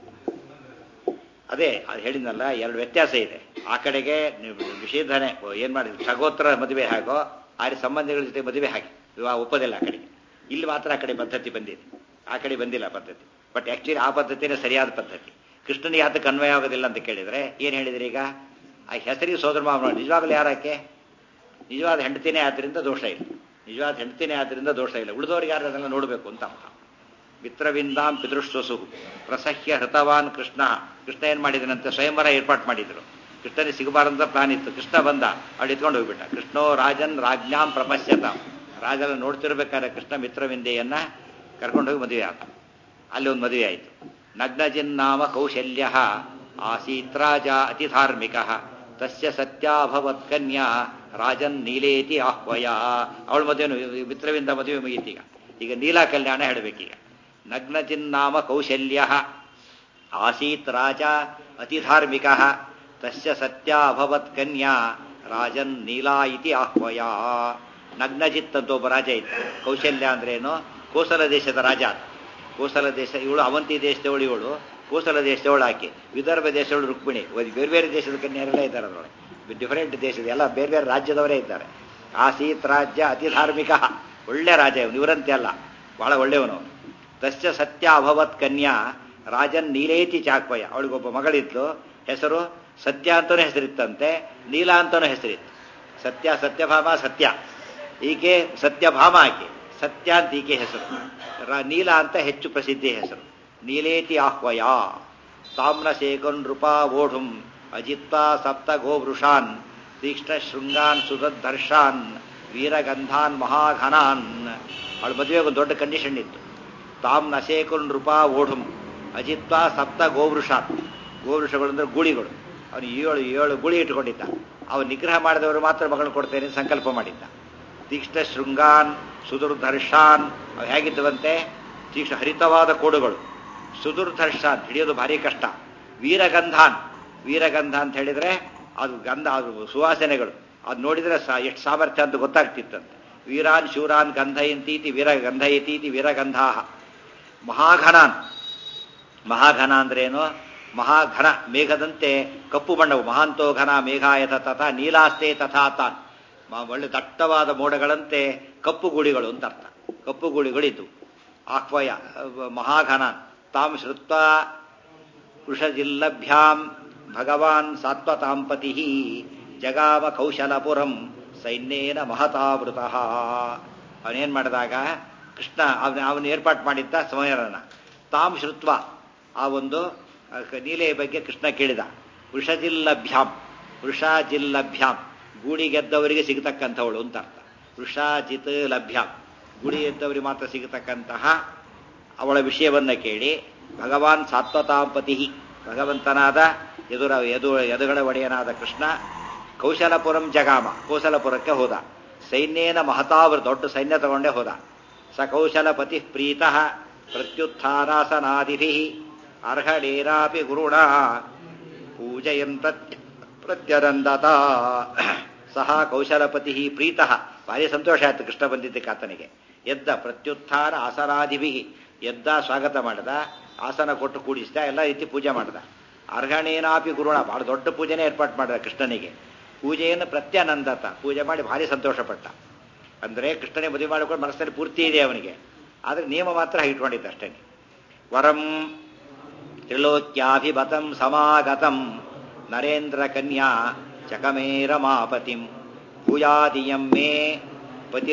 ಅದೇ ಅದು ಹೇಳಿದ್ನಲ್ಲ ಎರಡು ವ್ಯತ್ಯಾಸ ಇದೆ ಆ ಕಡೆಗೆ ನೀವು ವಿಷಯಧನೆ ಏನ್ ಮಾಡಿದ್ರು ಸಗೋತ್ರ ಮದುವೆ ಹಾಗೋ ಆ ರೀತಿ ಸಂಬಂಧಿಗಳ ಜೊತೆ ಮದುವೆ ಹಾಗೆ ವಿವಾಹ ಒಪ್ಪೋದಿಲ್ಲ ಆ ಕಡೆ ಇಲ್ಲಿ ಮಾತ್ರ ಆ ಕಡೆ ಪದ್ಧತಿ ಬಂದಿದೆ ಆ ಕಡೆ ಬಂದಿಲ್ಲ ಪದ್ಧತಿ ಬಟ್ ಆಕ್ಚುಲಿ ಆ ಪದ್ಧತಿನೇ ಸರಿಯಾದ ಪದ್ಧತಿ ಕೃಷ್ಣನಿಗೆ ಯಾತಕ್ಕೆ ಅನ್ವಯ ಆಗೋದಿಲ್ಲ ಅಂತ ಕೇಳಿದ್ರೆ ಏನ್ ಹೇಳಿದ್ರಿ ಈಗ ಆ ಹೆಸರಿಗೆ ಸೋದರ ಮಾವ ನಿಜವಾಗ್ಲೂ ಯಾರಕ್ಕೆ ನಿಜವಾದ ಹೆಂಡತಿನೇ ಆದ್ರಿಂದ ದೋಷ ಇಲ್ಲ ನಿಜವಾದ ಹೆಂಡತಿನೇ ಆದ್ರಿಂದ ದೋಷ ಇಲ್ಲ ಉಳಿದವ್ರಿಗೆ ಯಾರು ಅದನ್ನ ನೋಡಬೇಕು ಅಂತ ಅರ್ಥ ಮಿತ್ರವಿಂದಾಂ ಪಿತೃಶ್ವಸು ಪ್ರಸಹ್ಯ ಹೃತವಾನ್ ಕೃಷ್ಣ ಕೃಷ್ಣ ಏನ್ ಮಾಡಿದನಂತೆ ಸ್ವಯಂವರ ಏರ್ಪಾಟ್ ಮಾಡಿದ್ರು ಕೃಷ್ಣನಿಗೆ ಸಿಗಬಾರಂತ ಪ್ಲಾನ್ ಇತ್ತು ಕೃಷ್ಣ ಬಂದ ಅವಳು ಎತ್ಕೊಂಡು ಹೋಗ್ಬಿಟ್ಟ ಕೃಷ್ಣೋ ರಾಜನ್ ರಾಜ್ಞಾಂ ಪ್ರಪಶ್ಯತ ರಾಜನ ನೋಡ್ತಿರ್ಬೇಕಾದ್ರೆ ಕೃಷ್ಣ ಮಿತ್ರವಿಂದೆಯನ್ನ ಕರ್ಕೊಂಡು ಹೋಗಿ ಮದುವೆ ಆತ ಅಲ್ಲಿ ಒಂದು ಮದುವೆ ಆಯಿತು ನಗ್ನಜಿನ್ನಾಮ ಕೌಶಲ್ಯ ಆಸೀತ್ ರಾಜ ಅತಿ ಧಾರ್ಮಿಕ ತಸ್ಯ ಸತ್ಯಾಭವತ್ ಕನ್ಯಾ ರಾಜನ್ ನೀಲೇತಿ ಆಹ್ವಯ ಅವಳ ಮದುವೆ ಮಿತ್ರವಿಂದ ಮದುವೆ ಮುಗೀತೀಗ ಈಗ ನೀಲಾ ಕಲ್ಯಾಣ ಹೇಳಬೇಕೀಗ ನಗ್ನಜಿನ್ನಾಮ ಕೌಶಲ್ಯ ಆಸೀತ್ ರಾಜ ಅತಿ ಧಾರ್ಮಿಕ ತಸ್ಯ ಸತ್ಯಾಭವತ್ ಕನ್ಯಾ ರಾಜನ್ ನೀಲಾ ಇತಿ ಆಹ್ವಯ ನಗ್ನಜಿತ್ ಅಂತ ಒಬ್ಬ ರಾಜ ಇದ್ದ ಕೌಶಲ್ಯ ಅಂದ್ರೇನು ಕೋಸಲ ದೇಶದ ರಾಜ ಆತ. ಕೋಸಲ ದೇಶ ಇವಳು ಅವಂತಿ ದೇಶದವಳು ಇವಳು ಕೋಸಲ ದೇಶದವಳು ಆಕೆ ವಿದರ್ಭ ದೇಶದವಳು ರುಕ್ಮಿಣಿ ಒಂದು ಬೇರೆ ಬೇರೆ ದೇಶದ ಕನ್ಯರೆಲ್ಲ ಇದ್ದಾರೆ ಅದರೊಳಗೆ ಡಿಫರೆಂಟ್ ದೇಶದ ಎಲ್ಲ ಬೇರೆ ಬೇರೆ ರಾಜ್ಯದವರೇ ಇದ್ದಾರೆ ಆಸೀತ್ ರಾಜ್ಯ ಅತಿ ಧಾರ್ಮಿಕ ಒಳ್ಳೆ ರಾಜ ಇವನು ಇವರಂತೆ ಅಲ್ಲ ಬಹಳ ಒಳ್ಳೆಯವನು ಅವನು ತಸ್ಯ ಸತ್ಯ ಅಭವತ್ ಕನ್ಯಾ ರಾಜನ್ ನೀಲೇತಿ ಚಾಕ್ವಯ ಅವಳಿಗೊಬ್ಬ ಮಗಳಿದ್ಲು ಹೆಸರು ಸತ್ಯ ಅಂತಾನೂ ಹೆಸರಿತ್ತಂತೆ ನೀಲ ಅಂತಾನೂ ಹೆಸರಿತ್ತು ಸತ್ಯ ಸತ್ಯಭಾಮ ಸತ್ಯ ಈಕೆ ಸತ್ಯಭಾಮ ಆಕೆ ಸತ್ಯ ಅಂತ ಈಕೆ ಹೆಸರು ರ- ನೀಲ ಅಂತ ಹೆಚ್ಚು ಪ್ರಸಿದ್ಧಿ ಹೆಸರು ನೀಲೇತಿ ಆಹ್ವಯ ತಾಮ್ರ ಶೇಖನ್ ನೃಪಾ ಓಢುಂ ಅಜಿತ್ವಾ ಸಪ್ತ ಗೋವೃಷಾನ್ ತೀಕ್ಷ್ಣ ಶೃಂಗಾನ್ ಸುಧರ್ಷಾನ್ ವೀರಗಂಧಾನ್ ಮಹಾಘನಾನ್ ಅವಳ ಮದುವೆಗೆ ಒಂದು ದೊಡ್ಡ ಕಂಡೀಷನ್ ಇತ್ತು ತಾಮ್ ನಶೇಕುಲ್ ನೃಪಾ ಓಢುಂ ಅಜಿತ್ವಾ ಸಪ್ತ ಗೋವೃಷಾನ್ ಗೋವೃಷಗಳು ಅಂದ್ರೆ ಗುಳಿಗಳು ಅವನು ಏಳು ಏಳು ಗುಳಿ ಇಟ್ಕೊಂಡಿದ್ದ ಅವನು ನಿಗ್ರಹ ಮಾಡಿದವರು ಮಾತ್ರ ಮಗಳನ್ನು ಕೊಡ್ತೇನೆ ಅಂತ ಸಂಕಲ್ಪ ಮಾಡಿದ್ದ ತೀಕ್ಷ್ಣ ಶೃಂಗಾನ್ ಸುದುರ್ಧರ್ಷಾನ್ ಅವು ಹೇಗಿದ್ದವಂತೆ ತೀಕ್ಷ್ಣ ಹರಿತವಾದ ಕೋಡುಗಳು ಸುದುರ್ಧರ್ಷಾನ್ ಹಿಡಿಯೋದು ಭಾರಿ ಕಷ್ಟ ವೀರಗಂಧಾನ್ ವೀರಗಂಧ ಅಂತ ಹೇಳಿದ್ರೆ ಅದು ಗಂಧ ಅದು ಸುವಾಸನೆಗಳು ಅದು ನೋಡಿದ್ರೆ ಸಾ ಎಷ್ಟು ಸಾಮರ್ಥ್ಯ ಅಂತ ಗೊತ್ತಾಗ್ತಿತ್ತಂತೆ ವೀರಾನ್ ಶೂರಾನ್ ಗಂಧಯಂತೀತಿ ವೀರ ಗಂಧಯತೀತಿ ವೀರಗಂಧಾಹ ಮಹಾಘನಾನ್ ಮಹಾಘನ ಅಂದ್ರೇನು ಮಹಾಘನ ಮೇಘದಂತೆ ಕಪ್ಪು ಬಣ್ಣವು ಮಹಾಂತೋ ಘನ ಮೇಘಾಯತ ತಥಾ ನೀಲಾಸ್ತೆ ತಥಾ ತಾನ್ ಮ- ಒಳ್ಳೆ ದಟ್ಟವಾದ ಮೋಡಗಳಂತೆ ಕಪ್ಪು ಗುಳಿಗಳು ಅಂತ ಅರ್ಥ ಕಪ್ಪು ಗುಳಿಗಳಿದ್ದು ಆಹ್ವಯ ಅಹ್, ಮಹಾಘನಾನ್ ತಾಂ ಶ್ರುತ್ವ ವೃಷಜಿಲ್ಲಭ್ಯಾಂ ಭಗವಾನ್ ಸಾತ್ವತಾಂಪತಿ ಜಗಾಮ ಕೌಶಲಪುರಂ ಸೈನ್ಯೇನ ಮಹತಾವೃತಃ ಅವನೇನ್ ಮಾಡಿದಾಗ ಕೃಷ್ಣ ಅವನ ಅವನು ಏರ್ಪಾಟ್ ಮಾಡಿದ್ದ ಸಮಯರನ್ನ ತಾಂ ಶ್ರುತ್ವ ಆ ಒಂದು ಅಹ್, ನೀಲೆಯ ಬಗ್ಗೆ ಕೃಷ್ಣ ಕೇಳಿದ ವೃಷಜಿಲ್ಲಭ್ಯಾಂ ವೃಷಾಜಿಲ್ಲಭ್ಯಾಂ ಗೂಡಿ ಗೆದ್ದವರಿಗೆ ಸಿಗತಕ್ಕಂಥವಳು ಅಂತ ಅರ್ಥ ವೃಷಾಜಿತ್ ಲಭ್ಯಾಂ ಗುಡಿ ಗೆದ್ದವರಿಗೆ ಮಾತ್ರ ಸಿಗತಕ್ಕಂತಹ ಅವಳ ವಿಷಯವನ್ನ ಕೇಳಿ ಭಗವಾನ್ ಸಾತ್ವತಾಂಪತಿ ಭಗವಂತನಾದ ಎದುರ ಎದು ಎದುಗಳ ಒಡೆಯನಾದ ಕೃಷ್ಣ ಕೌಶಲಪುರಂ ಜಗಾಮ ಕೌಶಲಪುರಕ್ಕೆ ಹೋದ ಸೈನ್ಯೇನ ಮಹತಾವೃ ದೊಡ್ಡ ಸೈನ್ಯ ತಗೊಂಡೇ ಹೋದ ಸ ಕೌಶಲಪತಿ ಪ್ರೀತಃ ಪ್ರತ್ಯುತ್ಥಾನಾಸನಾದಿಭಿ ಅರ್ಹಡೇರಾಪಿ ಗುರುಣ ಪೂಜಯನ್ ಪ್ರತ್ಯ ಪ್ರತ್ಯರಂದತ ಸಹ ಕೌಶಲಪತಿ ಪ್ರೀತಃ ಭಾರಿ ಸಂತೋಷ ಆಯ್ತು ಕೃಷ್ಣ ಬಂದಿದ್ದಕ್ಕೆ ಆತನಿಗೆ ಎದ್ದ ಪ್ರತ್ಯುತ್ಥಾನ ಆಸನಾದಿಭಿ ಎದ್ದ ಸ್ವಾಗತ ಮಾಡಿದ ಆಸನ ಕೊಟ್ಟು ಕೂಡಿಸಿದ ಎಲ್ಲ ರೀತಿ ಪೂಜೆ ಮಾಡಿದ ಅರ್ಹಣೇನಾಪಿ ಗುರುಣ ಬಹಳ ದೊಡ್ಡ ಪೂಜೆನೇ ಏರ್ಪಾಟ್ ಮಾಡಿದ ಕೃಷ್ಣನಿಗೆ ಪೂಜೆಯನ್ನು ಪ್ರತ್ಯಾನಂದತ ಪೂಜೆ ಮಾಡಿ ಭಾರಿ ಸಂತೋಷಪಟ್ಟ ಅಂದ್ರೆ ಕೃಷ್ಣನೇ ಮದುವೆ ಮಾಡಿಕೊಂಡು ಮನಸ್ಸಲ್ಲಿ ಪೂರ್ತಿ ಇದೆ ಅವನಿಗೆ ಆದ್ರೆ ನಿಯಮ ಮಾತ್ರ ಇಟ್ಕೊಂಡಿದ್ದ ಅಷ್ಟೇ ವರಂ ತ್ರಿಲೋಕ್ಯಾಭಿಬತಂ ಸಮಾಗತಂ ನರೇಂದ್ರ ಕನ್ಯಾ ಚಕಮೇ ರಮಾಪತಿಂ ಭೂಯಾದಿಯಂ ಮೇ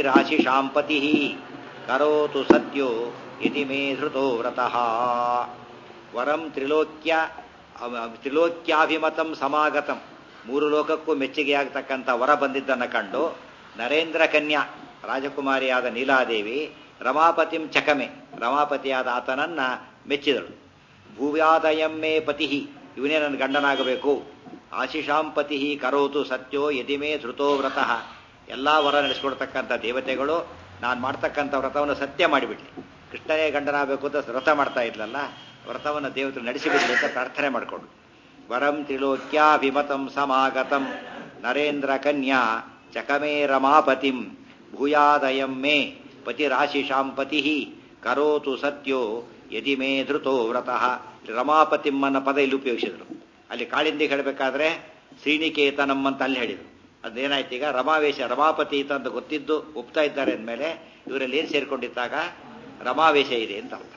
ಪತಿರಾಶಿಷಾಂ ಪತಿ ಕರೋತು ಸತ್ಯೋ ಇತಿ ಮೇ ಧೃತೋ ವ್ರತಃ ವರಂ ತ್ರಿಲೋಕ್ಯ ಅವ- ತ್ರಿಲೋಕ್ಯಾಭಿಮತಂ ಸಮಾಗತಂ ಮೂರು ಲೋಕಕ್ಕೂ ಮೆಚ್ಚುಗೆಯಾಗತಕ್ಕಂಥ ವರ ಬಂದಿದ್ದನ್ನು ಕಂಡು ನರೇಂದ್ರ ಕನ್ಯಾ ರಾಜಕುಮಾರಿಯಾದ ನೀಲಾದೇವಿ ರಮಾಪತಿಂ ಚಕಮೆ ರಮಾಪತಿಯಾದ ಆತನನ್ನ ಮೆಚ್ಚಿದಳು ಭೂವ್ಯಾದಯಮ್ಮೇ ಪತಿ ಇವನೇ ನನ್ನ ಗಂಡನಾಗಬೇಕು ಆಶಿಷಾಂ ಪತಿ ಕರೋತು ಸತ್ಯೋ ಯದಿಮೇ ಧೃತೋ ವ್ರತಃ ಎಲ್ಲ ವರ ನಡೆಸ್ಕೊಡ್ತಕ್ಕಂಥ ದೇವತೆಗಳು ನಾನು ಮಾಡ್ತಕ್ಕಂಥ ವ್ರತವನ್ನು ಸತ್ಯ ಮಾಡಿಬಿಡ್ಲಿ ಕೃಷ್ಣನೇ ಗಂಡನಾಗಬೇಕು ಅಂತ ವ್ರತ ಮಾಡ್ತಾ ಇದ್ಲಲ್ಲ ವ್ರತವನ್ನು ದೇವತೆ ನಡೆಸಿಬಿಡ್ಲಿ ಅಂತ ಪ್ರಾರ್ಥನೆ ಮಾಡಿಕೊಂಡು ವರಂ ತ್ರಿಲೋಕ್ಯಾಭಿಮತಂ ಸಮಾಗತಂ ನರೇಂದ್ರ ಕನ್ಯಾ ಚಕಮೇ ರಮಾಪತಿಂ ಭೂಯಾದಯಂ ಮೇ ಪತಿರಾಶಿಷಾಂ ಪತಿ ಕರೋತು ಸತ್ಯೋ ಯದಿ ಮೇ ಧೃತೋ ವ್ರತಃ ರಮಾಪತಿಂ ಅನ್ನೋ ಪದ ಇಲ್ಲಿ ಉಪಯೋಗಿಸಿದ್ರು ಅಲ್ಲಿ ಕಾಳಿಂದಿ ಹೇಳಬೇಕಾದ್ರೆ ಶ್ರೀನಿಕೇತನಂ ಅಂತ ಅಲ್ಲಿ ಹೇಳಿದ್ರು ಅದೇನಾಯ್ತು ಈಗ ರಮಾವೇಶ ರಮಾಪತಿ ಅಂತ ಗೊತ್ತಿದ್ದು ಒಪ್ತಾ ಇದ್ದಾರೆ ಅಂದಮೇಲೆ ಇವರಲ್ಲಿ ಏನು ಸೇರ್ಕೊಂಡಿದ್ದಾಗ ರಮಾವೇಶ ಇದೆ ಅಂತ ಅರ್ಥ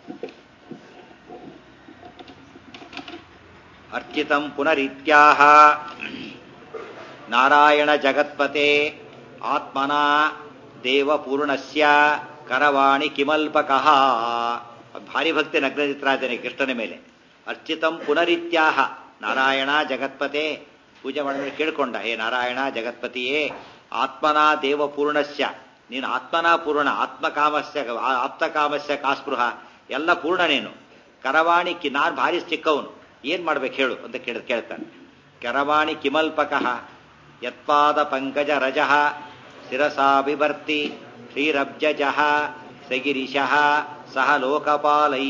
ಅರ್ಚಿತಂ ಪುನರಿತ್ಯಾಹ ನಾರಾಯಣ ಜಗತ್ಪತೆ ಆತ್ಮನ ದೇವಪೂರ್ಣಸ್ಯ ಕರವಾಣಿ ಕಿಮಲ್ಪಕಃ ಭಾರಿ ಭಕ್ತಿ ನಗ್ನಚಿತ್ರಾಜನೆ ಕೃಷ್ಣನ ಮೇಲೆ ಅರ್ಚಿತಂ ಪುನರಿತ್ಯಾಹ ನಾರಾಯಣ ಜಗತ್ಪತೆ ಪೂಜೆ ಮಾಡಿದ್ರೆ ಕೇಳ್ಕೊಂಡ ಹೇ ನಾರಾಯಣ ಜಗತ್ಪತಿಯೇ ಆತ್ಮನ ದೇವಪೂರ್ಣಸ್ಯ ನೀನು ಆತ್ಮನ ಪೂರ್ಣ ಆತ್ಮಕಾಮಸ್ಯ ಆಪ್ತಕಾಮಸ್ಯ ಕಾಸ್ಪೃಹ ಎಲ್ಲ ಪೂರ್ಣ ನೀನು ಕರವಾಣಿ ಕಿ ನಾನು ಭಾರಿ ಚಿಕ್ಕವನು ಏನ್ ಮಾಡ್ಬೇಕು ಹೇಳು ಅಂತ ಕೇಳ ಕೇಳ್ತಾನೆ ಕರವಾಣಿ ಕಿಮಲ್ಪಕಃ ಯತ್ಪಾದ ಪಂಕಜ ರಜಃ ಶಿರಸಾಭಿವರ್ತಿ ಶ್ರೀರಬ್ಜಜಃ ಸಗಿರಿಶಃ ಸಹ ಲೋಕಪಾಲೈ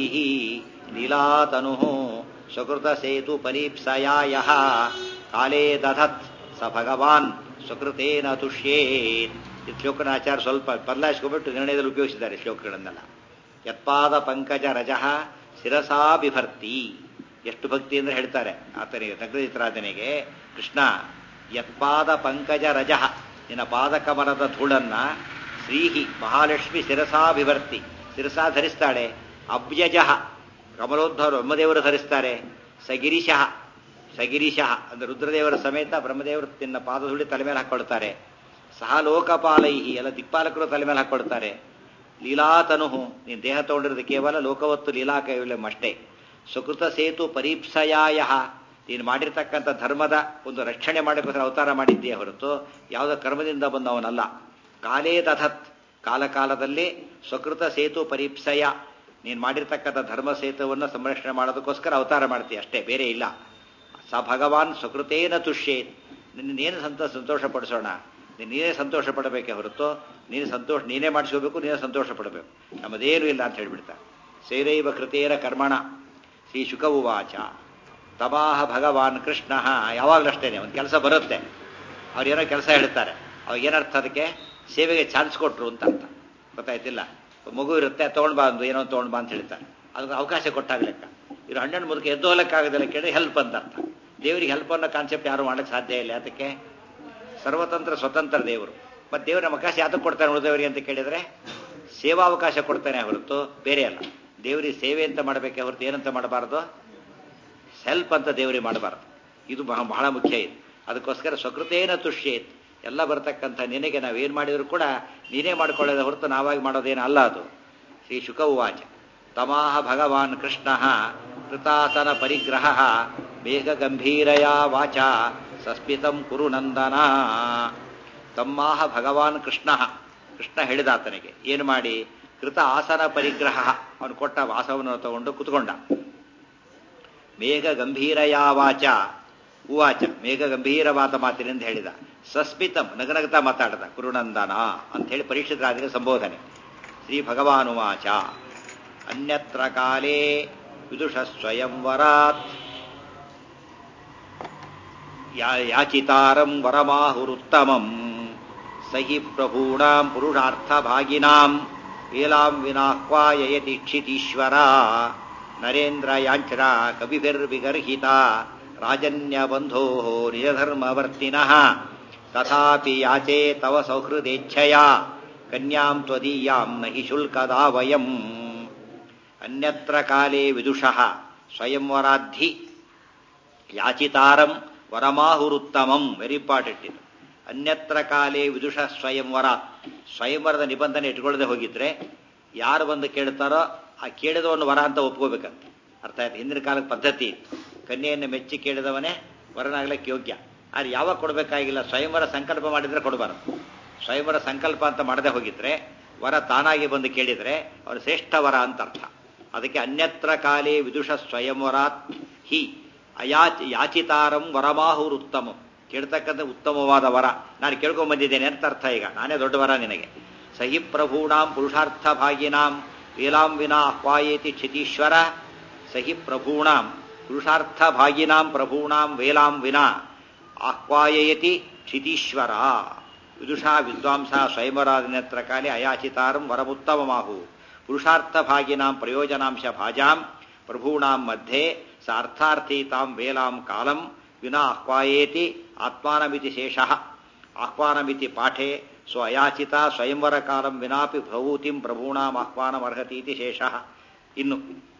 ಲೀಲಾತನು ಸುಕೃತ ಸೇತು ಪರೀಪ್ಸಯಾಯ ಕಾಲೇ ದಧತ್ ಸ ಭಗವಾನ್ ಸುಕೃತೇನ ತುಷ್ಯೇತ್ ಈ ಶ್ಲೋಕನಾಚಾರ ಸ್ವಲ್ಪ ಬದಲಾಯಿಸ್ಕೊಬಿಟ್ಟು ನಿರ್ಣಯದಲ್ಲಿ ಉಪಯೋಗಿಸಿದ್ದಾರೆ ಶ್ಲೋಕಗಳನ್ನೆಲ್ಲ ಯತ್ಪಾದ ಪಂಕಜ ರಜಃ ಶಿರಸಾ ಬಿಭರ್ತಿ ಎಷ್ಟು ಭಕ್ತಿ ಅಂದ್ರೆ ಹೇಳ್ತಾರೆ ಆತನಿಗೆ ನಗ್ರಚಿತ್ರಾಜನೆಗೆ ಕೃಷ್ಣ ಯತ್ಪಾದ ಪಂಕಜ ರಜಃ ನಿನ್ನ ಪಾದಕಮಲದ ಧೂಳನ್ನ ಶ್ರೀಹಿ ಮಹಾಲಕ್ಷ್ಮಿ ಶಿರಸಾ ಬಿಭರ್ತಿ ಶಿರಸಾ ಧರಿಸ್ತಾಳೆ ಅಬ್ಜಜಃ ಕಮಲೋದ್ಧವರು ಬ್ರಹ್ಮದೇವರು ಧರಿಸ್ತಾರೆ ಸಗಿರಿಶಃ ಸಗಿರಿಶಃ ಅಂದ್ರೆ ರುದ್ರದೇವರ ಸಮೇತ ಬ್ರಹ್ಮದೇವರು ನಿನ್ನ ಪಾದಧೂಳಿ ತಲೆ ಮೇಲೆ ಹಾಕೊಳ್ತಾರೆ ಸಹ ಲೋಕಪಾಲೈಹಿ ಎಲ್ಲ ದಿಕ್ಪಾಲಕರು ತಲೆ ಮೇಲೆ ಹಾಕೊಳ್ತಾರೆ ಲೀಲಾತನುಹು ನೀನು ದೇಹ ತಗೊಂಡಿರೋದು ಕೇವಲ ಲೋಕವತ್ತು ಲೀಲಾ ಕೈವಲ್ಯಂ ಅಷ್ಟೇ ಸುಕೃತ ಸೇತು ಪರೀಪ್ಸಯಾಯ ನೀನು ಮಾಡಿರ್ತಕ್ಕಂಥ ಧರ್ಮದ ಒಂದು ರಕ್ಷಣೆ ಮಾಡಬೇಕಾದ್ರೆ ಅವತಾರ ಮಾಡಿದ್ದೀಯ ಹೊರತು ಯಾವುದೋ ಕರ್ಮದಿಂದ ಬಂದವನಲ್ಲ ಕಾಲೇ ತಥತ್ ಕಾಲಕಾಲದಲ್ಲಿ ಸ್ವಕೃತ ಸೇತು ಪರೀಪ್ಸಯ ನೀನು ಮಾಡಿರ್ತಕ್ಕಂಥ ಧರ್ಮ ಸೇತುವನ್ನು ಸಂರಕ್ಷಣೆ ಮಾಡೋದಕ್ಕೋಸ್ಕರ ಅವತಾರ ಮಾಡ್ತೀಯ ಅಷ್ಟೇ ಬೇರೆ ಇಲ್ಲ ಸ ಭಗವಾನ್ ಸ್ವಕೃತೇನ ತುಷ್ಯೇತ್ ನಿನ್ನೇನು ಸಂತ ಸಂತೋಷ ಪಡಿಸೋಣ ನೀನೇ ಸಂತೋಷ ಪಡಬೇಕೆ ಹೊರತು ನೀನು ಸಂತೋಷ ನೀನೇ ಮಾಡಿಸ್ಕೋಬೇಕು ನೀನೇ ಸಂತೋಷ ಪಡಬೇಕು ನಮ್ಮದೇನು ಇಲ್ಲ ಅಂತ ಹೇಳ್ಬಿಡ್ತಾ ಸೇರೈವ ಕೃತೇರ ಕರ್ಮಣ ಶ್ರೀ ಶುಕ ಉವಾಚ ತಮಾಹ ಭಗವಾನ್ ಕೃಷ್ಣ ಯಾವಾಗಲೂ ಅಷ್ಟೇನೆ ಒಂದು ಕೆಲಸ ಬರುತ್ತೆ ಅವ್ರು ಏನೋ ಕೆಲಸ ಹೇಳ್ತಾರೆ ಅವಾಗ ಏನರ್ಥ ಅದಕ್ಕೆ ಸೇವೆಗೆ ಚಾನ್ಸ್ ಕೊಟ್ರು ಅಂತ ಅರ್ಥ ಗೊತ್ತಾಯ್ತಿಲ್ಲ ಮಗು ಇರುತ್ತೆ ತೊಗೊಂಡ್ ಬಾ ಅಂದು ಏನೋ ತೊಗೊಂಡ್ ಬಾ ಅಂತ ಹೇಳ್ತಾರೆ ಅದಕ್ಕೆ ಅವಕಾಶ ಕೊಟ್ಟಾಗ ಲೆಕ್ಕ ಇವ್ರು ಹಣ್ಣು ಮುದುಕ ಎದ್ದು ಹೋಗಕ್ಕಾಗದಿಲ್ಲ ಕೇಳಿ ಹೆಲ್ಪ್ ಅಂತ ಅರ್ಥ ದೇವರಿಗೆ ಹೆಲ್ಪ್ ಅನ್ನೋ ಕಾನ್ಸೆಪ್ಟ್ ಯಾರು ಮಾಡಕ್ಕೆ ಸಾಧ್ಯ ಇಲ್ಲ ಅದಕ್ಕೆ ಸರ್ವತಂತ್ರ ಸ್ವತಂತ್ರ ದೇವರು ಮತ್ತೆ ದೇವರು ನಮ್ಮ ಅವಕಾಶ ಯಾತಕ್ಕೆ ಕೊಡ್ತಾನೆ ಉಳಿದವರಿಗೆ ಅಂತ ಕೇಳಿದ್ರೆ ಸೇವಾ ಅವಕಾಶ ಕೊಡ್ತಾನೆ ಹೊರತು ಬೇರೆ ಅಲ್ಲ ದೇವರಿಗೆ ಸೇವೆ ಅಂತ ಮಾಡಬೇಕೆ ಹೊರತು ಏನಂತ ಮಾಡಬಾರ್ದು ಸೆಲ್ಫ್ ಅಂತ ದೇವರಿಗೆ ಮಾಡಬಾರ್ದು ಇದು ಬಹ- ಬಹಳ ಮುಖ್ಯ ಇದು ಅದಕ್ಕೋಸ್ಕರ ಸ್ವಕೃತೇನ ತುಷ್ಯೇತ್ ಎಲ್ಲ ಬರತಕ್ಕಂಥ ನಿನಗೆ ನಾವೇನು ಮಾಡಿದ್ರು ಕೂಡ ನೀನೇ ಮಾಡ್ಕೊಳ್ಳೋದ ಹೊರತು ನಾವಾಗಿ ಮಾಡೋದೇನು ಅಲ್ಲ ಅದು ಶ್ರೀ ಶುಕ ಉವಾಚ ತಮಾಹ ಭಗವಾನ್ ಕೃಷ್ಣ ಕೃತಾಸನ ಪರಿಗ್ರಹ ಬೇಗ ಗಂಭೀರಯ ವಾಚ ಸಸ್ಮಿತಂ ಕುರು ನಂದನ ತಮ್ಮಾಹ ಭಗವಾನ್ ಕೃಷ್ಣ ಕೃಷ್ಣ ಹೇಳಿದಾತನಿಗೆ ಏನು ಮಾಡಿ ಕೃತ ಆಸನ ಪರಿಗ್ರಹ ಅವನು ಕೊಟ್ಟ ವಾಸವನ್ನು ತಗೊಂಡು ಕುತ್ಕೊಂಡ ಮೇಘ ಗಂಭೀರಯ ವಾಚ ಉವಾಚ ಮೇಘ ಗಂಭೀರವಾದ ಮಾತಿನಿಂದ ಹೇಳಿದ ಸಸ್ಮಿತಂ ನಗನಗತ ಮಾತಾಡದ ಕುರುನಂದನ ಅಂತ ಹೇಳಿ ಪರೀಕ್ಷಿತರಾದಿಗೆ ಸಂಬೋಧನೆ ಶ್ರೀ ಭಗವಾನುವಾಚ ಅನ್ಯತ್ರ ಕಾಲೇ ವಿದುಷ ಸ್ವಯಂವರಾತ್ ಯಾ- ಯಾಚಿತಾರಂ ವರಮಾಹುರುತ್ತಮಂ ಸಹಿ ಪ್ರಭೂಣಾಂ ಪುರುಷಾರ್ಥಭಾಗಿನಾಂ ವೇಲಾಂ ವಿನಾಹ್ವಾಯಯತಿ ಕ್ಷಿತೀಶ್ವರ ನರೇಂದ್ರ ಯಾಂಚ್ರ ಕವಿಭಿರ್ವಿಗರ್ಹಿತ ರಾಜನ್ಯಬಂಧೋ ನಿಜಧರ್ಮವರ್ತಿನಃ ತಥಾಪಿ ಯಾಚೆ ತವ ಸೌಹೃದೇಚ್ಛಯ ಕನ್ಯಾಂ ತ್ವದೀಯಾಂ ನ ಹಿ ಶುಲ್ಕದಾ ವಯಂ ಅನ್ಯತ್ರ ಕಾಲೇ ವಿದುಷಃ ಸ್ವಯಂವರಾಧಿ ಯಾಚಿತಾರಂ ವರಮಾಹುರುತ್ತಮಂ ವೆರಿ ಇಂಪಾರ್ಟೆಂಟ್ ಇದು ಅನ್ಯತ್ರ ಕಾಲೇ ವಿದುಷ ಸ್ವಯಂವರ ಸ್ವಯಂವರದ ನಿಬಂಧನೆ ಇಟ್ಕೊಳ್ಳದೆ ಹೋಗಿದ್ರೆ ಯಾರು ಬಂದು ಕೇಳ್ತಾರೋ ಆ ಕೇಳಿದವನು ವರ ಅಂತ ಒಪ್ಕೋಬೇಕಂತೆ ಅರ್ಥ ಆಯ್ತು ಹಿಂದಿನ ಕಾಲದ ಪದ್ಧತಿ ಇತ್ತು ಕನ್ಯೆಯನ್ನು ಮೆಚ್ಚಿ ಕೇಳಿದವನೇ ವರನಾಗ್ಲಿಕ್ಕೆ ಯೋಗ್ಯ ಆದ್ರೆ ಯಾವಾಗ ಕೊಡಬೇಕಾಗಿಲ್ಲ ಸ್ವಯಂವರ ಸಂಕಲ್ಪ ಮಾಡಿದ್ರೆ ಕೊಡಬಾರದು ಸ್ವಯಂವರ ಸಂಕಲ್ಪ ಅಂತ ಮಾಡದೆ ಹೋಗಿದ್ರೆ ವರ ತಾನಾಗಿ ಬಂದು ಕೇಳಿದ್ರೆ ಅವನು ಶ್ರೇಷ್ಠ ವರ ಅಂತ ಅರ್ಥ ಅದಕ್ಕೆ ಅನ್ಯತ್ರ ಕಾಲೇ ವಿದುಷ ಸ್ವಯಂವರಾತ್ ಹಿ ಅಯಾಚ ಯಾಚಿತಾರಂ ವರಮಾಹುರುತ್ತಮಂ ಕೇಳ್ತಕ್ಕಂಥ ಉತ್ತಮವಾದ ವರ ನಾನು ಕೇಳ್ಕೊಂಡ್ ಬಂದಿದ್ದೇನೆ ಅಂತ ಅರ್ಥ ಈಗ ನಾನೇ ದೊಡ್ಡ ವರ ನಿನಗೆ ಸಹಿ ಪ್ರಭೂಣಾಂ ಪುರುಷಾರ್ಥ ಭಾಗಿನಾಂ ವೇಲಾಂ ವಿನಾ ಆಹ್ವಾಯೇತಿ ಕ್ಷಿತೀಶ್ವರ ಸಹಿ ಪ್ರಭೂಣಾಂ ಪುರುಷಾರ್ಥ ಭಾಗಿನಾಂ ಪ್ರಭೂಣಾಂ ವೇಲಾಂ ವಿನಾ ಆಹ್ವಾಯಯತಿ ಕ್ಷಿತೀಶ್ವರ ವಿದುಷಾ ವಿದ್ವಾಂಸ ಸ್ವಯಂವರಾದಿನತ್ರ ಕಾಲೇ ಅಯಾಚಿತಾರಂ ವರಮುತ್ತಮಮಾಹು ಪುರುಷಾರ್ಥ ಭಾಗಿನಾಂ ಪ್ರಯೋಜನಾಂಶ ಭಾಜಾಂ ಪ್ರಭೂಣಾಂ ಮಧ್ಯೆ ಸ ಅರ್ಥಾರ್ಥೀತಾಂ ವೇಲಾಂ ಕಾಲಂ ವಿನಾ ಆಹ್ವಾಯೇತಿ ಆತ್ಮಾನಮಿತಿ ಶೇಷಃ ಆಹ್ವಾನಮಿತಿ ಪಾಠೆ ಸ್ವ ಅಯಾಚಿತ ಸ್ವಯಂವರ ಕಾಲಂ ವಿನಾಪಿ ಭವೂತಿಂ ಪ್ರಭೂಣಾಂ ಆಹ್ವಾನಮರ್ಹತೀತಿ ಶೇಷಃ ಇನ್ನು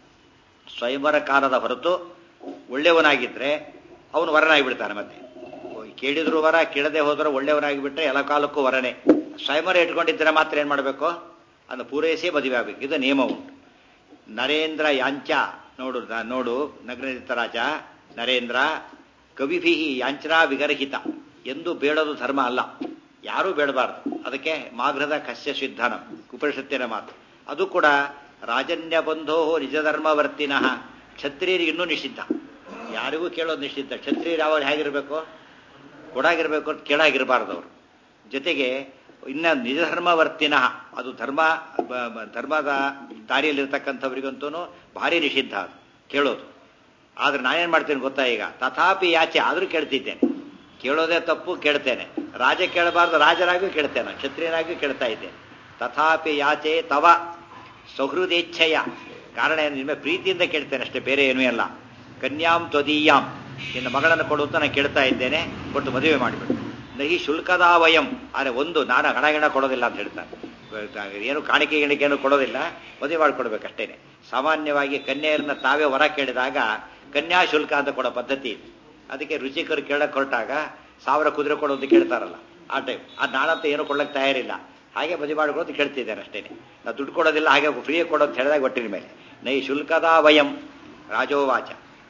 ಸ್ವಯಂವರ ಕಾಲದ ಹೊರತು ಒಳ್ಳೆಯವನಾಗಿದ್ರೆ ಅವನು ವರನಾಗಿ ಬಿಡ್ತಾನೆ ಮತ್ತೆ ಕೇಳಿದ್ರು ವರ ಕೇಳದೆ ಹೋದ್ರೆ ಒಳ್ಳೆಯವನಾಗಿ ಬಿಟ್ರೆ ಎಲ್ಲ ಕಾಲಕ್ಕೂ ವರನೇ ಸ್ವಯಂವರ ಇಟ್ಕೊಂಡಿದ್ರೆ ಮಾತ್ರ ಏನ್ ಮಾಡಬೇಕು ಅದನ್ನು ಪೂರೈಸಿ ಮದುವೆ ಆಗಬೇಕು ಇದು ನಿಯಮ ಉಂಟು ನರೇಂದ್ರ ಯಾಂಚ ನೋಡು ನ- ನೋಡು ನಗ್ನದಿತ್ತ ರಾಜ ನರೇಂದ್ರ ಕವಿಭಿ ಯಾಂಚನಾ ವಿಗರ್ಹಿತ ಎಂದು ಬೇಡೋದು ಧರ್ಮ ಅಲ್ಲ ಯಾರೂ ಬೇಡಬಾರ್ದು ಅದಕ್ಕೆ ಮಾಘ್ರದ ಕಸ್ಯ ಸಿದ್ಧನ ಉಪನಿಷತ್ತಿನ ಮಾತು ಅದು ಕೂಡ ರಾಜನ್ಯ ಬಂಧೋ ನಿಜ ಧರ್ಮವರ್ತಿನಃ ಕ್ಷತ್ರಿಯರಿಗೆ ಇನ್ನೂ ನಿಷಿದ್ಧ ಯಾರಿಗೂ ಕೇಳೋದು ನಿಷಿದ್ಧ ಕ್ಷತ್ರಿಯರು ಯಾವಾಗ ಹೇಗಿರಬೇಕು ಕೊಡಾಗಿರ್ಬೇಕು ಅಂತ ಕೇಳಾಗಿರಬಾರ್ದು ಅವರು ಜೊತೆಗೆ ಇನ್ನ ನಿಜ ಧರ್ಮವರ್ತಿನಃ ಅದು ಧರ್ಮ ಬ- ಬ- ಧರ್ಮದ ದಾರಿಯಲ್ಲಿರ್ತಕ್ಕಂಥವ್ರಿಗಂತೂ ಭಾರಿ ನಿಷಿದ್ಧ ಅದು ಕೇಳೋದು ಆದ್ರೆ ನಾನೇನ್ ಮಾಡ್ತೇನೆ ಗೊತ್ತಾ ಈಗ ತಥಾಪಿ ಯಾಚೆ ಆದ್ರೂ ಕೇಳ್ತಿದ್ದೇನೆ ಕೇಳೋದೇ ತಪ್ಪು ಕೇಳ್ತೇನೆ ರಾಜ ಕೇಳಬಾರ್ದು ರಾಜರಾಗೂ ಕೇಳ್ತೇನೆ ಕ್ಷತ್ರಿಯನಾಗೂ ಕೇಳ್ತಾ ಇದ್ದೇನೆ ತಥಾಪಿ ಯಾಚೆ ತವ ಸೌಹೃದೇಚ್ಛೆಯ ಕಾರಣ ಏನು ನಿನ್ನ ಪ್ರೀತಿಯಿಂದ ಕೇಳ್ತೇನೆ ಅಷ್ಟೇ ಬೇರೆ ಏನೂ ಅಲ್ಲ ಕನ್ಯಾಂ ತ್ವದೀಯಾಂ ನಿನ್ನ ಮಗಳನ್ನು ಕೊಡು ಅಂತ ನಾನು ಕೇಳ್ತಾ ಇದ್ದೇನೆ ಕೊಟ್ಟು ಮದುವೆ ಮಾಡಿಬಿಡು ನಹಿ ಶುಲ್ಕದ ವಯಂ ಆದರೆ ಒಂದು ನಾನು ಹಣ ಗಿಣ ಕೊಡೋದಿಲ್ಲ ಅಂತ ಹೇಳ್ತಾನೆ ಏನು ಕಾಣಿಕೆ ಗಿಣಿಕೆ ಏನು ಕೊಡೋದಿಲ್ಲ ಮದುವೆ ಮಾಡಿಕೊಡ್ಬೇಕಷ್ಟೇನೆ ಸಾಮಾನ್ಯವಾಗಿ ಕನ್ಯೆಯರನ್ನ ತಾವೇ ಹೊರ ಕೇಳಿದಾಗ ಕನ್ಯಾ ಶುಲ್ಕ ಅಂತ ಕೊಡೋ ಪದ್ಧತಿ ಇದೆ ಅದಕ್ಕೆ ರುಚಿಕರು ಕೇಳಕ್ ಹೊರಟಾಗ ಸಾವಿರ ಕುದುರೆ ಕೊಡು ಅಂತ ಕೇಳ್ತಾರಲ್ಲ ಆ ಟೈಮ್ ಅದು ನಾನಂತೂ ಏನು ಕೊಡ್ಲಕ್ಕೆ ತಯಾರಿಲ್ಲ ಹಾಗೆ ಮದುವೆ ಮಾಡ್ಕೊಳ್ಳೋ ಅಂತ ಕೇಳ್ತಿದ್ದೇನೆ ಅಷ್ಟೇನೆ ನಾವು ದುಡ್ಡು ಕೊಡೋದಿಲ್ಲ ಹಾಗೆ ಫ್ರೀ ಕೊಡೋ ಅಂತ ಹೇಳಿದಾಗ ಒಟ್ಟಿನ ಮೇಲೆ ನೈ ಶುಲ್ಕದ ವಯಂ ರಾಜೋವಾಚ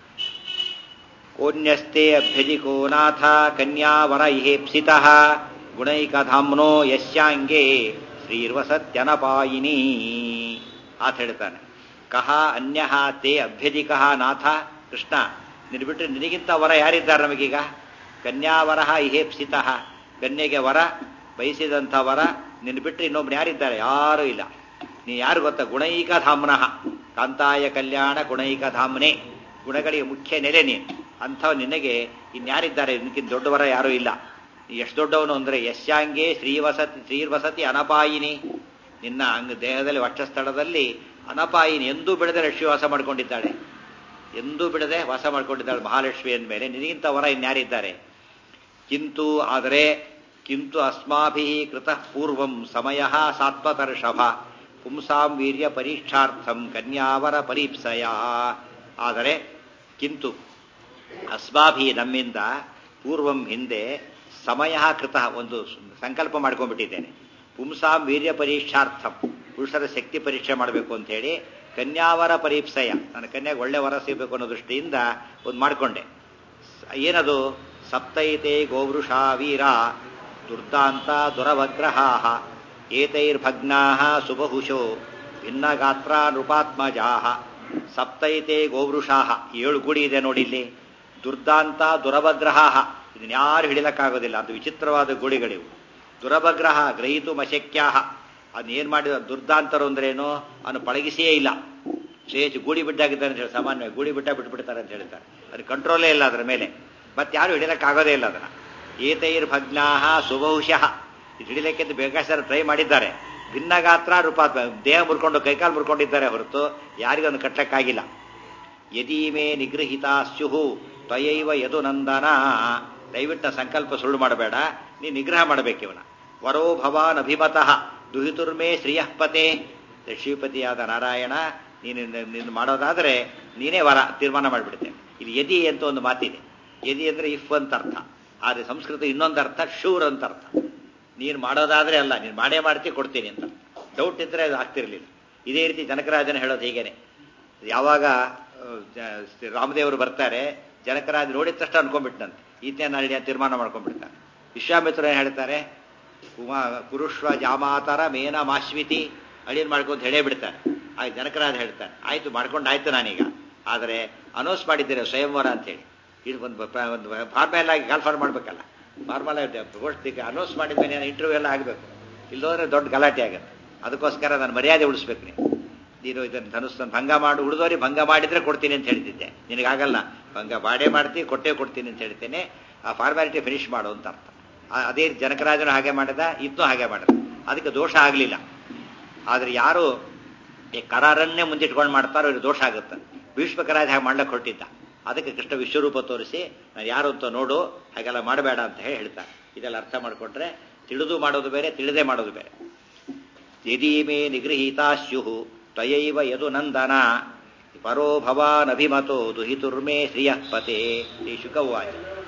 ಕೋನ್ಯಸ್ತೆ ಅಭ್ಯಜಿಕೋ ನಾಥ ಕನ್ಯಾವರ ಇಹೇಪ್ಸಿತಃ ಗುಣೈಕಧಾಮ್ನೋ ಯಶ್ಯಾಂಗೆ ಶ್ರೀರ್ವಸತ್ಯನಪಾಯಿನಿ ಆತ ಹೇಳ್ತಾನೆ ಕಹ ಅನ್ಯ ತೇ ಅಭ್ಯಧಿಕಃ ನಾಥ ಕೃಷ್ಣ ನಿನ್ ಬಿಟ್ಟರೆ ನಿನಗಿಂತ ವರ ಯಾರಿದ್ದಾರೆ ನಮಗೀಗ ಕನ್ಯಾವರ ಇಹೇಪ್ಸಿತಃ ಕನ್ಯೆಗೆ ವರ ಬಯಸಿದಂಥ ವರ ನಿನ್ನ ಬಿಟ್ಟರೆ ಇನ್ನೊಬ್ರು ಯಾರಿದ್ದಾರೆ ಯಾರೂ ಇಲ್ಲ ನೀ ಯಾರು ಗೊತ್ತಾ ಗುಣೈಕ ಧಾಮ್ನಃ ಕಾಂತಾಯ ಕಲ್ಯಾಣ ಗುಣೈಕ ಧಾಮ್ನೆ ಗುಣಗಳಿಗೆ ಮುಖ್ಯ ನೆಲೆ ನೀನು ಅಂಥವ್ ನಿನಗೆ ಇನ್ಯಾರಿದ್ದಾರೆ ನಿನಗಿಂತ ದೊಡ್ಡವರ ಯಾರೂ ಇಲ್ಲ ನೀ ಎಷ್ಟು ದೊಡ್ಡವನು ಅಂದ್ರೆ ಯಶ್ಯಾಂಗೆ ಶ್ರೀವಸತಿ ಶ್ರೀರ್ವಸತಿ ಅನಪಾಯಿನಿ ನಿನ್ನ ಅಂಗ ದೇಹದಲ್ಲಿ ವಕ್ಷಸ್ಥಳದಲ್ಲಿ ಅನಪಾಯಿನಿ ಎಂದೂ ಬಿಡದೆ ಲಕ್ಷ್ಮಿ ವಾಸ ಮಾಡ್ಕೊಂಡಿದ್ದಾಳೆ ಎಂದೂ ಬಿಡದೆ ವಾಸ ಮಾಡ್ಕೊಂಡಿದ್ದಾಳೆ ಮಹಾಲಕ್ಷ್ಮಿ ಅಂದಮೇಲೆ ನಿನಗಿಂತ ವರ ಇನ್ಯಾರಿದ್ದಾರೆ ಕಿಂತು ಆದರೆ ಕಿಂತು ಅಸ್ಮಾಭಿ ಕೃತಃ ಪೂರ್ವಂ ಸಮಯ ಸಾತ್ವತರ್ಷಭ ಪುಂಸಾಂ ವೀರ್ಯ ಪರೀಕ್ಷಾರ್ಥಂ ಕನ್ಯಾವರ ಪರೀಪ್ಸಯ ಆದರೆ ಕಿಂತು ಅಸ್ಮಾಭಿ ನಮ್ಮಿಂದ ಪೂರ್ವಂ ಹಿಂದೆ ಸಮಯ ಕೃತ ಒಂದು ಸಂಕಲ್ಪ ಮಾಡ್ಕೊಂಡ್ಬಿಟ್ಟಿದ್ದೇನೆ ಪುಂಸಾಂ ವೀರ್ಯ ಪರೀಕ್ಷಾರ್ಥಂ ಪುರುಷರ ಶಕ್ತಿ ಪರೀಕ್ಷೆ ಮಾಡಬೇಕು ಅಂತ ಹೇಳಿ ಕನ್ಯಾವರ ಪರೀಪ್ಸಯ ನನ್ನ ಕನ್ಯಾಗ ಒಳ್ಳೆ ವರ ಸಿಗಬೇಕು ಅನ್ನೋ ದೃಷ್ಟಿಯಿಂದ ಒಂದು ಮಾಡಿಕೊಂಡೆ ಏನದು ಸಪ್ತೈತೆ ಗೋವೃಷಾ ವೀರ ದುರ್ದಾಂತ ದುರವಗ್ರಹಾ ಏತೈರ್ಭಗ್ನಾ ಸುಬಹುಶೋ ಭಿನ್ನಗಾತ್ರ ನೃಪಾತ್ಮಜಾ ಸಪ್ತೈತೆ ಗೋವೃಷಾ ಏಳು ಗುಡಿ ಇದೆ ನೋಡಿ ಇಲ್ಲಿ ದುರ್ದಾಂತ ದುರವಗ್ರಹ ಇದನ್ನ ಯಾರು ಹಿಡಿಲಕ್ಕಾಗೋದಿಲ್ಲ ಅದು ವಿಚಿತ್ರವಾದ ಗುಡಿಗಳಿವು ದುರವಗ್ರಹ ಗ್ರಹಿತು ಮಶಕ್ಯಾಹ ಅದನ್ನ ಏನ್ ಮಾಡಿದ ದುರ್ದಾಂತರು ಅಂದ್ರೇನು ಅವನು ಪಳಗಿಸಿಯೇ ಇಲ್ಲ ಶೇಷ ಗೂಡಿ ಬಿಟ್ಟಾಗಿದ್ದಾರೆ ಅಂತ ಹೇಳಿ ಸಾಮಾನ್ಯವಾಗಿ ಗೂಡಿ ಬಿಟ್ಟ ಬಿಟ್ಬಿಡ್ತಾರೆ ಅಂತ ಹೇಳ್ತಾರೆ ಅದು ಕಂಟ್ರೋಲೇ ಇಲ್ಲ ಅದರ ಮೇಲೆ ಮತ್ತೆ ಯಾರು ಹಿಡಿಲಕ್ಕಾಗೋದೇ ಇಲ್ಲ ಅದನ್ನ ಏತೈರ್ ಭಗ್ನಾಹ ಸುಬಹುಶಃ ಇದು ಹಿಡಿಲಿಕ್ಕೆ ಅಂತ ಬೇಕಾದಷ್ಟು ಟ್ರೈ ಮಾಡಿದ್ದಾರೆ ಭಿನ್ನ ಗಾತ್ರ ರೂಪಾತ್ಮ ದೇಹ ಮುರ್ಕೊಂಡು ಕೈಕಾಲು ಮುರ್ಕೊಂಡಿದ್ದಾರೆ ಹೊರತು ಯಾರಿಗೊಂದು ಕಟ್ಟಕ್ಕಾಗಿಲ್ಲ ಯದೀಮೇ ನಿಗೃಹಿತ ಸ್ಯುಹು ತ್ವಯೈವ ಯದು ನಂದನ ದಯವಿಟ್ಟು ಸಂಕಲ್ಪ ಸುಳ್ಳು ಮಾಡಬೇಡ ನೀ ನಿಗ್ರಹ ಮಾಡಬೇಕಿವನ ವರೋ ಭವಾನ್ ಅಭಿಮತಃ ದುಹಿತುರ್ಮೇ ಶ್ರೀಯಃಪತೆ ಶ್ರೀಪತಿಯಾದ ನಾರಾಯಣ ನೀನು ನಿನ್ನ ಮಾಡೋದಾದ್ರೆ ನೀನೇ ವರ ತೀರ್ಮಾನ ಮಾಡಿಬಿಡ್ತೇನೆ ಇಲ್ಲಿ ಯದಿ ಅಂತ ಒಂದು ಮಾತಿದೆ ಯದಿ ಅಂದ್ರೆ ಇಫ್ ಅಂತ ಅರ್ಥ ಆದ್ರೆ ಸಂಸ್ಕೃತ ಇನ್ನೊಂದು ಅರ್ಥ ಶೂರ್ ಅಂತ ಅರ್ಥ ನೀನು ಮಾಡೋದಾದ್ರೆ ಅಲ್ಲ ನೀನು ಮಾಡೇ ಮಾಡ್ತಿ ಕೊಡ್ತೀನಿ ಅಂತ ಡೌಟ್ ಇದ್ರೆ ಅದು ಆಗ್ತಿರ್ಲಿಲ್ಲ ಇದೇ ರೀತಿ ಜನಕರಾಜನ ಹೇಳೋದು ಹೀಗೇನೆ ಯಾವಾಗ ಆ, ಜ- ರಾಮದೇವರು ಬರ್ತಾರೆ ಜನಕರಾಜ ನೋಡಿದ ತಕ್ಷಣ ಅನ್ಕೊಂಡ್ಬಿಟ್ನಂತೆ ಈತನೇ ನಾಳೆ ತೀರ್ಮಾನ ಮಾಡ್ಕೊಂಡ್ಬಿಡ್ತಾರೆ ವಿಶ್ವಾಮಿತ್ರ ಏನ್ ಹೇಳ್ತಾರೆ ಕುಮಾ ಕುರುಶ್ವ ಜಾಮಾತರ ಮೇನ ಮಾಶ್ವಿತಿ ಅಳಿಯನ್ ಮಾಡ್ಕೊಂತ ಹೇಳೇ ಬಿಡ್ತಾರೆ ಆಗ ಜನಕರಾಜ ಹೇಳ್ತಾರೆ ಆಯ್ತು ಮಾಡ್ಕೊಂಡು ಆಯ್ತು ನಾನೀಗ ಆದರೆ ಅನೌನ್ಸ್ ಮಾಡಿದ್ದೇನೆ ಸ್ವಯಂವರ ಅಂತೇಳಿ ಇದು ಒಂದು ಪ- ಒಂದು ಫಾರ್ಮಲ್ ಆಗಿ ಕಾಲ್ಫಾರ್ ಮಾಡ್ಬೇಕಲ್ಲ ಫಾರ್ಮಲ್ ಆಗಿ ಅನೌನ್ಸ್ ಮಾಡಿದ ಮೇಲೆ ಇಂಟರ್ವ್ಯೂ ಎಲ್ಲ ಆಗಬೇಕು ಇಲ್ಲೋದ್ರೆ ದೊಡ್ಡ ಗಲಾಟೆ ಆಗುತ್ತೆ ಅದಕ್ಕೋಸ್ಕರ ನಾನು ಮರ್ಯಾದೆ ಉಳಿಸ್ಬೇಕು ನೀನು ನೀನು ಇದನ್ನು ಧನುಸ್ಸನ್ನು ಭಂಗ ಮಾಡಿ ಉಳಿದೋರಿ ಭಂಗ ಮಾಡಿದ್ರೆ ಕೊಡ್ತೀನಿ ಅಂತ ಹೇಳ್ತಿದ್ದೆ ನಿನಗಾಗಲ್ಲ ಭಂಗ ಮಾಡೇ ಮಾಡ್ತೀನಿ ಕೊಟ್ಟೇ ಕೊಡ್ತೀನಿ ಅಂತ ಹೇಳ್ತೇನೆ ಆ ಫಾರ್ಮ್ಯಾಲಿಟಿ ಫಿನಿಶ್ ಮಾಡು ಅಂತ ಅರ್ಥ ಆ- ಅದೇ ಜನಕರಾಜನು ಹಾಗೆ ಮಾಡಿದ ಇದನ್ನು ಹಾಗೆ ಮಾಡಿದ ಅದಕ್ಕೆ ದೋಷ ಆಗಲಿಲ್ಲ ಆದರೆ ಯಾರು ಈ ಕರಾರನ್ನೇ ಮುಂದಿಟ್ಕೊಂಡು ಮಾಡ್ತಾರೋ ಇದು ದೋಷ ಆಗುತ್ತೆ ಭೀಷ್ಮಕರಾಜ ಹಾಗೆ ಮಾಡ್ಲಕ್ಕೆ ಹೊರಟಿದ್ದ ಅದಕ್ಕೆ ಕೃಷ್ಣ ವಿಶ್ವರೂಪ ತೋರಿಸಿ ನಾನು ಯಾರು ಅಂತ ನೋಡು ಹಾಗೆಲ್ಲ ಮಾಡಬೇಡ ಅಂತ ಹೇಳಿ ಹೇಳ್ತಾರೆ ಇದೆಲ್ಲ ಅರ್ಥ ಮಾಡಿಕೊಂಡ್ರೆ ತಿಳಿದು ಮಾಡೋದು ಬೇರೆ ತಿಳಿದೇ ಮಾಡೋದು ಬೇರೆ ಯದೀಮೇ ನಿಗೃಹೀತಾ ಸ್ಯು ತ್ವಯೈವ ಯದು ನಂದನ ಪರೋ ಭವಾನಭಿಮತೋ ದುಹಿತುರ್ಮೇ ಶ್ರಿಯಃ ಪತೆ ಶ್ರೀ ಶುಕವಾಚ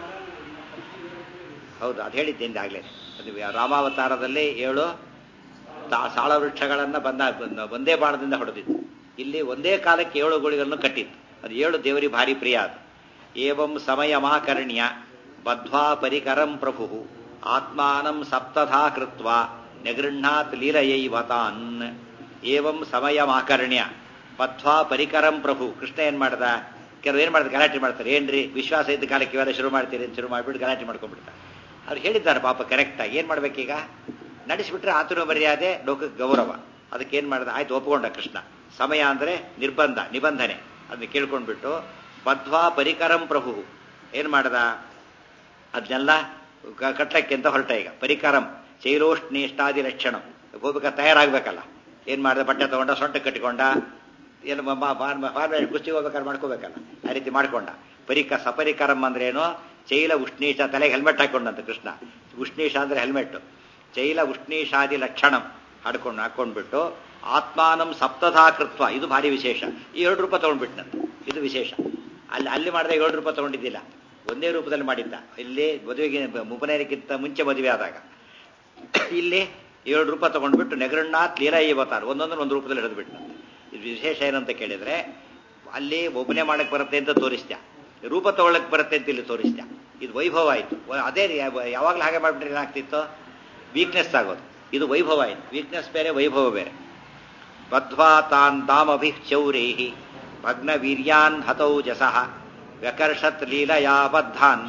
ಹೌದು ಅದು ಹೇಳಿದ್ದೇನೆ ಆಗ್ಲೇ ಅದು ರಾಮಾವತಾರದಲ್ಲಿ ಏಳು ತಾ- ಸಾಳ ವೃಕ್ಷಗಳನ್ನ ಬಂದ ಬಂದ- ಒಂದೇ ಬಾಣದಿಂದ ಹೊಡೆದಿತ್ತು ಇಲ್ಲಿ ಒಂದೇ ಕಾಲಕ್ಕೆ ಏಳು ಗುಳಿಗಳನ್ನು ಕಟ್ಟಿತ್ತು ಅದು ಏಳು ದೇವರಿ ಭಾರಿ ಪ್ರಿಯ ಅದು ಏವಂ ಸಮಯಮಾಕರ್ಣ್ಯ ಬದ್ಧ್ವಾ ಪರಿಕರಂ ಪ್ರಭು ಆತ್ಮಾನಂ ಸಪ್ತಧಾ ಕೃತ್ವ ನಿಗೃಹ್ಣಾತ್ ಲೀಲಯೈವ ತಾನ್ ಏವಂ ಸಮಯಮಾಕರ್ಣ್ಯ ಬದ್ಧ್ವಾ ಪರಿಕರಂ ಪ್ರಭು ಕೃಷ್ಣ ಏನ್ ಮಾಡ್ದ ಕೆಲವು ಏನ್ ಮಾಡ್ತಾರೆ ಗಲಾಟೆ ಮಾಡ್ತಾರೆ ಏನ್ರಿ ವಿಶ್ವಾಸ ಇದ್ದ ಕಾಲಕ್ಕೆ ಇವೆಲ್ಲ ಶುರು ಮಾಡ್ತೀರಿ ಅಂತ ಶುರು ಮಾಡ್ಬಿಟ್ಟು ಗಲಾಟೆ ಮಾಡ್ಕೊಂಡ್ಬಿಡ್ತಾರೆ ಅವ್ರು ಹೇಳಿದ್ದಾರೆ ಪಾಪ ಕರೆಕ್ಟಾಗಿ ಏನ್ ಮಾಡ್ಬೇಕೀಗ ನಡೆಸಿಬಿಟ್ರೆ ಆತುರ ಮರ್ಯಾದೆ ಲೋಕಕ್ಕೆ ಗೌರವ ಅದಕ್ಕೆ ಏನ್ ಮಾಡ್ದ ಆಯ್ತು ಒಪ್ಕೊಂಡ ಕೃಷ್ಣ ಸಮಯ ಅಂದ್ರೆ ನಿರ್ಬಂಧ ನಿಬಂಧನೆ ಅದನ್ನ ಕೇಳ್ಕೊಂಡ್ಬಿಟ್ಟು ಬದ್ಧ್ವಾ ಪರಿಕರಂ ಪ್ರಭು ಏನ್ ಮಾಡ್ದ ಅದನ್ನೆಲ್ಲ ಕ- ಕಟ್ಲಕ್ಕೆ ಅಂತ ಹೊರಟ ಈಗ ಪರಿಕರಂ ಚೈರೋಷ್ಣೇಷ್ಟಾದಿ ಲಕ್ಷಣ ಹೋಗ್ಬೇಕಾದ್ರೆ ತಯಾರಾಗ್ಬೇಕಲ್ಲ ಏನ್ ಮಾಡ್ದ ಬಟ್ಟೆ ತಗೊಂಡ ಸೊಂಟ ಕಟ್ಟಿಕೊಂಡ ಏನು ಫಾರ್ಮೇಟ್ ಕುಸ್ತಿಗೆ ಹೋಗ್ಬೇಕಾದ್ರೆ ಮಾಡ್ಕೋಬೇಕಲ್ಲ ಆ ರೀತಿ ಮಾಡ್ಕೊಂಡ ಪರಿಕ ಸಪರಿಕರಂ ಅಂದ್ರೇನು ಚೈಲ ಉಷ್ಣೀಷ ತಲೆಗೆ ಹೆಲ್ಮೆಟ್ ಹಾಕೊಂಡಂತ ಕೃಷ್ಣ ಉಷ್ಣೀಷ ಅಂದ್ರೆ ಹೆಲ್ಮೆಟ್ ಚೈಲ ಉಷ್ಣೀಷಾದಿ ಲಕ್ಷಣಂ ಹಾಡ್ಕೊಂಡು ಹಾಕೊಂಡ್ಬಿಟ್ಟು ಆತ್ಮಾನಂ ಸಪ್ತಧಾ ಕೃತ್ವ ಇದು ಭಾರಿ ವಿಶೇಷ ಈ ಎರಡು ರೂಪಾಯಿ ತಗೊಂಡ್ಬಿಟ್ನಂತ ಇದು ವಿಶೇಷ ಅಲ್ಲಿ ಅಲ್ಲಿ ಮಾಡಿದಾಗ ಏಳು ರೂಪಾಯಿ ತಗೊಂಡಿದ್ದಿಲ್ಲ ಒಂದೇ ರೂಪದಲ್ಲಿ ಮಾಡಿದ್ದ ಇಲ್ಲಿ ಮದುವೆಗೆ ಮುಪನೇರಿಗಿಂತ ಮುಂಚೆ ಮದುವೆ ಆದಾಗ ಇಲ್ಲಿ ಏಳು ರೂಪಾಯಿ ತಗೊಂಡ್ಬಿಟ್ಟು ನೆಗರಣ್ಣಾತ್ ಲೀಲಾ ಇವತ್ತಾರು ಒಂದೊಂದನ್ನು ಒಂದು ರೂಪದಲ್ಲಿ ಹಿಡಿದ್ಬಿಟ್ಟು ಇದು ವಿಶೇಷ ಏನಂತ ಕೇಳಿದ್ರೆ ಅಲ್ಲಿ ಒಬ್ಬನೇ ಮಾಡಕ್ ಬರುತ್ತೆ ಅಂತ ತೋರಿಸ್ತ್ಯ ರೂಪ ತಗೊಳಕ್ ಬರುತ್ತೆ ಅಂತ ಇಲ್ಲಿ ತೋರಿಸ್ತ್ಯ ಇದು ವೈಭವ ಆಯ್ತು ವ- ಅದೇ ರೀ ಯಾವ- ಯಾವಾಗ್ಲೂ ಹಾಗೆ ಮಾಡ್ಬಿಟ್ರೆ ಏನಾಗ್ತಿತ್ತು ವೀಕ್ನೆಸ್ ಆಗೋದು ಇದು ವೈಭವ ಆಯ್ತು ವೀಕ್ನೆಸ್ ಬೇರೆ ವೈಭವ ಬೇರೆ ಬದ್ಧ್ವಾ ತಾನ್ ತಾಮಭಿ ಚೌರೈ ಭಗ್ನ ವೀರ್ಯಾನ್ ಹತೌ ಜಸಃ ವ್ಯಕರ್ಷತ್ ಲೀಲಯಾ ಬದ್ಧಾನ್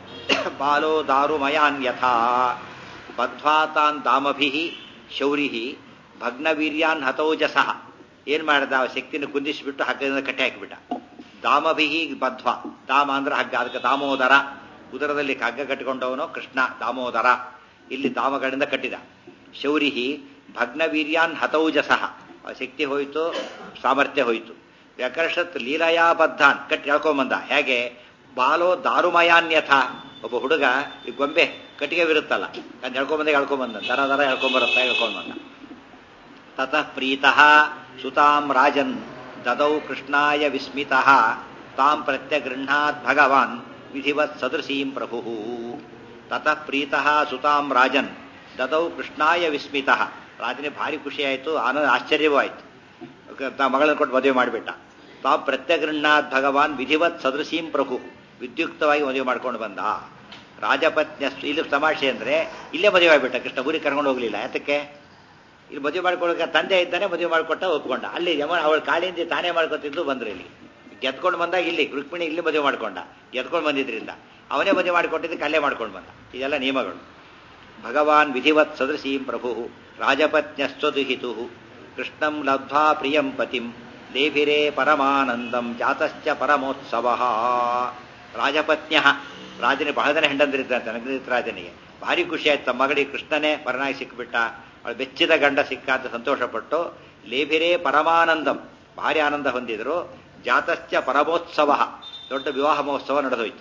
ಬಾಲೋ ದಾರುಮಯಾನ್ ಯಥಾ ಬದ್ಧ್ವಾ ತಾನ್ ದಾಮಭಿ ಶೌರಿ ಭಗ್ನವೀರ್ಯಾನ್ ಹತೌ ಜಸಃ ಏನ್ ಮಾಡ್ದ ಆ ಶಕ್ತಿನ ಕುಂದಿಸಿಬಿಟ್ಟು ಹಗ್ಗದಿಂದ ಕಟ್ಟಿ ಹಾಕಿಬಿಟ್ಟ ದಾಮಭಿಹಿ ಬದ್ಧ್ವ ದಾಮ ಅಂದ್ರೆ ಹಗ್ಗ ಅದಕ್ಕೆ ದಾಮೋದರ ಉದರದಲ್ಲಿ ಹಗ್ಗ ಕಟ್ಟಿಕೊಂಡವನು ಕೃಷ್ಣ ದಾಮೋದರ ಇಲ್ಲಿ ದಾಮಗಳಿಂದ ಕಟ್ಟಿದ ಶೌರಿಹಿ ಭಗ್ನವೀರ್ಯಾನ್ ಹತೌಜಸಃ ಆ ಶಕ್ತಿ ಹೋಯಿತು ಸಾಮರ್ಥ್ಯ ಹೋಯಿತು ವ್ಯಕರ್ಷತ್ ಲೀಲಯಾ ಬದ್ಧಾನ್ ಕಟ್ಟಿ ಎಳ್ಕೊಂಬಂದ ಹೇಗೆ ಬಾಲೋ ದಾರುಮಯಾನ್ಯಥ ಒಬ್ಬ ಹುಡುಗ ಈ ಗೊಂಬೆ ಕಟ್ಟಿಗೆ ವಿರುತ್ತಲ್ಲ ಅದು ಎಳ್ಕೊಂಬಂದ ಎಳ್ಕೊಂಬಂದ ದರ ದರ ಎಳ್ಕೊಂಬರುತ್ತಾ ಎಳ್ಕೊಂಬಂದ ತತಃ ಪ್ರೀತಃ ಸುತಾಂ ರಾಜನ್ ದದೌ ಕೃಷ್ಣಾಯ ವಿಸ್ಮಿತಃ ತಾಂ ಪ್ರತ್ಯಗೃಹ್ಣಾತ್ ಭಗವಾನ್ ವಿಧಿವತ್ ಸದೃಶೀಂ ಪ್ರಭು ತತಃ ಪ್ರೀತಃ ಸುತಾಂ ರಾಜನ್ ದದೌ ಕೃಷ್ಣಾಯ ವಿಸ್ಮಿತಃ ರಾಜನಿಗೆ ಭಾರಿ ಖುಷಿ ಆಯಿತು ಆನಂದ ಆಶ್ಚರ್ಯವೂ ಆಯಿತು ತಾ ಮಗಳನ್ನು ಕೊಟ್ಟು ಮದುವೆ ಮಾಡಿಬಿಟ್ಟ ತಾಂ ಪ್ರತ್ಯಗೃಹ್ಣಾತ್ ಭಗವಾನ್ ವಿಧಿವತ್ ಸದೃಶೀಂ ಪ್ರಭು ವಿದ್ಯುಕ್ತವಾಗಿ ಮದುವೆ ಮಾಡ್ಕೊಂಡು ಬಂದ ರಾಜಪತ್ನಿಯ ಇಲ್ಲಿ ತಮಾಷೆ ಅಂದ್ರೆ ಇಲ್ಲೇ ಮದುವೆ ಆಗ್ಬಿಟ್ಟ ಕೃಷ್ಣ ಊರಿಗೆ ಕರ್ಕೊಂಡು ಹೋಗ್ಲಿಲ್ಲ ಯಾತಕ್ಕೆ ಇಲ್ಲಿ ಮದುವೆ ಮಾಡ್ಕೊಳ್ಳೋಕೆ ತಂದೆ ಇದ್ದಾನೆ ಮದುವೆ ಮಾಡಿಕೊಟ್ಟ ಒಪ್ಕೊಂಡ ಅಲ್ಲಿ ಯಮ ಅವಳ ಕಾಳಿಂದ ತಾನೇ ಮಾಡ್ಕೊತಿದ್ದು ಬಂದ್ರು ಇಲ್ಲಿ ಗೆದ್ಕೊಂಡು ಬಂದಾಗ ಇಲ್ಲಿ ರುಕ್ಮಿಣಿ ಇಲ್ಲಿ ಮದುವೆ ಮಾಡ್ಕೊಂಡ ಗೆದ್ಕೊಂಡು ಬಂದಿದ್ರಿಂದ ಅವನೇ ಮದುವೆ ಮಾಡಿಕೊಟ್ಟಿದ್ದಕ್ಕೆ ಅಲ್ಲೇ ಮಾಡ್ಕೊಂಡು ಬಂದ ಇದೆಲ್ಲ ನಿಯಮಗಳು ಭಗವಾನ್ ವಿಧಿವತ್ ಸದೃಶೀಂ ಪ್ರಭು ರಾಜಪತ್ನ್ಯಸ್ವದುಹಿತು ಕೃಷ್ಣಂ ಲಬ್ಧ್ವಾ ಪ್ರಿಯಂ ಪತಿಂ ಲೇಭಿರೇ ಪರಮಾನಂದಂ ಜಾತಶ್ಚ ಪರಮೋತ್ಸವ ರಾಜಪತ್ನ್ಯ ರಾಜನಿಗೆ ಬಹಳ ಜನ ಹೆಂಡಂದಿರಿದ್ದಂತೆ ನಗರಿತ ರಾಜನಿಗೆ ಭಾರಿ ಖುಷಿ ಆಯ್ತು ತಮ್ಮ ಮಗಳಿಗೆ ಕೃಷ್ಣನೇ ಪರನಾಗಿ ಸಿಕ್ಬಿಟ್ಟ ಅವಳು ಬೆಚ್ಚಿದ ಗಂಡ ಸಿಕ್ಕ ಅಂತ ಸಂತೋಷಪಟ್ಟು ಲೇಭಿರೇ ಪರಮಾನಂದಂ ಭಾರಿ ಆನಂದ ಹೊಂದಿದ್ರು ಜಾತಶ್ಚ ಪರಮೋತ್ಸವ ದೊಡ್ಡ ವಿವಾಹ ಮಹೋತ್ಸವ ನಡೆದೋಯ್ತು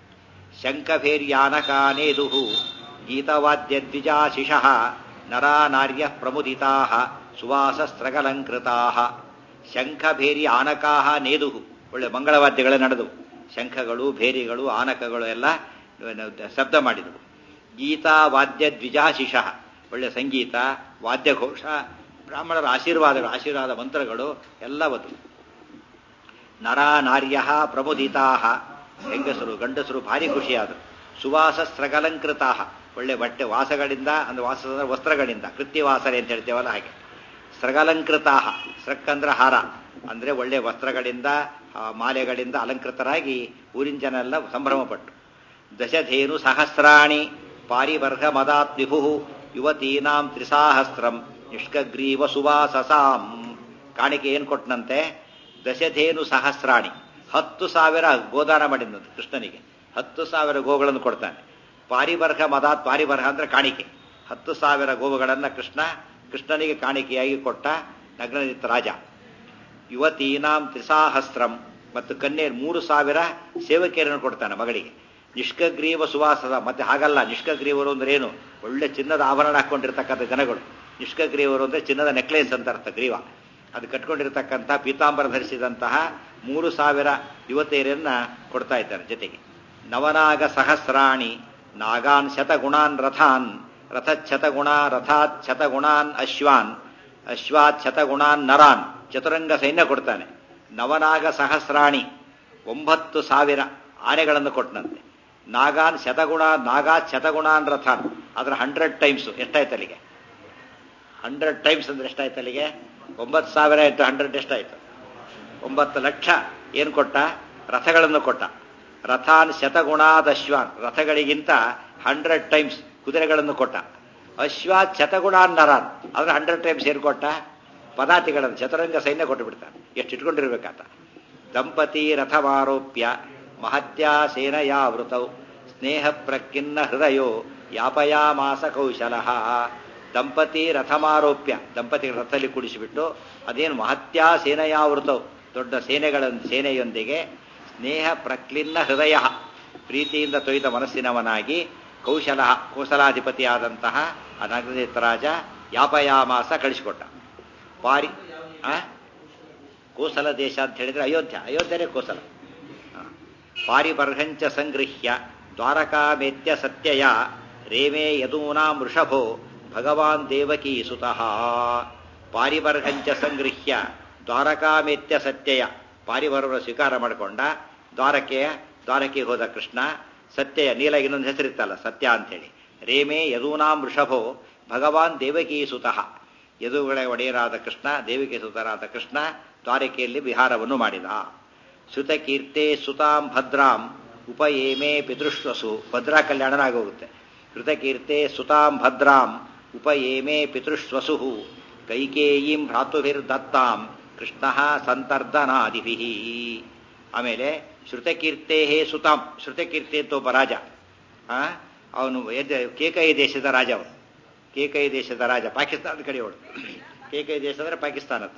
ಶಂಖಭೇರ್ಯಾನಕಾನೇದು ಗೀತವಾದ್ಯ ದ್ವಿಜಾಶಿಷಃ ನರಾ ನಾರ್ಯ ಪ್ರಮುದಿತಾ ಸುವಾಸಸ್ತ್ರಗಲಂಕೃತಾ ಶಂಖಭೇರಿ ಆನಕಾಹ ನೇದು ಒಳ್ಳೆ ಮಂಗಳವಾದ್ಯಗಳೇ ನಡೆದವು ಶಂಖಗಳು ಭೇರಿಗಳು ಆನಕಗಳು ಎಲ್ಲ ಶಬ್ದ ಮಾಡಿದವು ಗೀತಾ ವಾದ್ಯ ದ್ವಿಜಾಶಿಷಃ ಒಳ್ಳೆ ಸಂಗೀತ ವಾದ್ಯಘೋಷ ಬ್ರಾಹ್ಮಣರ ಆಶೀರ್ವಾದಗಳು ಆಶೀರ್ವಾದ ಮಂತ್ರಗಳು ಎಲ್ಲ ಬಂದವು ನರ ನಾರ್ಯ ಪ್ರಮುದಿತಾ ಹೆಂಗಸರು ಗಂಡಸರು ಭಾರಿ ಖುಷಿಯಾದರು ಸುವಾಸ ಸ್ರಗಲಂಕೃತಾ ಒಳ್ಳೆ ಬಟ್ಟೆ ವಾಸಗಳಿಂದ ಅಂದ್ರೆ ವಾಸದ ವಸ್ತ್ರಗಳಿಂದ ಕೃತ್ಯವಾಸನೆ ಅಂತ ಹೇಳ್ತೇವಲ್ಲ ಹಾಗೆ ಸ್ರಗಲಂಕೃತಾ ಸ್ರಕ್ಕಂದ್ರ ಹಾರ ಅಂದ್ರೆ ಒಳ್ಳೆ ವಸ್ತ್ರಗಳಿಂದ ಆ, ಮಾಲೆಗಳಿಂದ ಅಲಂಕೃತರಾಗಿ ಊರಿನ ಜನ ಎಲ್ಲ ಸಂಭ್ರಮಪಟ್ಟು ದಶಧೇನು ಸಹಸ್ರಾಣಿ ಪಾರಿಬರ್ಹ ಮದಾತ್ ವಿಭು ಯುವತೀನಾಂ ತ್ರಿಸಾಹಸ್ರಂ ನಿಷ್ಕಗ್ರೀವ ಸುವಾಸಸಾಂ ಕಾಣಿಕೆ ಏನು ಕೊಟ್ಟನಂತೆ ದಶಧೇನು ಸಹಸ್ರಾಣಿ ಹತ್ತು ಸಾವಿರ ಗೋದಾನ ಮಾಡಿದಂತೆ ಕೃಷ್ಣನಿಗೆ ಹತ್ತು ಸಾವಿರ ಗೋಗಳನ್ನು ಕೊಡ್ತಾನೆ ಪಾರಿಬರ್ಹ ಮದಾತ್ ಪಾರಿಬರ್ಹ ಅಂದ್ರೆ ಕಾಣಿಕೆ ಹತ್ತು ಸಾವಿರ ಗೋವುಗಳನ್ನ ಕೃಷ್ಣ ಕೃಷ್ಣನಿಗೆ ಕಾಣಿಕೆಯಾಗಿ ಕೊಟ್ಟ ನಗ್ನದಿತ್ತ ರಾಜ ಯುವತೀನಾಂ ತ್ರಿಸಾಹಸ್ರಂ ಮತ್ತು ಕನ್ಯೆಯರು ಮೂರು ಸಾವಿರ ಸೇವಕಿಯರನ್ನು ಕೊಡ್ತಾನೆ ಮಗಳಿಗೆ ನಿಷ್ಕಗ್ರೀವ ಸುವಾಸದ ಮತ್ತೆ ಹಾಗಲ್ಲ ನಿಷ್ಕಗ್ರೀವರು ಅಂದ್ರೆ ಏನು ಒಳ್ಳೆ ಚಿನ್ನದ ಆಭರಣ ಹಾಕೊಂಡಿರ್ತಕ್ಕಂಥ ಜನಗಳು ನಿಷ್ಕಗ್ರೀವರು ಅಂದ್ರೆ ಚಿನ್ನದ ನೆಕ್ಲೇಸ್ ಅಂತ ಅರ್ಥ ಗ್ರೀವ ಅದು ಕಟ್ಕೊಂಡಿರ್ತಕ್ಕಂಥ ಪೀತಾಂಬರ ಧರಿಸಿದಂತಹ ಮೂರು ಸಾವಿರ ಯುವತಿಯರನ್ನ ಕೊಡ್ತಾ ಇದ್ದಾರೆ ಜೊತೆಗೆ ನವನಾಗ ಸಹಸ್ರಾಣಿ ನಾಗಾನ್ ಶತಗುಣಾನ್ ರಥಾನ್ ರಥಚ್ಛತಗುಣ ರಥಾತ್ ಶತಗುಣಾನ್ ಅಶ್ವಾನ್ ಅಶ್ವಾತ್ ಶತಗುಣಾನ್ ನರಾನ್ ಚತುರಂಗ ಸೈನ್ಯ ಕೊಡ್ತಾನೆ ನವನಾಗ ಸಹಸ್ರಾಣಿ ಒಂಬತ್ತು ಸಾವಿರ ಆನೆಗಳನ್ನು ಕೊಟ್ಟನಂತೆ ನಾಗಾನ್ ಶತಗುಣ ನಾಗಾತ್ ಶತಗುಣಾನ್ ರಥಾನ್ ಅದರ ಹಂಡ್ರೆಡ್ ಟೈಮ್ಸ್ ಎಷ್ಟಾಯ್ತು ಅಲ್ಲಿಗೆ ಹಂಡ್ರೆಡ್ ಟೈಮ್ಸ್ ಅಂದ್ರೆ ಎಷ್ಟಾಯ್ತು ಅಲ್ಲಿಗೆ ಒಂಬತ್ತು ಸಾವಿರ ಆಯ್ತು ಹಂಡ್ರೆಡ್ ಎಷ್ಟಾಯ್ತು ಒಂಬತ್ತು ಲಕ್ಷ ಏನು ಕೊಟ್ಟ ರಥಗಳನ್ನು ಕೊಟ್ಟ ರಥಾನ್ ಶತಗುಣಾದ ಅಶ್ವಾನ್ ರಥಗಳಿಗಿಂತ ಹಂಡ್ರೆಡ್ ಟೈಮ್ಸ್ ಕುದುರೆಗಳನ್ನು ಕೊಟ್ಟ ಅಶ್ವಾತ್ ಶತಗುಣಾನ್ ನರಾನ್ ಅದ್ರ ಹಂಡ್ರೆಡ್ ಟೈಮ್ಸ್ ಏನು ಕೊಟ್ಟ ಪದಾತಿಗಳನ್ನು ಚತುರಂಗ ಸೈನ್ಯ ಕೊಟ್ಟು ಬಿಡ್ತಾನೆ ಎಷ್ಟು ಇಟ್ಕೊಂಡಿರ್ಬೇಕಾತ ದಂಪತಿ ರಥಮಾರೋಪ್ಯ ಮಹತ್ಯಾ ಸೇನಯಾವೃತೌ ಸ್ನೇಹ ಪ್ರಕಿನ್ನ ಹೃದಯೋ ಯಾಪಯಾಮಾಸ ಕೌಶಲ ದಂಪತಿ ರಥಮಾರೋಪ್ಯ ದಂಪತಿಗಳ ರಥದಲ್ಲಿ ಕುಡಿಸಿಬಿಟ್ಟು ಅದೇನು ಮಹತ್ಯಾ ಸೇನೆಯಾವೃತವು ದೊಡ್ಡ ಸೇನೆಗಳ ಸೇನೆಯೊಂದಿಗೆ ಸ್ನೇಹ ಪ್ರಕ್ಲಿನ್ನ ಹೃದಯ ಪ್ರೀತಿಯಿಂದ ತೊಯ್ದ ಮನಸ್ಸಿನವನಾಗಿ ಕೌಶಲ ಕೋಸಲಾಧಿಪತಿಯಾದಂತಹ ಅನಗ್ರಜಿತ ರಾಜ ಯಾಪಯಾಮಾಸ ಕಳಿಸಿಕೊಟ್ಟ ಪಾರಿ ಆ? ಕೋಸಲ ದೇಶ ಅಂತ ಹೇಳಿದ್ರೆ ಅಯೋಧ್ಯ ಅಯೋಧ್ಯನೇ ಕೋಸಲ ಆ. ಪಾರಿಬರ್ಹಂಚ ಸಂಗೃಹ್ಯ ದ್ವಾರಕಾಮೇತ್ಯ ಸತ್ಯಯ ರೇಮೇ ಯದೂನಾಂ ವೃಷಭೋ ಭಗವಾನ್ ದೇವಕೀ ಸುತಃ ಪಾರಿಬರ್ಹಂಚ ಸಂಗೃಹ್ಯ ದ್ವಾರಕಾಮೇತ್ಯ ಸತ್ಯಯ ಪಾರಿಬರ್ವರ ಸ್ವೀಕಾರ ಮಾಡಿಕೊಂಡ ದ್ವಾರಕೆಯ ದ್ವಾರಕೆಗೆ ಹೋದ ಕೃಷ್ಣ ಸತ್ಯಯ ನೀಲ ಇನ್ನೊಂದು ಹೆಸರಿತ್ತಲ್ಲ ಸತ್ಯ ಅಂತೇಳಿ ರೇಮೇ ಯದೂನಾಂ ವೃಷಭೋ ಭಗವಾನ್ ದೇವಕೀ ಸುತಃ ಯದುಗಳ ಒಡೆಯರಾದ ಕೃಷ್ಣ ದೇವಿಕೆ ಸುತರಾದ ಕೃಷ್ಣ ದ್ವಾರಕೆಯಲ್ಲಿ ವಿಹಾರವನ್ನು ಮಾಡಿದ ಶ್ರುತಕೀರ್ತೆ ಸುತಾಂ ಭದ್ರಾಂ ಉಪಯೇಮೇ ಪಿತೃಶ್ವಸು ಭದ್ರಾ ಕಲ್ಯಾಣನಾಗೋಗುತ್ತೆ ಶ್ರುತಕೀರ್ತೆ ಸುತಾಂ ಭದ್ರಾಂ ಉಪಯೇಮೇ ಪಿತೃಶ್ವಸು ಕೈಕೇಯೀಂ ಭ್ರಾತುಭಿರ್ದತ್ತಾಂ ಕೃಷ್ಣ ಸಂತರ್ಧನಾದಿಭಿ ಆಮೇಲೆ ಶ್ರುತಕೀರ್ತೆ ಹೇ ಸುತಾಂ ಶ್ರುತಕೀರ್ತಿ ಅಂತ ಒಬ್ಬ ರಾಜ ಆ, ಅವನು ಎದ್ದ- ಕೇಕೈ ದೇಶದ ರಾಜ ಅವನು ಕೇಕೈ ದೇಶದ ರಾಜ ಪಾಕಿಸ್ತಾನದ ಕಡೆಯವಳು ಕೇಕೈ ದೇಶ ಅಂದ್ರೆ ಪಾಕಿಸ್ತಾನದ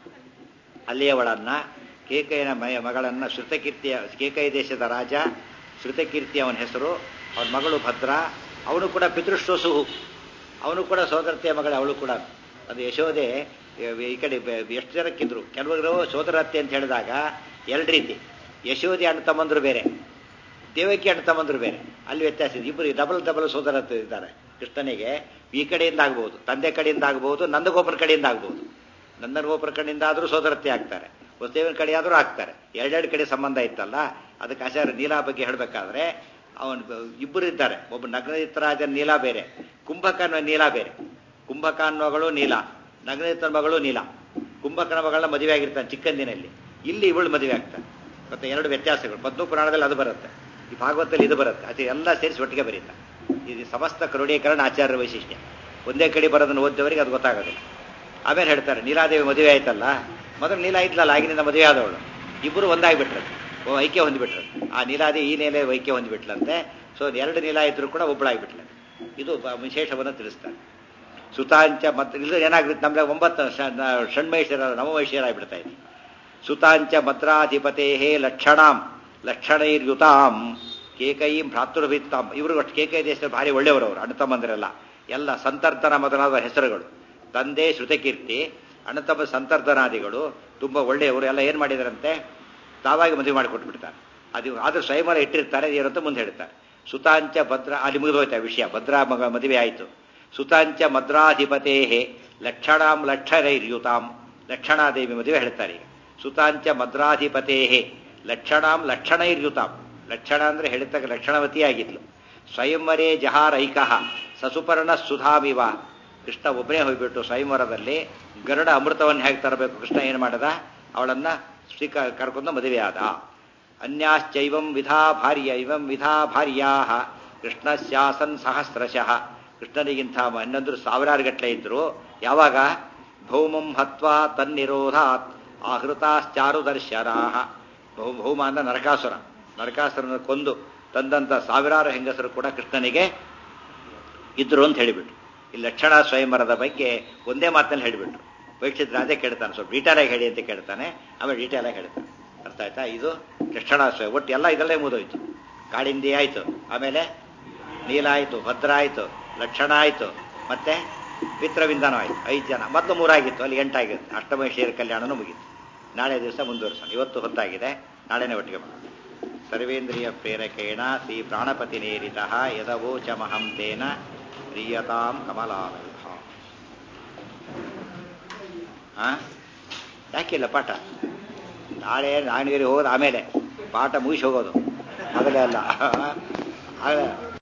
ಅಲ್ಲಿಯವಳನ್ನ ಕೇಕೈನ ಮಯ ಮಗಳನ್ನ ಶ್ರುತಕೀರ್ತಿಯ ಕೇಕೈ ದೇಶದ ರಾಜ ಶ್ರುತಕೀರ್ತಿ ಅವನ ಹೆಸರು ಅವನ ಮಗಳು ಭದ್ರ ಅವನು ಕೂಡ ಪಿತೃಶ್ವಸುಹು ಅವನು ಕೂಡ ಸೋದರತೆಯ ಮಗಳ ಅವಳು ಕೂಡ ಅದು ಯಶೋದೆ ಈ ಕಡೆ ಬೆ- ಎಷ್ಟು ಜನಕ್ಕಿದ್ರು ಕೆಲವರು ಸೋದರತ್ತೆ ಅಂತ ಹೇಳಿದಾಗ ಎರಡು ರೀತಿ ಯಶೋದೆ ಅಣ್ಣ ತಮ್ಮಂದ್ರು ಬೇರೆ ದೇವಕಿ ಅಣ್ಣ ತಮ್ಮಂದ್ರು ಬೇರೆ ಅಲ್ಲಿ ವ್ಯತ್ಯಾಸ ಇದೆ ಇಬ್ಬರು ಡಬಲ್ ಡಬಲ್ ಸೋದರತ್ತೆ ಇದ್ದಾರೆ ಕೃಷ್ಣನಿಗೆ ಈ ಕಡೆಯಿಂದ ಆಗ್ಬಹುದು ತಂದೆ ಕಡೆಯಿಂದ ಆಗ್ಬಹುದು ನಂದಗೋಪುರ ಕಡೆಯಿಂದ ಆಗ್ಬಹುದು ನಂದಗೋಪುರ ಕಡೆಯಿಂದ ಆದರೂ ಸೋದರತ್ತೆ ಆಗ್ತಾರೆ ವಸುದೇವನ ಕಡೆ ಆದರೂ ಆಗ್ತಾರೆ ಎರಡೆರಡು ಕಡೆ ಸಂಬಂಧ ಇತ್ತಲ್ಲ ಅದಕ್ಕೆ ಆಚಾರ್ಯ ನೀಲಾ ಬಗ್ಗೆ ಹೇಳಬೇಕಾದ್ರೆ ಅವನು ಇಬ್ಬರು ಇದ್ದಾರೆ ಒಬ್ಬ ನಗ್ನದಿತ್ತರಾಜನ ನೀಲ ಬೇರೆ ಕುಂಭಕರ್ಣ ನೀಲ ಬೇರೆ ಕುಂಭಕರ್ಣ ಮಗಳು ನೀಲ ನಗ್ನದಿತ್ತನ ಮಗಳು ನೀಲ ಕುಂಭಕರ್ಣ ಮಗಳನ್ನ ಮದುವೆ ಆಗಿರ್ತಾನೆ ಚಿಕ್ಕಂದಿನಲ್ಲಿ ಇಲ್ಲಿ ಇವಳು ಮದುವೆ ಆಗ್ತಾನೆ ಮತ್ತೆ ಎರಡು ವ್ಯತ್ಯಾಸಗಳು ಪದ್ಮ ಪುರಾಣದಲ್ಲಿ ಅದು ಬರುತ್ತೆ ಈ ಭಾಗವತದಲ್ಲಿ ಇದು ಬರುತ್ತೆ ಅದು ಎಲ್ಲ ಸೇರಿಸಿ ಒಟ್ಟಿಗೆ ಬರೀತಾರೆ ಇದು ಸಮಸ್ತ ಕ್ರೋಢೀಕರಣ ಆಚಾರ್ಯ ವೈಶಿಷ್ಟ್ಯ ಒಂದೇ ಕಡೆ ಬರೋದನ್ನು ಓದಿದವರಿಗೆ ಅದು ಗೊತ್ತಾಗೋದಿಲ್ಲ ಆಮೇಲೆ ಹೇಳ್ತಾರೆ ನೀಲಾದೇವಿ ಮದುವೆ ಆಯ್ತಲ್ಲ ಮೊದಲು ನೀಲ ಇದ್ಲಲ್ಲ ಆಗಿನಿಂದ ಮದುವೆ ಆದವಳು ಇಬ್ಬರು ಒಂದಾಗಿಬಿಟ್ರು ಓ ಐಕ್ಯ ಹೊಂದಿಬಿಟ್ರು ಆ ನೀಲಾದೇವಿ ಈ ನೀಲೆ ಐಕ್ಯ ಹೊಂದಿಬಿಟ್ಲಂತೆ ಸೊ ಎರಡು ನೀಲ ಇದ್ರು ಕೂಡ ಒಬ್ಬಳಾಗಿಬಿಟ್ಲ ಇದು ಬ- ವಿಶೇಷವನ್ನು ತಿಳಿಸ್ತಾರೆ ಸುತಾಂಚ ಮತ್ತು ಇದು ಏನಾಗ್ಬಿಟ್ಟು ನಮ್ಗೆ ಒಂಬತ್ತು ಷ- ನ- ಷಣ್ಮೈಶ್ವರ ನವಮೈಶ್ವರ ಇತ್ತು ಸುತಾಂಚ ಮದ್ರಾಧಿಪತೆ ಲಕ್ಷಣಾಂ ಲಕ್ಷಣೈರ್ಯುತಾಂ ಕೇಕೈಂ ಭ್ರಾತೃಭಿತ್ತಾಂ ಇವರು ಅಷ್ಟು ಕೇಕೈ ದೇಶದಲ್ಲಿ ಭಾರಿ ಒಳ್ಳೆಯವರು ಅವರು ಅಣ್ಣ ತಮ್ಮಂದಿರೆಲ್ಲ ಎಲ್ಲ ಸಂತರ್ಧನ ಮೊದಲಾದ ಹೆಸರುಗಳು ತಂದೆ ಶ್ರುತಕೀರ್ತಿ ಅಣ್ಣ ತಮ್ಮ ಸಂತರ್ಧನಾದಿಗಳು ತುಂಬಾ ಒಳ್ಳೆಯವರು ಎಲ್ಲ ಏನ್ ಮಾಡಿದಾರಂತೆ ತಾವಾಗಿ ಮದುವೆ ಮಾಡಿಕೊಟ್ಬಿಡ್ತಾರೆ ಅದು ಆದ್ರೂ ಸ್ವಯಂವರ ಇಟ್ಟಿರ್ತಾರೆ ಏನಂತ ಮುಂದೆ ಹೇಳ್ತಾರೆ ಸುತಾಂಚ ಭದ್ರ ಅಲ್ಲಿ ಮುಗಿದೋಯ್ತು ಆ ವಿಷಯ ಭದ್ರಾ ಮಗ ಮದುವೆ ಆಯಿತು ಸುತಾಂಚ ಮದ್ರಾಧಿಪತೇ ಲಕ್ಷಣಾಂ ಲಕ್ಷರೈರ್ಯುತಾಂ ಲಕ್ಷಣಾದೇವಿ ಮದುವೆ ಹೇಳ್ತಾರೆ ಈಗ ಸುತಾಂಚ ಮದ್ರಾಧಿಪತೇ ಲಕ್ಷಣಾಂ ಲಕ್ಷಣೈರ್ಯುತಾಂ ಲಕ್ಷಣ ಅಂದ್ರೆ ಹೇಳಿದಾಗ ಲಕ್ಷಣವತಿಯಾಗಿದ್ಲು ಸ್ವಯಂವರೇ ಜಹಾರೈಕಃ ಸಸುಪರ್ಣ ಸುಧಾಮಿವ ಕೃಷ್ಣ ಒಬ್ಬನೇ ಹೋಗ್ಬಿಟ್ಟು ಸ್ವಯಂವರದಲ್ಲಿ ಗರುಡ ಅಮೃತವನ್ನು ಹೇಗೆ ತರಬೇಕು ಕೃಷ್ಣ ಏನು ಮಾಡದ ಅವಳನ್ನ ಸ್ವೀಕ ಕರ್ಕೊಂಡು ಮದುವೆ ಆದ ಅನ್ಯಾಶ್ಚೈವಂ ವಿಧಾ ಭಾರ್ಯ ಇವಂ ವಿಧಾ ಭಾರ್ಯಾ ಕೃಷ್ಣಸ್ಯಾಸನ್ ಸಹಸ್ರಶಃ ಕೃಷ್ಣನಿಗಿಂತ ಹನ್ನೊಂದು ಸಾವಿರಾರು ಗಟ್ಟಲೆ ಇದ್ರು ಯಾವಾಗ ಭೌಮಂ ಹತ್ವಾ ತನ್ನಿರೋಧಾತ್ ಆಹೃತಾಶ್ಚಾರು ದರ್ಶರಾಹ ಭೌ ಭೌಮ ಅಂದ ನರಕಾಸುರ ನರಕಾಸುರನ ಕೊಂದು ತಂದಂತ ಸಾವಿರಾರು ಹೆಂಗಸರು ಕೂಡ ಕೃಷ್ಣನಿಗೆ ಇದ್ರು ಅಂತ ಹೇಳಿಬಿಟ್ರು ಈ ಲಕ್ಷಣ ಸ್ವಯಂವರದ ಬಗ್ಗೆ ಒಂದೇ ಮಾತಲ್ಲಿ ಹೇಳಿಬಿಟ್ರು ಪರೀಕ್ಷಿತ್ ರಾಜ ಕೇಳ್ತಾನೆ ಸ್ವಲ್ಪ ಡೀಟೇಲ್ ಆಗಿ ಹೇಳಿ ಅಂತ ಕೇಳ್ತಾನೆ ಆಮೇಲೆ ಡೀಟೇಲ್ ಆಗಿ ಹೇಳ್ತಾನೆ ಅರ್ಥ ಆಯ್ತಾ ಇದು ಲಕ್ಷಣ ಸ್ವಯಂ ಒಟ್ಟು ಎಲ್ಲ ಇದರಲ್ಲೇ ಮುದೋಯ್ತು ಕಾಳಿಂದಿ ಆಯ್ತು ಆಮೇಲೆ ನೀಲ ಆಯ್ತು ಭದ್ರ ಆಯ್ತು ಲಕ್ಷಣ ಆಯ್ತು ಮತ್ತೆ ಮಿತ್ರವಿಂದನೂ ಆಯ್ತು ಐದು ಜನ ಮೊದಲು ಮೂರಾಗಿತ್ತು ಅಲ್ಲಿ ಎಂಟಾಗಿತ್ತು ಅಷ್ಟಮೈಷಿಯರ ಕಲ್ಯಾಣನೂ ಮುಗೀತು ನಾಳೆ ದಿವಸ ಮುಂದುವರಿಸೋಣ ಇವತ್ತು ಹೊತ್ತಾಗಿದೆ ನಾಳೆನೇ ಒಟ್ಟಿಗೆ ಮಾಡೋಣ ಸರ್ವೇಂದ್ರಿಯ ಪ್ರೇರಕೇಣ ಶ್ರೀ ಪ್ರಾಣಪತಿ ನೇರಿತ ಯದವೋಚಮಹಂ ತೇನ ಪ್ರಿಯತಾಂ ಕಮಲಾಲಯ ಆ ಯಾಕಿಲ್ಲ ಪಾಠ ನಾಳೆ ನಾಣಗಿರಿ ಹೋಗೋದು ಆಮೇಲೆ ಪಾಠ ಮುಗಿಸಿ ಹೋಗೋದು ಮೊದಲೇ ಅಲ್ಲ